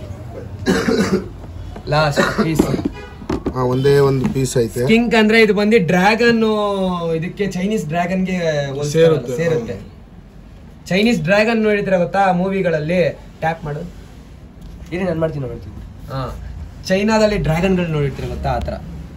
ಲಾಸ್ಟ್ ಪೀಸ್ ಒಂದೇ ಒಂದು ಪೀಸ್ ಐತೆ ಕಿಂಕ್ ಅಂದ್ರೆ ಇದು ಬಂದು ಡ್ರ್ಯಾಗನ್ ಇದಕ್ಕೆ ಚೈನೀಸ್ ಡ್ರ್ಯಾಗನ್ಗೆ ಸೇರುತ್ತೆ. ಸೇರುತ್ತೆ ಚೈನೀಸ್ ಡ್ರ್ಯಾಗನ್ ನೋಡಿದ್ರೆ ಗೊತ್ತಾ ಮೂವಿಗಳಲ್ಲಿ ಟ್ಯಾಪ್ ಮಾಡು ಇರಿ ನಾನು ಮಾಡ್ತೀನಿ ಮಾಡ್ತೀನಿ ಹಾ ಚೈನಾದಲ್ಲಿ ಡ್ರ್ಯಾಗನ್ಗಳು ನೋಡಿರ್ತೀರ ಗೊತ್ತಾ ಆತರ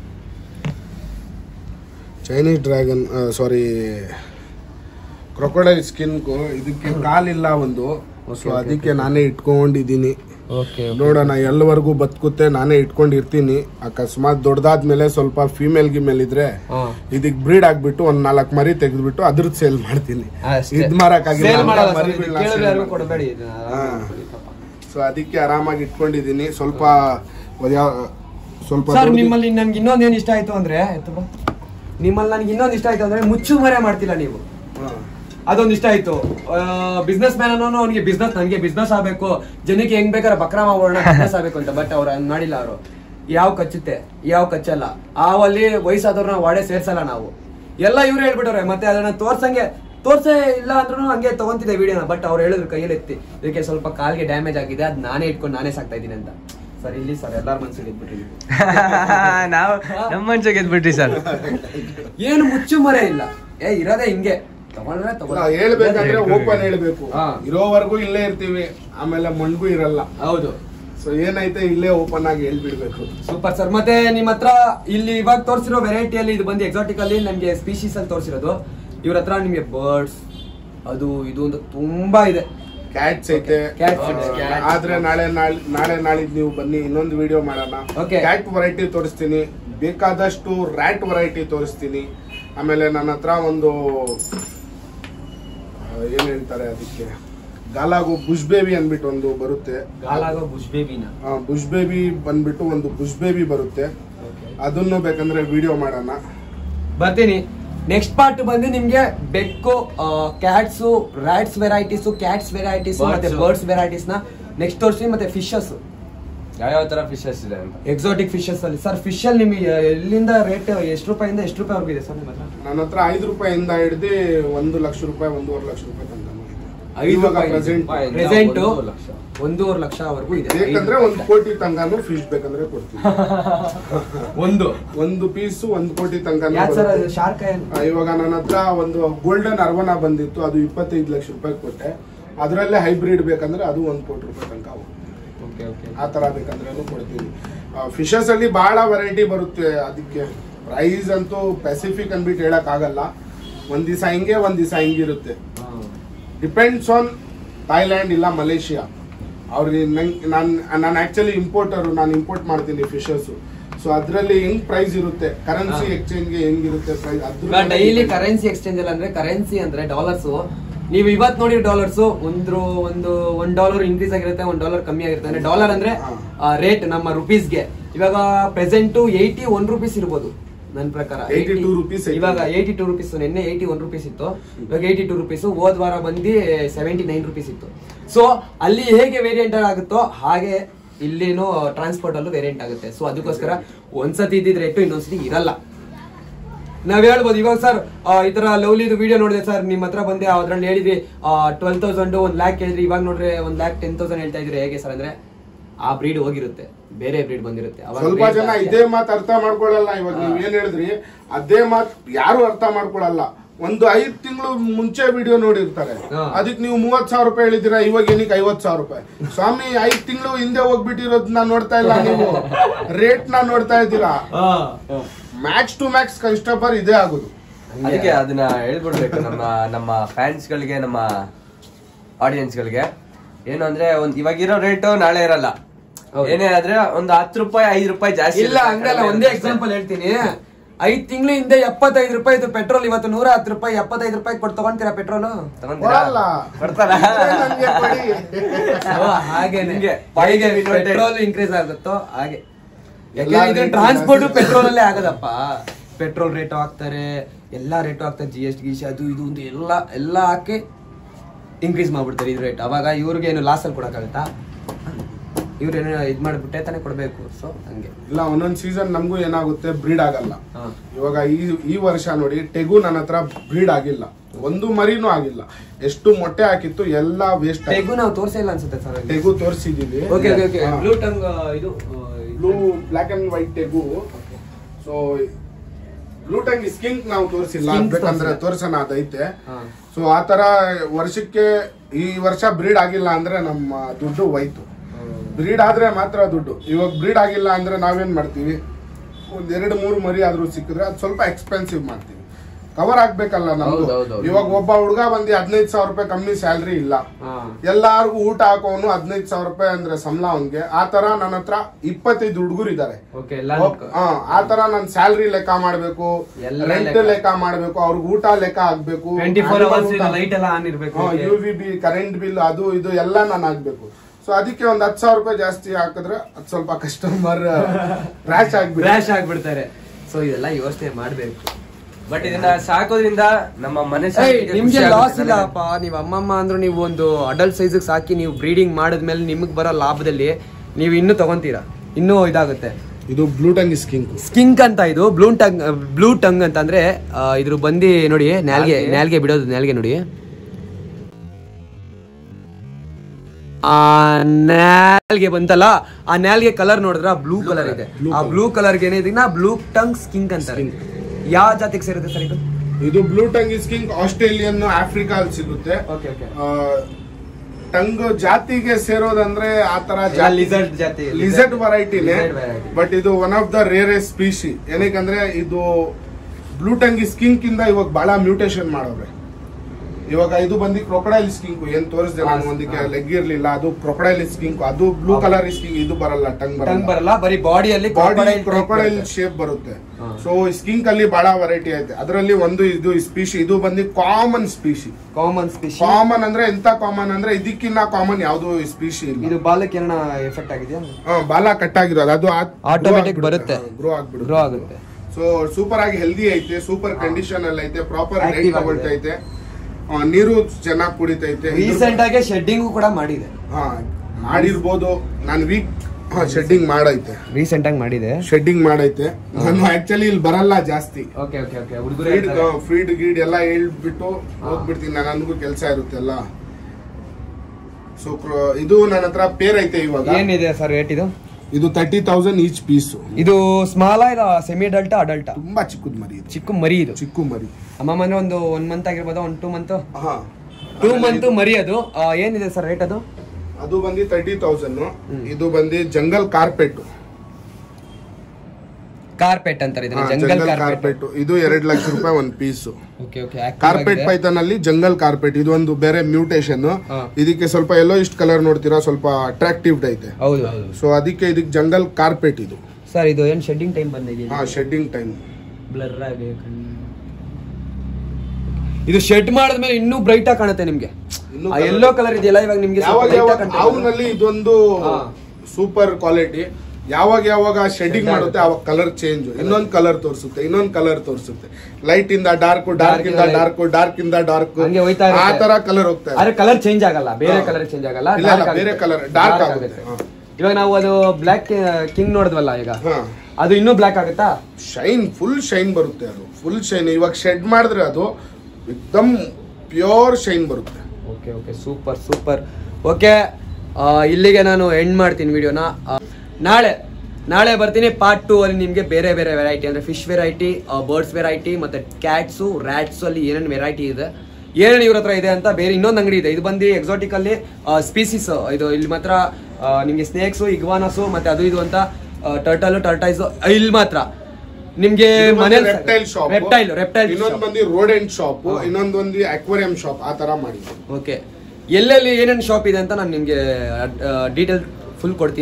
ಚೈನೀಸ್ ಡ್ರ್ಯಾಗನ್ ಸಾರಿ ಕ್ರೊಕೊಡೈಲ್ ಸ್ಕಿನ್ಗೂ ಇದಕ್ಕೆ ಕಾಲಿಲ್ಲ ಒಂದು ಸೊ ಅದಕ್ಕೆ ನಾನೇ ಇಟ್ಕೊಂಡಿದ್ದೀನಿ ಓಕೆ ನೋಡೋಣ ಎಲ್ಲಿವರೆಗೂ ಬದುಕುತ್ತೆ ನಾನೇ ಇಟ್ಕೊಂಡಿರ್ತೀನಿ ಅಕಸ್ಮಾತ್ ದೊಡ್ಡದಾದ್ಮೇಲೆ ಸ್ವಲ್ಪ ಫಿಮೇಲ್ ಗಿಮೇಲ್ ಇದ್ರೆ ಇದಕ್ ಬ್ರೀಡ್ ಆಗ್ಬಿಟ್ಟು ಒಂದ್ ನಾಲ್ಕು ಮರಿ ತೆಗೆದ್ಬಿಟ್ಟು ಅದ್ರದ್ದು ಸೇಲ್ ಮಾಡ್ತೀನಿ ಇದ್ ಮಾರಕ್ಕಾಗಿಲ್ಲ ಸೇಲ್ ಮಾಡಲ್ಲ sir, ಮರಿಗಳ್ನ ಇದು ಕೇಳಿದ್ರೆ sale ಯಾರಿಗೂ ಮಾಡ್ತೀನಿ. ಕೊಡಬೇಡಿ ಇದನ್ನ ಆರಾಮಾಗಿ ಹಾ. ಕೊಡಿ ಪಾಪ. ಸೊ ಅದಕ್ಕೆ ಆರಾಮಾಗಿ ಇಟ್ಕೊಂಡಿದ್ದೀನಿ ಸ್ವಲ್ಪ ಒಂದ್ ಯಾವ- ಸ್ವಲ್ಪ ಸರ್ ದೊಡ್ಡದು- ನಿಮ್ಮಲ್ಲಿ ನನ್ಗೆ ಇನ್ನೊಂದ್ ಏನ್ ಇಷ್ಟ ಆಯ್ತು ಅಂದ್ರೆ ಎತ್ತು ಬಾ. ನಿಮ್ಮಲ್ಲಿ ನನ್ಗೆ ಇನ್ನೊಂದ್ ಇಷ್ಟ ಆಯ್ತು ಅಂದ್ರೆ ಮುಚ್ಚು ಮರೆ ಮಾಡ್ತಿಲ್ಲ ನೀವು ಹಾ. ಅದೊಂದು ಇಷ್ಟ ಆಯ್ತು ಬಿಸ್ನೆಸ್ ಮ್ಯಾನ್ ಅನ್ನೋ ಅವನಿಗೆ ಬಿಸ್ನೆಸ್ ನನಗೆ ಬಿಸ್ನೆಸ್ ಆಗ್ಬೇಕು ಜನಕ್ಕೆ ಹೆಂಗ್ ಬೇಕಾದ್ರೆ ಬಕ್ರಾ ಮಾಡೋಣ ಬಿಸ್ನೆಸ್ ಆಗ್ಬೇಕು ಅಂತ ಬಟ್ ಅವ್ರು ಹಂಗ್ ಮಾಡಿಲ್ಲ ಅವರು ಯಾವ ಕಚ್ಚುತ್ತೆ ಯಾವ ಕಚ್ಚಲ್ಲ ಆವಲ್ಲಿ ವಯಸ್ಸಾದವ್ರನ್ನ ವಾಡೆ ಸೇರ್ಸಲ್ಲ ನಾವು ಎಲ್ಲ ಇವ್ರು ಹೇಳ್ಬಿಟ್ಟವ್ರೆ ಮತ್ತೆ ಅದನ್ನ ತೋರ್ಸಂಗೆ ತೋರ್ಸೇ ಇಲ್ಲ ಅಂದ್ರೂ ಹಂಗೆ ತಗೊಂತಿದ್ದೆ ವಿಡಿಯೋನ ಬಟ್ ಅವ್ರು ಹೇಳಿದ್ರು ಕೈಯಲ್ಲಿ ಎತ್ತಿ ಇದಕ್ಕೆ ಸ್ವಲ್ಪ ಕಾಲ್ಗೆ ಡ್ಯಾಮೇಜ್ ಆಗಿದೆ ಅದ್ ನಾನೇ ಇಟ್ಕೊಂಡು ನಾನೇ ಸಾಕ್ತಾ ಇದ್ದೀನಿ ಅಂತ ಸರ್ ಇಲ್ಲಿ ಸರ್ ಎಲ್ಲಾರ ಮನ್ಸಿಗೆ ಇದ್ಬಿಟ್ರಿ ನಾವು ನಮ್ಮ ಮನ್ಸಿಗೆ ಗೆದ್ಬಿಟ್ರಿ ಸರ್ ಏನು ಮುಚ್ಚು ಮರೆ ಇಲ್ಲ ಏ ಇರೋದೇ ಹಿಂಗೆ ತಗೊಂಡ್ರೆ ಇಲ್ಲ, ತಗೊಂಡ್ರೆ ಹೇಳ್ಬೇಕಂದ್ರೆ ಓಪನ್ ಹೇಳ್ಬೇಕು ಹಾ. ಇರೋವರೆಗೂ ಇಲ್ಲೇ ಇರ್ತೀವಿ ಆಮೇಲೆ ಮಣ್ಗೂ ಇರಲ್ಲ ಹೌದು ಸೊ ಏನೈತೆ ಇಲ್ಲೇ ಓಪನ್ ಆಗಿ ಹೇಳ್ಬಿಡ್ಬೇಕು ಸೂಪರ್ ಸರ್ ಮತ್ತೆ ನಿಮ್ಮ ಹತ್ರ ಇಲ್ಲಿ ಇವಾಗ ತೋರಿಸಿರೋ ವೆರೈಟಿಯಲ್ಲಿ ಇದು ಬಂದು ಎಕ್ಸಾಟಿಕ್ ಅಲ್ಲಿ ನಮ್ಗೆ ಸ್ಪೀಶೀಸ್ ಅಲ್ಲಿ ತೋರಿಸಿರೋದು ಇವ್ರ ಹತ್ರ ನಿಮ್ಗೆ ಬರ್ಡ್ಸ್ ಅದು ಇದು ಅಂತ ತುಂಬಾ ಇದೆ ಕ್ಯಾಟ್ಸ್ ಐತೆ Cats ಆ, ಇದೆ, cats. ಆದ್ರೆ ನಾಳೆ ನಾಳೆ ನಾಳೆ ನಾಳಿದ್ ನೀವು ಬನ್ನಿ ಇನ್ನೊಂದು ವಿಡಿಯೋ ಮಾಡೋಣ Okay. ಕ್ಯಾಟ್ ವೆರೈಟಿ ತೋರಿಸ್ತೀನಿ ಬೇಕಾದಷ್ಟು ರ್ಯಾಟ್ ವೆರೈಟಿ ತೋರಿಸ್ತೀನಿ ಆಮೇಲೆ ನನ್ನ ಹತ್ರ ಒಂದು ಆ, ಏನ್ ಹೇಳ್ತಾರೆ ಅದಕ್ಕೆ ಗಾಲಾಗು ಬುಷ್ ಬೇಬಿ ಅಂದ್ಬಿಟ್ಟು ಒಂದು ಬರುತ್ತೆ ಗಾಲಾಗೋ ಬುಷ್ ಬೇಬಿನ ಬುಷ್ ಬೇಬಿ ಬಂದ್ಬಿಟ್ಟು ಒಂದು ಬುಷ್ ಬೇಬಿ ಬರುತ್ತೆ ಅದನ್ನು ಬೇಕಂದ್ರೆ ವಿಡಿಯೋ ಮಾಡೋಣ ಬರ್ತೀನಿ ನೆಕ್ಸ್ಟ್ ಪಾರ್ಟ್ ಬಂದು ನಿಮ್ಗೆ ಬೆಕ್ಕು cats rats varieties cats varieties ಮತ್ತೆ Birds. ಬರ್ಡ್ಸ್ ವೆರೈಟೀಸ್ ನ ನೆಕ್ಸ್ಟ್ ತೋರಿಸ್ತೀನಿ ಮತ್ತೆ ಫಿಶಸ್ ಯಾವ್ಯಾವ ತರ ಫಿಶಸ್ ಇದೆ ಅಂತ ಎಕ್ಸಾಟಿಕ್ ಫಿಶಸ್ ಅಲ್ಲಿ ಸರ್ ಫಿಶ್ ಅಲ್ಲಿ ನಿಮಗೆ ಎಲ್ಲಿಂದ ರೇಟ್ ಎಷ್ಟು ರೂಪಾಯಿಂದ ಎಷ್ಟು ರೂಪಾಯಿವರೆಗೂ ಇದೆ ಸರ್ ನಿಮ್ಮ ಹತ್ರ ನನ್ನ ಹತ್ರ ಐದು ರೂಪಾಯಿಂದ ಹಿಡ್ದು ಒಂದು ಲಕ್ಷ ರೂಪಾಯಿ ಒಂದೂವರೆ ಲಕ್ಷ ರೂಪಾಯಿ ತನಕ ಐದು ಇವಾಗ ರೂಪಾಯಿ present ಪ್ರೆಸೆಂಟ್ ಒಂದೂವರೆ ಲಕ್ಷ. ಒಂದೂವರೆ ಲಕ್ಷವರೆಗೂ ಇದೆ ಬೇಕಂದ್ರೆ ಐದು ಒಂದು ಕೋಟಿ ತನಕನು ಫಿಶ್ ಬೇಕಂದ್ರೆ ಕೊಡ್ತೀನಿ ಒಂದು ಒಂದು ಪೀಸ್ ಒಂದು ಕೋಟಿ ತನಕ ಯಾಕೆ ಸರ್ ಅದು ಶಾರ್ಕ್ ಏನು ಇವಾಗ ನನ್ನ ಹತ್ರ ಒಂದು ಗೋಲ್ಡನ್ ಅರ್ವನ ಬಂದಿತ್ತು ಅದು ಇಪ್ಪತ್ತೈದು ಲಕ್ಷ ರೂಪಾಯಿ ಕೊಟ್ಟೆ ಅದರಲ್ಲೇ ಹೈಬ್ರಿಡ್ ಬೇಕಂದ್ರೆ ಅದು ಒಂದು ಕೋಟಿ ರೂಪಾಯಿ ತನಕ ಹೋಗುತ್ತೆ. ಓಕೆ ಓಕೆ ಆ ತರ ಬೇಕಂದ್ರೂ ಕೊಡ್ತೀನಿ ಫಿಶಸ್ ಅಲ್ಲಿ ಬಹಳ ವೆರೈಟಿ ಬರುತ್ತೆ ಅದಕ್ಕೆ ಪ್ರೈಸ್ ಅಂತೂ ಪೆಸಿಫಿಕ್ ಅಂದ್ಬಿಟ್ಟು ಹೇಳಕ್ ಆಗಲ್ಲ ಒಂದ್ ದಿವಸ ಹಿಂಗೆ ಒಂದ್ ದಿವಸ ಹಿಂಗಿರುತ್ತೆ ಡಿಪೆಂಡ್ಸ್ ಆನ್ ಥೈಲ್ಯಾಂಡ್ ಇಲ್ಲ ಮಲೇಷಿಯಾ ಅವ್ರಿಗೆ ನಂಗೆ ನಾನು ನಾನು ಆಕ್ಚುಲಿ ಇಂಪೋರ್ಟರ್ ನಾನು ಇಂಪೋರ್ಟ್ ಮಾಡ್ತೀನಿ ಫಿಶಸ್ ಸೊ ಅದರಲ್ಲಿ ಹೆಂಗ್ ಪ್ರೈಸ್ ಇರುತ್ತೆ ಕರೆನ್ಸಿ ಹಾ. ಎಕ್ಸ್ಚೇಂಜ್ಗೆ ಹೆಂಗಿರುತ್ತೆ ಪ್ರೈಸ್ ಡೈಲಿ ಕರೆನ್ಸಿ ಎಕ್ಸ್ಚೇಂಜ್ ಅಲ್ಲಿ ಅಂದ್ರೆ ಕರೆನ್ಸಿ ಅಂದ್ರೆ ಡಾಲರ್ಸ್ ನೀವು ಇವತ್ ನೋಡಿರೋ ಡಾಲರ್ಸ್ ಒಂದು ಒಂದು ಒಂದ್ ಡಾಲರ್ ಇನ್ಕ್ರೀಸ್ ಆಗಿರುತ್ತೆ ಒಂದ್ ಡಾಲರ್ ಕಮ್ಮಿ ಆಗಿರುತ್ತೆ ಅಂದ್ರೆ ಡಾಲರ್ ಅಂದ್ರೆ ರೇಟ್ ನಮ್ಮ ರುಪೀಸ್ಗೆ ಇವಾಗ ಪ್ರೆಸೆಂಟ್ ಏಯ್ಟಿ ಒನ್ ರುಪೀಸ್ ಇರ್ಬೋದು ನನ್ನ ಪ್ರಕಾರ 82 rupees ಐತೆ. ಇವಾಗ ಏಯ್ಟಿ ಟೂ ರುಪೀಸ್ ನಿನ್ನೆ ಏಯ್ಟಿ ಒನ್ ರುಪೀಸ್ ಇತ್ತು ಇವಾಗ ಏಯ್ಟಿ ಟೂ ರುಪೀಸ್ ಹೋದ್ ವಾರ ಬಂದು ಸೆವೆಂಟಿ ನೈನ್ ರುಪೀಸ್ ಇತ್ತು ಸೊ ಅಲ್ಲಿ ಹೇಗೆ ವೇರಿಯಂಟ್ ಆಗುತ್ತೋ ಹಾಗೆ ಇಲ್ಲಿನೂ ಟ್ರಾನ್ಸ್ಪೋರ್ಟ್ ಅಲ್ಲೂ ವೇರಿಯಂಟ್ ಆಗುತ್ತೆ ಸೊ ಅದಕ್ಕೋಸ್ಕರ ಒಂದ್ಸತಿ ಇದ್ದಿದ್ ರೇಟು ಇನ್ನೊಂದ್ಸತಿ ಇರಲ್ಲ ನಾವ್ ಹೇಳ್ಬೋದು ಇವಾಗ ಸರ್ ಈ ತರ ಲವ್ಲಿದು ವಿಡಿಯೋ ನೋಡಿದೆ ಸರ್ ನಿಮ್ ಹತ್ರ ಬಂದೆ ಅದ್ರಲ್ಲಿ ಹೇಳಿದ್ರಿ ಟ್ವೆಲ್ ತೌಸಂಡ್ ಒಂದ್ ಲ್ಯಾಕ್ ಹೇಳಿದ್ರಿ ಇವಾಗ ನೋಡ್ರೆ ಒಂದ್ ಲ್ಯಾಕ್ ಟೆನ್ ತೌಸಂಡ್ ಹೇಳ್ತಾ ಇದ್ರಿ ಹೇಗೆ ಸರ್ ಅಂದ್ರೆ ಆ ಬ್ರೀಡ್ ಹೋಗಿರುತ್ತೆ ಬೇರೆ ಬ್ರೀಡ್ ಬಂದಿರುತ್ತೆ ಅವಾಗ ಸ್ವಲ್ಪ rate ಜನ ಜಾಸ್ತಿ ಇದೇ ಮಾತು ಅರ್ಥ ಮಾಡ್ಕೊಳ್ಳಲ್ಲ ಇವಾಗ ನೀವ್ ಏನ್ ಹೇಳಿದ್ರಿ ಅದೇ ಮಾತ್ ಯಾರು ಅರ್ಥ ಮಾಡ್ಕೊಳ್ಳಲ್ಲ ಒಂದು ಐದ್ ತಿಂಗಳು ಮುಂಚೆ ವಿಡಿಯೋ ನೋಡಿರ್ತಾರೆ ಹಾ. ಅದಕ್ಕೆ ನೀವು ಮೂವತ್ ಸಾವಿರ ರೂಪಾಯಿ ಹೇಳಿದಿರಾ ಇವಾಗ ಏನಕ್ಕೆ ಐವತ್ ಸಾವಿರ ರೂಪಾಯಿ ಸ್ವಾಮಿ ಐದ್ ತಿಂಗಳು ಹಿಂದೆ ಹೋಗ್ಬಿಟ್ಟಿರೋದನ್ನ ನೋಡ್ತಾ ಇಲ್ಲ ನೀವು ರೇಟ್ ನ ನೋಡ್ತಾ ಇದ್ದೀರಾ ಹಾ. ಮ್ಯಾಕ್ಸ್ ಟು ಮ್ಯಾಕ್ಸ್ ಕಸ್ಟಮರ್ ಇದೇ ಆಗುದು ಅದಕ್ಕೆ ಅದನ್ನ ಹೇಳ್ಬಿಡ್ಬೇಕು ನಮ್ಮ ನಮ್ಮ ಫ್ಯಾನ್ಸ್ ಗಳಿಗೆ ನಮ್ಮ ಆಡಿಯನ್ಸ್ ಗಳಿಗೆ ಏನು ಅಂದ್ರೆ ಒಂದ್ ಇವಾಗಿರೋ ರೇಟು ನಾಳೆ ಇರಲ್ಲ ಹೌದು. ಏನೇ ಆದ್ರೆ ಒಂದು ಹತ್ತು ರೂಪಾಯಿ ಐದು ರೂಪಾಯಿ ಜಾಸ್ತಿ ಇಲ್ಲ ಹಂಗಲ್ಲ ಒಂದೇ ಎಕ್ಸಾಂಪಲ್ ಹೇಳ್ತೀನಿ ಐದ್ ತಿಂಗಳು ಹಿಂದೆ ಎಪ್ಪತ್ತೈದು ರೂಪಾಯಿ ಇದು ಪೆಟ್ರೋಲ್ ಇವತ್ತು ನೂರ ಹತ್ತು ರೂಪಾಯಿ ಎಪ್ಪತ್ತೈದು ರೂಪಾಯಿ ಕೊಟ್ಟು ತಗೊಂತೀರಾ ಪೆಟ್ರೋಲ್ ಕೊಡಲ್ಲ. ಕೊಡ್ತಾರ ನನ್ಗೆ ಕೊಡಿ. ಹಾಗೆ ಹಿಂಗೆ. ಹೇಗೆ Point limited. ಪೆಟ್ರೋಲ್ ಇನ್ಕ್ರೀಸ್ ಆಗುತ್ತೋ ಹಾಗೆ ಎಲ್ಲಾ ಯಾಕಂದ್ರೆ rate ಟ್ರಾನ್ಸ್ಪೋರ್ಟ್ ಜಾಸ್ತಿ. ಪೆಟ್ರೋಲ್ ಅಲ್ಲೇ ಆಗದಪ್ಪ ಪೆಟ್ರೋಲ್ ರೇಟ್ ಹಾಕ್ತಾರೆ ಎಲ್ಲಾ ರೇಟು ಹಾಕ್ತಾರೆ ಜಿ ಎಸ್ ಟಿ ಗಿಸ್ ಅದು ಇದು ಅಂತ ಎಲ್ಲ ಎಲ್ಲ ಹಾಕಿ ಇನ್ಕ್ರೀಸ್ ಮಾಡ್ಬಿಡ್ತಾರೆ ಇದು ರೇಟ್ ಅವಾಗ ಇವ್ರಿಗೆ ಏನು ಲಾಸ್ ಅಲ್ಲಿ ಕೊಡಕ್ಕಾಗತ್ತಾ ಇವ್ರೇನು ಇದ್ ಮಾಡ್ಬಿಟ್ಟೆ ತಾನೇ ಕೊಡ್ಬೇಕು ಸೊ ಹಂಗೆ ಇಲ್ಲ ಒಂದೊಂದ್ ಸೀಸನ್ ನಮಗೂ ಏನಾಗುತ್ತೆ ಬ್ರೀಡ್ ಆಗಲ್ಲ ಹಾ. ಇವಾಗ ಈ ಈ ವರ್ಷ ನೋಡಿ ಟೆಗು ನನ್ನ ಹತ್ರ ಬ್ರೀಡ್ ಆಗಿಲ್ಲ ಒಂದು ಮರಿನೂ ಆಗಿಲ್ಲ ಎಷ್ಟು ಮೊಟ್ಟೆ ಹಾಕಿತ್ತು ಎಲ್ಲ ವೇಸ್ಟ್ ತೆಗು ನಾವು ತೋರ್ಸಿಲ್ಲ ಅನ್ಸುತ್ತೆ ಸರ್ ಟೆಗು ತೋರಿಸಿದೀವಿ ಓಕೆ ಓಕೆ ಓಕೆ ಹಾ. ಬ್ಲೂ ಟಂಗ್ ಇದು blue black and white tegu so blue tongue skink ನಾವು ತೋರಿಸಿಲ್ಲ Skink ಬೇಕಂದ್ರೆ ತೋರ್ಸಿಲ್ಲ. ತೋರ್ಸೋಣ ಅದೈತೆ ಹಾ. ಸೊ ಆ ತರ ವರ್ಷಕ್ಕೆ ಈ ವರ್ಷ ಬ್ರೀಡ್ ಆಗಿಲ್ಲ ಅಂದ್ರೆ ನಮ್ಮ ದುಡ್ಡು ಹೋಯ್ತು ಬ್ರೀಡ್ ಆದ್ರೆ ಮಾತ್ರ ದುಡ್ಡು ಇವಾಗ ಬ್ರೀಡ್ ಆಗಿಲ್ಲ ಅಂದ್ರೆ ನಾವೇನ್ ಮಾಡ್ತೀವಿ ಒಂದ್ ಎರಡು ಮೂರು ಮರಿ ಆದ್ರೂ ಸಿಕ್ಕಿದ್ರೆ ಅದು ಸ್ವಲ್ಪ ಎಕ್ಸ್ಪೆನ್ಸಿವ್ ಮಾಡ್ತೀವಿ ಕವರ್ ಆಗ್ಬೇಕಲ್ಲ ನಮ್ದು ಹೌದು, ಹೌದು, ಹೌದು. ಇವಾಗ ಒಬ್ಬ ಹುಡುಗ ಬಂದು ಹದಿನೈದು ಸಾವಿರ ರೂಪಾಯಿ ಕಮ್ಮಿ ಸ್ಯಾಲ್ರಿ ಇಲ್ಲ ಹಾ. ಎಲ್ಲಾರ್ಗು ಊಟ ಹಾಕೋನು ಹದಿನೈದು ಸಾವಿರ ರೂಪಾಯಿ ಅಂದ್ರೆ ಸಂಬಳ ಅವ್ನ್ಗೆ ಆ ತರ ನನ್ನ ಹತ್ರ ಇಪ್ಪತ್ತೈದು ಹುಡುಗರು ಇದಾರೆ ಓಕೆ ಎಲ್ಲ ಆ, ಆ ತರ ನನ್ ಸ್ಯಾಲ್ರಿ ಲೆಕ್ಕ ಮಾಡ್ಬೇಕು ಎಲ್ಲ ರೆಂಟ್ ಲೆಕ್ಕ. ಲೆಕ್ಕ ಮಾಡ್ಬೇಕು ಅವ್ರಿಗೆ ಊಟ ಲೆಕ್ಕ ಆಗ್ಬೇಕು ಟ್ವೆಂಟಿ ಫೋರ್ ಅವರ್ಸ್ ಲೈಟ್ ಎಲ್ಲ ಆನ್ ಇರ್ಬೇಕು U V B current bill ಅದು ಇದು ಎಲ್ಲ ನಾನು ಹಾಕ್ಬೇಕು ಸೊ ಅದಕ್ಕೆ ಒಂದ್ ಹತ್ತು ಸಾವಿರ ರೂಪಾಯಿ ಜಾಸ್ತಿ ಹಾಕಿದ್ರೆ ಅದ್ ಸ್ವಲ್ಪ ಕಸ್ಟಮರ್ ರ್ಯಾಶ್ ಆಗ್ಬಿಟ್ಟು ಕ್ರಾಶ್ ಆಗ್ಬಿಡ್ತಾರೆ ಸೊ ಇದೆಲ್ಲ ಯೋಚನೆ ಮಾಡ್ಬೇಕು ಬಟ್ ಇದನ್ನ ಸಾಕೋದ್ರಿಂದ ನಮ್ಮ ಮನೆ ಏಯ್, ಶಾಂತಿಗೆ ನಿಮ್ಗೆ ಖುಷಿ ಲಾಸ್ ಆಗುತ್ತೆ ಇಲ್ಲಪ್ಪ ನೀವು ಅಮ್ಮಮ್ಮ ಅಂದ್ರು ನೀವು ಒಂದು ಅಡಲ್ಟ್ ಸೈಜ್ ಸಾಕಿ ನೀವು ಬ್ರೀಡಿಂಗ್ ಮಾಡಿದ್ಮೇಲೆ ನಿಮಗೆ ಬರೋ ಲಾಭದಲ್ಲಿ ನೀವು ಇನ್ನೂ ತಗೊಂತೀರಾ ಇನ್ನೂ ಇದಾಗುತ್ತೆ ಇದು ಬ್ಲೂ ಟಂಗ್ ಸ್ಕಿಂಕ್ ಸ್ಕಿಂಕ್ ಅಂತ ಇದು ಬ್ಲೂ ಟಂಗ್ ಬ್ಲೂ ಟಂಗ್ ಅಂತ ಅಂದ್ರೆ ಆ, ಇದ್ರ ಬಂದು ನೋಡಿ ನಾಲ್ಗೆ ನಾಲ್ಗೆ. ನಾಲ್ಗೆ ಬಿಡೋದು ನಾಲ್ಗೆ ನೋಡಿ ಆ ನಾಲ್ಗೆ ಬಂತಲ್ಲ ಆ ನಾಲ್ಗೆ ಕಲರ್ ನೋಡಿದ್ರ ಬ್ಲೂ ಕಲರ್ ಇದೆ ಆ ಬ್ಲೂ ಕಲರ್ಗೆ ಏನಿದೆ ಬ್ಲೂ ಟಂಗ್ ಸ್ಕಿಂಕ್ ಅಂತಾರೆ ಯಾವ ಜಾತಿಗೆ ಸೇರುತ್ತೆ ಸರ್ ಇದು ಇದು blue tongue skink Australian Africa ಅಲ್ಲಿ ಸಿಗುತ್ತೆ ಓಕೆ ಓಕೆ ಟಂಗ್ ಜಾತಿಗೆ ಸೇರೋದಂದ್ರೆ ಆ ತರ lizard ಜಾತಿ. ಲಿಸರ್ಟ್ ವೆರೈಟಿನೇ Lizard variety. ಬಟ್ ಇದು one of the rarest species ಏನಕ್ಕಂದ್ರೆ ಇದು ಬ್ಲೂ ಟಂಗ್ ಸ್ಕಿಂಕ್ ಇಂದ ಇವಾಗ ಬಹಳ ಮ್ಯೂಟೇಶನ್ ಮಾಡವ್ರೆ ಇವಾಗ ಇದು ಬಂದು ಕ್ರೊಕಡೈಲ್ ಸ್ಕಿಂಕ್ ಏನ್ ತೋರಿಸ್ದೆ ನಾನು ಹಾ, ಒಂದಕ್ಕೆ ಹಾ. ಲೆಗ್ ಇರ್ಲಿಲ್ಲ ಅದು ಕ್ರೊಕಡೈಲ್ ಸ್ಕಿಂಕ್ ಅದು ಬ್ಲೂ ಕಲರ್ ಸ್ಕಿಂಕ್ ಇದು ಬರಲ್ಲ ಟಂಗ್ ಟಂಗ್ ಬರಲ್ಲ ಬರಲ್ಲ ಬರೀ ಬಾಡಿಯಲ್ಲಿ ಬಾಡಿ ಕ್ರೊಕಡೈಲ್ ಶೇಪ್ ಬರುತ್ತೆ ಹಾ. ಸೊ ಸ್ಕಿಂಕ್ ಅಲ್ಲಿ ಬಹಳ ವೆರೈಟಿ ಐತೆ ಅದರಲ್ಲಿ ಒಂದು ಇದು ಸ್ಪೀಶಿ ಇದು ಬಂದು common species common species common ಅಂದ್ರೆ ಎಂತ ಕಾಮನ್ ಅಂದ್ರೆ ಇದಕ್ಕಿನ್ನ ಕಾಮನ್ ಯಾವ್ದು ಸ್ಪೀಶಿ ಇಲ್ಲ ಇದು ಬಾಲಕ್ಕೆ ಏನೋ ಎಫೆಕ್ಟ್ ಆಗಿದೆಯಾ ಹಾ, ಬಾಲ ಕಟ್ ಆಗಿರೋದು ಅದು Automatic ಬರುತ್ತೆ. ಗ್ರೋ ಆಗ್ಬಿಡುತ್ತೆ ಗ್ರೋ ಆಗುತ್ತೆ ಸೊ ಸೂಪರ್ ಆಗಿ ಹೆಲ್ದಿ ಐತೆ ಸೂಪರ್ ಕಂಡೀಷನ್ ಅಲ್ಲಿ ಐತೆ ಪ್ರಾಪರ್ Active ರೇಟ್ ತಗೊಳ್ತೈತೆ ಆ, ನೀರು ಚೆನ್ನಾಗಿ ಕುಡಿತೈತೆ ರೀಸೆಂಟ್ ಆಗಿ ಶೆಡ್ಡಿಂಗ್ ಕೂಡ ಮಾಡಿದೆ ಹಾ ಮಾಡಿರ್ಬೋದು ನಾನು ವೀಕ್ ಶೆಡ್ಡಿಂಗ್ ಮಾಡೈತೆ ರೀಸೆಂಟ್ ಆಗಿ ಮಾಡಿದೆ ಶೆಡ್ಡಿಂಗ್ ಮಾಡೈತೆ ನಾನು ಆಕ್ಚುಲಿ ಇಲ್ಲಿ ಬರಲ್ಲ ಜಾಸ್ತಿ ಓಕೆ ಓಕೆ ಓಕೆ ಫೀಡ್ ಹುಡುಗರು ಫೀಡ್ ಗೀಡ್ ಎಲ್ಲ ಹೇಳ್ಬಿಟ್ಟು ಹೋಗ್ಬಿಡ್ತೀನಿ ನಾನು ನನಗೂ ಕೆಲಸ ಇರುತ್ತೆಲ್ಲ ಸೊ ಇದು ನನ್ನ ಹತ್ರ ಪೇರ್ ಐತೆ ಇವಾಗ ಏನಿದೆ ಸರ್ ರೇಟ್ ಇದು ಇದು ತರ್ಟಿ ತೌಸಂಡ್ ಈಚ್ ಪೀಸ್ ಇದು ಸ್ಮಾಲ್ ಇಲ್ಲ ಸೆಮಿ ಅಡಲ್ಟಾ ಅಡಲ್ಟಾ ತುಂಬಾ ಚಿಕ್ಕದ್ ಮರಿ ಇದು ಚಿಕ್ಕ ಮರಿ ಇದು ಚಿಕ್ಕ ಮರಿ ಅಮ್ಮಮ್ಮ ಅಂದ್ರೆ ಒಂದು ಒನ್ ಮಂತ್ ಆಗಿರ್ಬೋದು ಒಂದು ಟೂ ಮಂತ್ ಹಾ ಟೂ ಮಂತ್ ಮರಿ ಅದು ಆ, ಏನಿದೆ ಸರ್ ರೇಟ್ ಅದು ಅದು ಬಂದು ತರ್ಟಿ ತೌಸಂಡ್ ಇದು ಬಂದು ಜಂಗಲ್ ಕಾರ್ಪೆಟ್ ಕಾರ್ಪೆಟ್ ಅಂತಾರೆ ಇದನ್ನ ಜಂಗಲ್ ಜಂಗಲ್ ಕಾರ್ಪೆಟ್ ಕಾರ್ಪೆಟ್ ಇದು ಎರಡ್ ಲಕ್ಷ ರೂಪಾಯಿ ಒಂದ್ piece okay okay carpet python ಅಲ್ಲಿ ಜಂಗಲ್ ಕಾರ್ಪೆಟ್ ಇದು ಒಂದು ಬೇರೆ ಮ್ಯೂಟೇಶನ್ ಹಾ. ಇದಕ್ಕೆ ಸ್ವಲ್ಪ ಎಲ್ಲೋ ಇಷ್ಟ ಕಲರ್ ನೋಡ್ತೀರಾ ಸ್ವಲ್ಪ ಅಟ್ರಾಕ್ಟಿವ್ ಐತೆ ಹೌದು ಸೊ ಅದಕ್ಕೆ ಇದಕ್ಕೆ ಜಂಗಲ್ ಕಾರ್ಪೆಟ್ ಇದು ಸರ್ ಇದು ಏನ್ ಶೆಡ್ಡಿಂಗ್ ಟೈಮ್ ಬಂದಿದೆ ಹಾ ಶೆಡ್ಡಿಂಗ್ ಟೈಮ್ ಬ್ಲರ್ ಆಗಿ ಕಣ್ಣು. ಇದು ಶೆಡ್ ಮಾಡಿದ್ಮೇಲೆ ಇನ್ನೂ ಬ್ರೈಟ್ ಆಗಿ ಕಾಣುತ್ತೆ ನಿಮ್ಗೆ ಇನ್ನೂ ಆ colour- ಎಲ್ಲೋ ಕಲರ್ ಇದೆಯಲ್ಲ ಇವಾಗ ನಿಮ್ಗೆ ಸ್ವಲ್ಪ ಯಾವಾಗ bright ಆಗಿ ಯಾವಾಗ ಕಾಣ್ತಾ ಇದೆ. ಹಾವ್ನಲ್ಲಿ ಇದೊಂದು ಹಾ. ಸೂಪರ್ ಕ್ವಾಲಿಟಿ ಯಾವಾಗ ಯಾವಾಗ ಶೆಡ್ಡಿಂಗ್ Shed ಮಾಡುತ್ತೆ ಅವಾಗ ಕಲರ್ ಚೇಂಜ್ ಇನ್ನೊಂದ್ ಕಲರ್ ತೋರಿಸುತ್ತೆ ಇನ್ನೊಂದ್ ಕಲರ್ ತೋರಿಸುತ್ತೆ ಲೈಟ್ ಇಂದ ಡಾರ್ಕ್ ಡಾರ್ಕ್ Dark ಇಂದ ಇಂದ ಡಾರ್ಕ್ ಡಾರ್ಕ್ ಇಂದ ಡಾರ್ಕ್ ಹಂಗೆ ಹೋಯ್ತಾ ಆ ಇರುತ್ತೆ. ತರ ಕಲರ್ ಹೋಗ್ತಾ ಆದ್ರೆ ಇದೆ ಕಲರ್ ಚೇಂಜ್ ಆಗಲ್ಲ ಬೇರೆ ಹಾ. ಕಲರ್ ಚೇಂಜ್ ಆಗಲ್ಲ ಇಲ್ಲ, ಇಲ್ಲ, dark ಬೇರೆ ಆಗುತ್ತೆ. colour, dark Dark ಆಗುತ್ತೆ. ಹಾ. ಇವಾಗ ನಾವು ಅದು ಬ್ಲಾಕ್ ಕಿಂಗ್ ನೋಡಿದ್ವಲ್ಲ ಈಗ ಹಾ ಅದು ಇನ್ನೂ ಬ್ಲಾಕ್ ಆಗುತ್ತಾ ಶೈನ್ ಫುಲ್ ಶೈನ್ ಬರುತ್ತೆ ಅದು ಫುಲ್ ಶೈನ್ ಇವಾಗ ಶೆಡ್ ಮಾಡಿದ್ರೆ ಅದು ಎಕ್ದಮ್ ಪ್ಯೂರ್ ಶೈನ್ ಬರುತ್ತೆ okay okay super super okay ಇಲ್ಲಿಗೆ ನಾನು ಎಂಡ್ ಮಾಡ್ತೀನಿ ವಿಡಿಯೋನ ನಾಳೆ ನಾಳೆ ಬರ್ತೀನಿ ಪಾರ್ಟ್ ಟೂ ಅಲ್ಲಿ ನಿಮಗೆ ಬೇರೆ ಬೇರೆ ವೆರೈಟಿ ಅಂದ್ರೆ ಫಿಶ್ ವೆರೈಟಿ ಬರ್ಡ್ಸ್ ವೆರೈಟಿ ಮತ್ತೆ ಕ್ಯಾಟ್ಸು ರ್ಯಾಟ್ಸು ಅಲ್ಲಿ ಏನೇನು ವೆರೈಟಿ ಇದೆ ಏನೇನು ಇವ್ರ ಹತ್ರ ಇದೆ ಅಂತ ಬೇರೆ ಇನ್ನೊಂದು ಅಂಗಡಿ ಇದೆ ಇದು ಬಂದು ಎಕ್ಸಾಟಿಕ್ ಅಲ್ಲಿ ಸ್ಪೀಸಿಸ್ ಇದು ಇಲ್ಲಿ ಮಾತ್ರ ಆ, ನಿಮ್ಗೆ ಸ್ನೇಕ್ಸು ಇಗ್ವಾನಸು ಮತ್ತೆ ಅದು ಇದು ಅಂತ ಟರ್ಟಲ್ ಟರ್ಟೈಸ್ ಇಲ್ಲಿ ಮಾತ್ರ ನಿಮ್ಗೆ ಮನೇಲಿ ರೆಪ್ಟೈಲ್ ಶಾಪ್ ರೆಪ್ಟೈಲ್ ರೆಪ್ಟೈಲ್ ಇನ್ನೊಂದು ಬಂದು ರೋಡೆಂಟ್ ಶಾಪ್ ಇನ್ನೊಂದು ಬಂದು ಅಕ್ವೇರಿಯಂ ಶಾಪ್ ಆ ತರ ಮಾಡಿದ್ರು ಓಕೆ ಎಲ್ಲೆಲ್ಲಿ ಏನೇನು ಶಾಪ್ ಇದೆ ಅಂತ ನಾನು ನಿಮಗೆ ಡೀಟೇಲ್ ಫುಲ್ ಕೊಡ್ತೀನಿ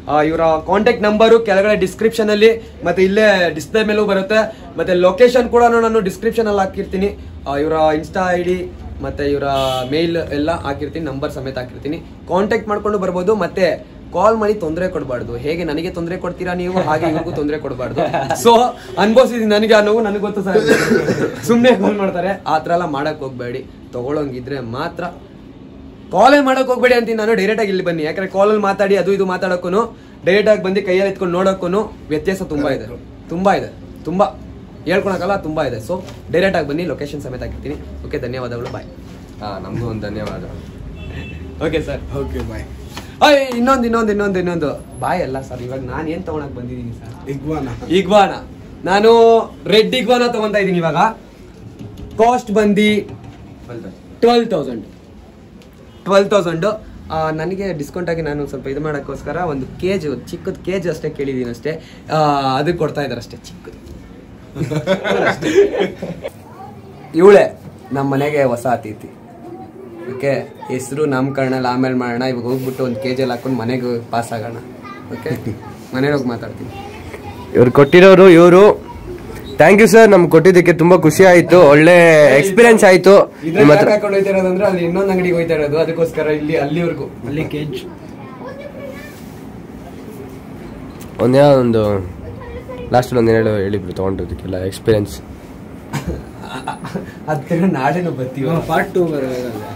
ಇವರ ಕಾಂಟ್ಯಾಕ್ಟ್ ನಂಬರು ಕೆಳಗಡೆ ಡಿಸ್ಕ್ರಿಪ್ಷನ್ ಅಲ್ಲಿ ಮತ್ತೆ ಇಲ್ಲೇ ಡಿಸ್ಪ್ಲೇ ಮೇಲೂ ಬರುತ್ತೆ ಮತ್ತೆ ಲೊಕೇಶನ್ ಕೂಡ ನಾನು ಡಿಸ್ಕ್ರಿಪ್ಷನ್ ಅಲ್ಲಿ ಹಾಕಿರ್ತೀನಿ ಇವರ ಇನ್ಸ್ಟಾ ಐ ಡಿ ಮತ್ತೆ ಇವರ ಮೇಲ್ ಎಲ್ಲ ಹಾಕಿರ್ತೀನಿ ನಂಬರ್ ಸಮೇತ ಹಾಕಿರ್ತೀನಿ ಕಾಂಟ್ಯಾಕ್ಟ್ ಮಾಡ್ಕೊಂಡು ಬರ್ಬೋದು ಮತ್ತೆ ಕಾಲ್ ಮಾಡಿ ತೊಂದರೆ ಕೊಡಬಾರ್ದು ಹೇಗೆ ನನಗೆ ತೊಂದರೆ ಕೊಡ್ತೀರಾ ನೀವು ಹಾಗೆ ಇವ್ರಿಗೂ ತೊಂದರೆ ಕೊಡಬಾರ್ದು ಸೊ ಅನ್ಭವಿಸಿದೀನಿ ನನಗೆ ಆ ನೋವು ನನಗೆ ಗೊತ್ತು ಸರ್ ಸುಮ್ಮನೆ ಕಾಲ್ ಮಾಡ್ತಾರೆ ಆ ಥರ ಎಲ್ಲ ಮಾಡಕ್ ಹೋಗ್ಬೇಡಿ ತಗೊಳಂಗಿದ್ರೆ ಮಾತ್ರ ಕಾಲೇ ಮಾಡಕ್ ಹೋಗ್ಬೇಡಿ ಅಂತೀನಿ ನಾನು ಡೈರೆಕ್ಟ್ ಆಗಿ ಇಲ್ಲಿ ಬನ್ನಿ ಯಾಕಂದ್ರೆ ಕಾಲಲ್ಲಿ ಮಾತಾಡಿ ಅದು ಇದು ಮಾತಾಡೋಕ್ಕೂ ಡೈರೆಕ್ಟ್ ಆಗಿ ಬಂದು ಕೈಯಲ್ಲಿ ಎತ್ಕೊಂಡು ನೋಡೋಕ್ಕೂ ವ್ಯತ್ಯಾಸ ತುಂಬಾ ಇದೆ ತುಂಬಾ ಇದೆ ತುಂಬಾ ಹೇಳ್ಕೊಳಕಲ್ಲ ತುಂಬಾ ಇದೆ ಸೊ ಡೈರೆಕ್ಟ್ ಆಗಿ ಬನ್ನಿ ಲೊಕೇಶನ್ ಸಮೇತ ಹಾಕಿರ್ತೀನಿ ಓಕೆ ಧನ್ಯವಾದಗಳು ಬಾಯ್ ಹಾ ನಮ್ಗೂ ಒಂದು ಧನ್ಯವಾದ ಓಕೆ ಸರ್ ಓಕೆ ಬಾಯ್ ಅಯ್ಯ ಇನ್ನೊಂದು ಇನ್ನೊಂದು ಇನ್ನೊಂದು ಇನ್ನೊಂದು ಬಾಯ್ ಅಲ್ಲ ಸರ್ ಇವಾಗ ನಾನು ಏನ್ ತಗೊಳಕ್ ಬಂದಿದ್ದೀನಿ ಸರ್ ಇಗ್ವಾನ ಇಗ್ವಾನ ನಾನು ರೆಡ್ ಇಗ್ವಾನ ತಗೊಂತಾ ಇದ್ದೀನಿ ಇವಾಗ ಕಾಸ್ಟ್ ಬಂದು ಟ್ವೆಲ್ ತೌಸಂಡ್ ಟ್ವೆಲ್ ತೌಸಂಡ್ ನನಗೆ ಡಿಸ್ಕೌಂಟ್ ಆಗಿ ನಾನು ಸ್ವಲ್ಪ ಇದು ಮಾಡೋಕ್ಕೋಸ್ಕರ ಒಂದು ಕೇಜ್ ಚಿಕ್ಕದ ಕೇಜ್ ಅಷ್ಟೇ ಕೇಳಿದ್ದೀನಿ ಅಷ್ಟೇ ಆ, ಅದಕ್ಕೆ ಕೊಡ್ತಾ ಇದ್ದಾರೆ ಅಷ್ಟೇ ಚಿಕ್ಕದು ಇವಳೆ ನಮ್ಮ ಮನೆಗೆ ಹೊಸ ಅತಿಥಿ ಓಕೆ ಹೆಸರು ನಾಮಕರಣ ಆಮೇಲೆ ಮಾಡೋಣ ಇವಾಗ ಹೋಗ್ಬಿಟ್ಟು ಒಂದು ಕೆ ಜಿಯಲ್ಲಿ ಹಾಕೊಂಡು ಮನೆಗೆ ಪಾಸ್ ಆಗೋಣ ಓಕೆ ಮನೇಲಿ ಹೋಗಿ ಮಾತಾಡ್ತೀನಿ ಇವ್ರು ಕೊಟ್ಟಿರೋರು ಇವರು ಥ್ಯಾಂಕ್ ಯು ಸರ್ ನಮ್ಗೆ ಕೊಟ್ಟಿದ್ದಕ್ಕೆ ತುಂಬಾ ಖುಷಿ ಆಯ್ತು ಒಳ್ಳೆ ಎಕ್ಸ್ಪೀರಿಯನ್ಸ್ ಆಯ್ತು ನಿಮ್ಮ ಹತ್ರ ಹಾಕೊಂಡು ಹೋಯ್ತಾ ಇರೋದಂದ್ರೆ ಅಲ್ಲಿ ಇನ್ನೊಂದು ಅಂಗಡಿಗೆ ಹೋಯ್ತಾ ಇರೋದು ಅದಕ್ಕೋಸ್ಕರ ಇಲ್ಲಿ ಅಲ್ಲಿವರೆಗೂ ಅಲ್ಲಿ ಕೇಜ್ ಒಂದೇ ಒಂದು ಲಾಸ್ಟ್ ಒಂದು ಹೇಳು ಹೇಳಿಬ್ರು ತಗೊಂಡಿದ್ದಕ್ಕೆಲ್ಲ ಎಕ್ಸ್ಪೀರಿಯನ್ಸ್ ಅದ್ರ ನಾಳೆನೂ ಬರ್ತೀವಿ ಪಾರ್ಟ್ ಟೂ ಬರೋದಲ್ಲ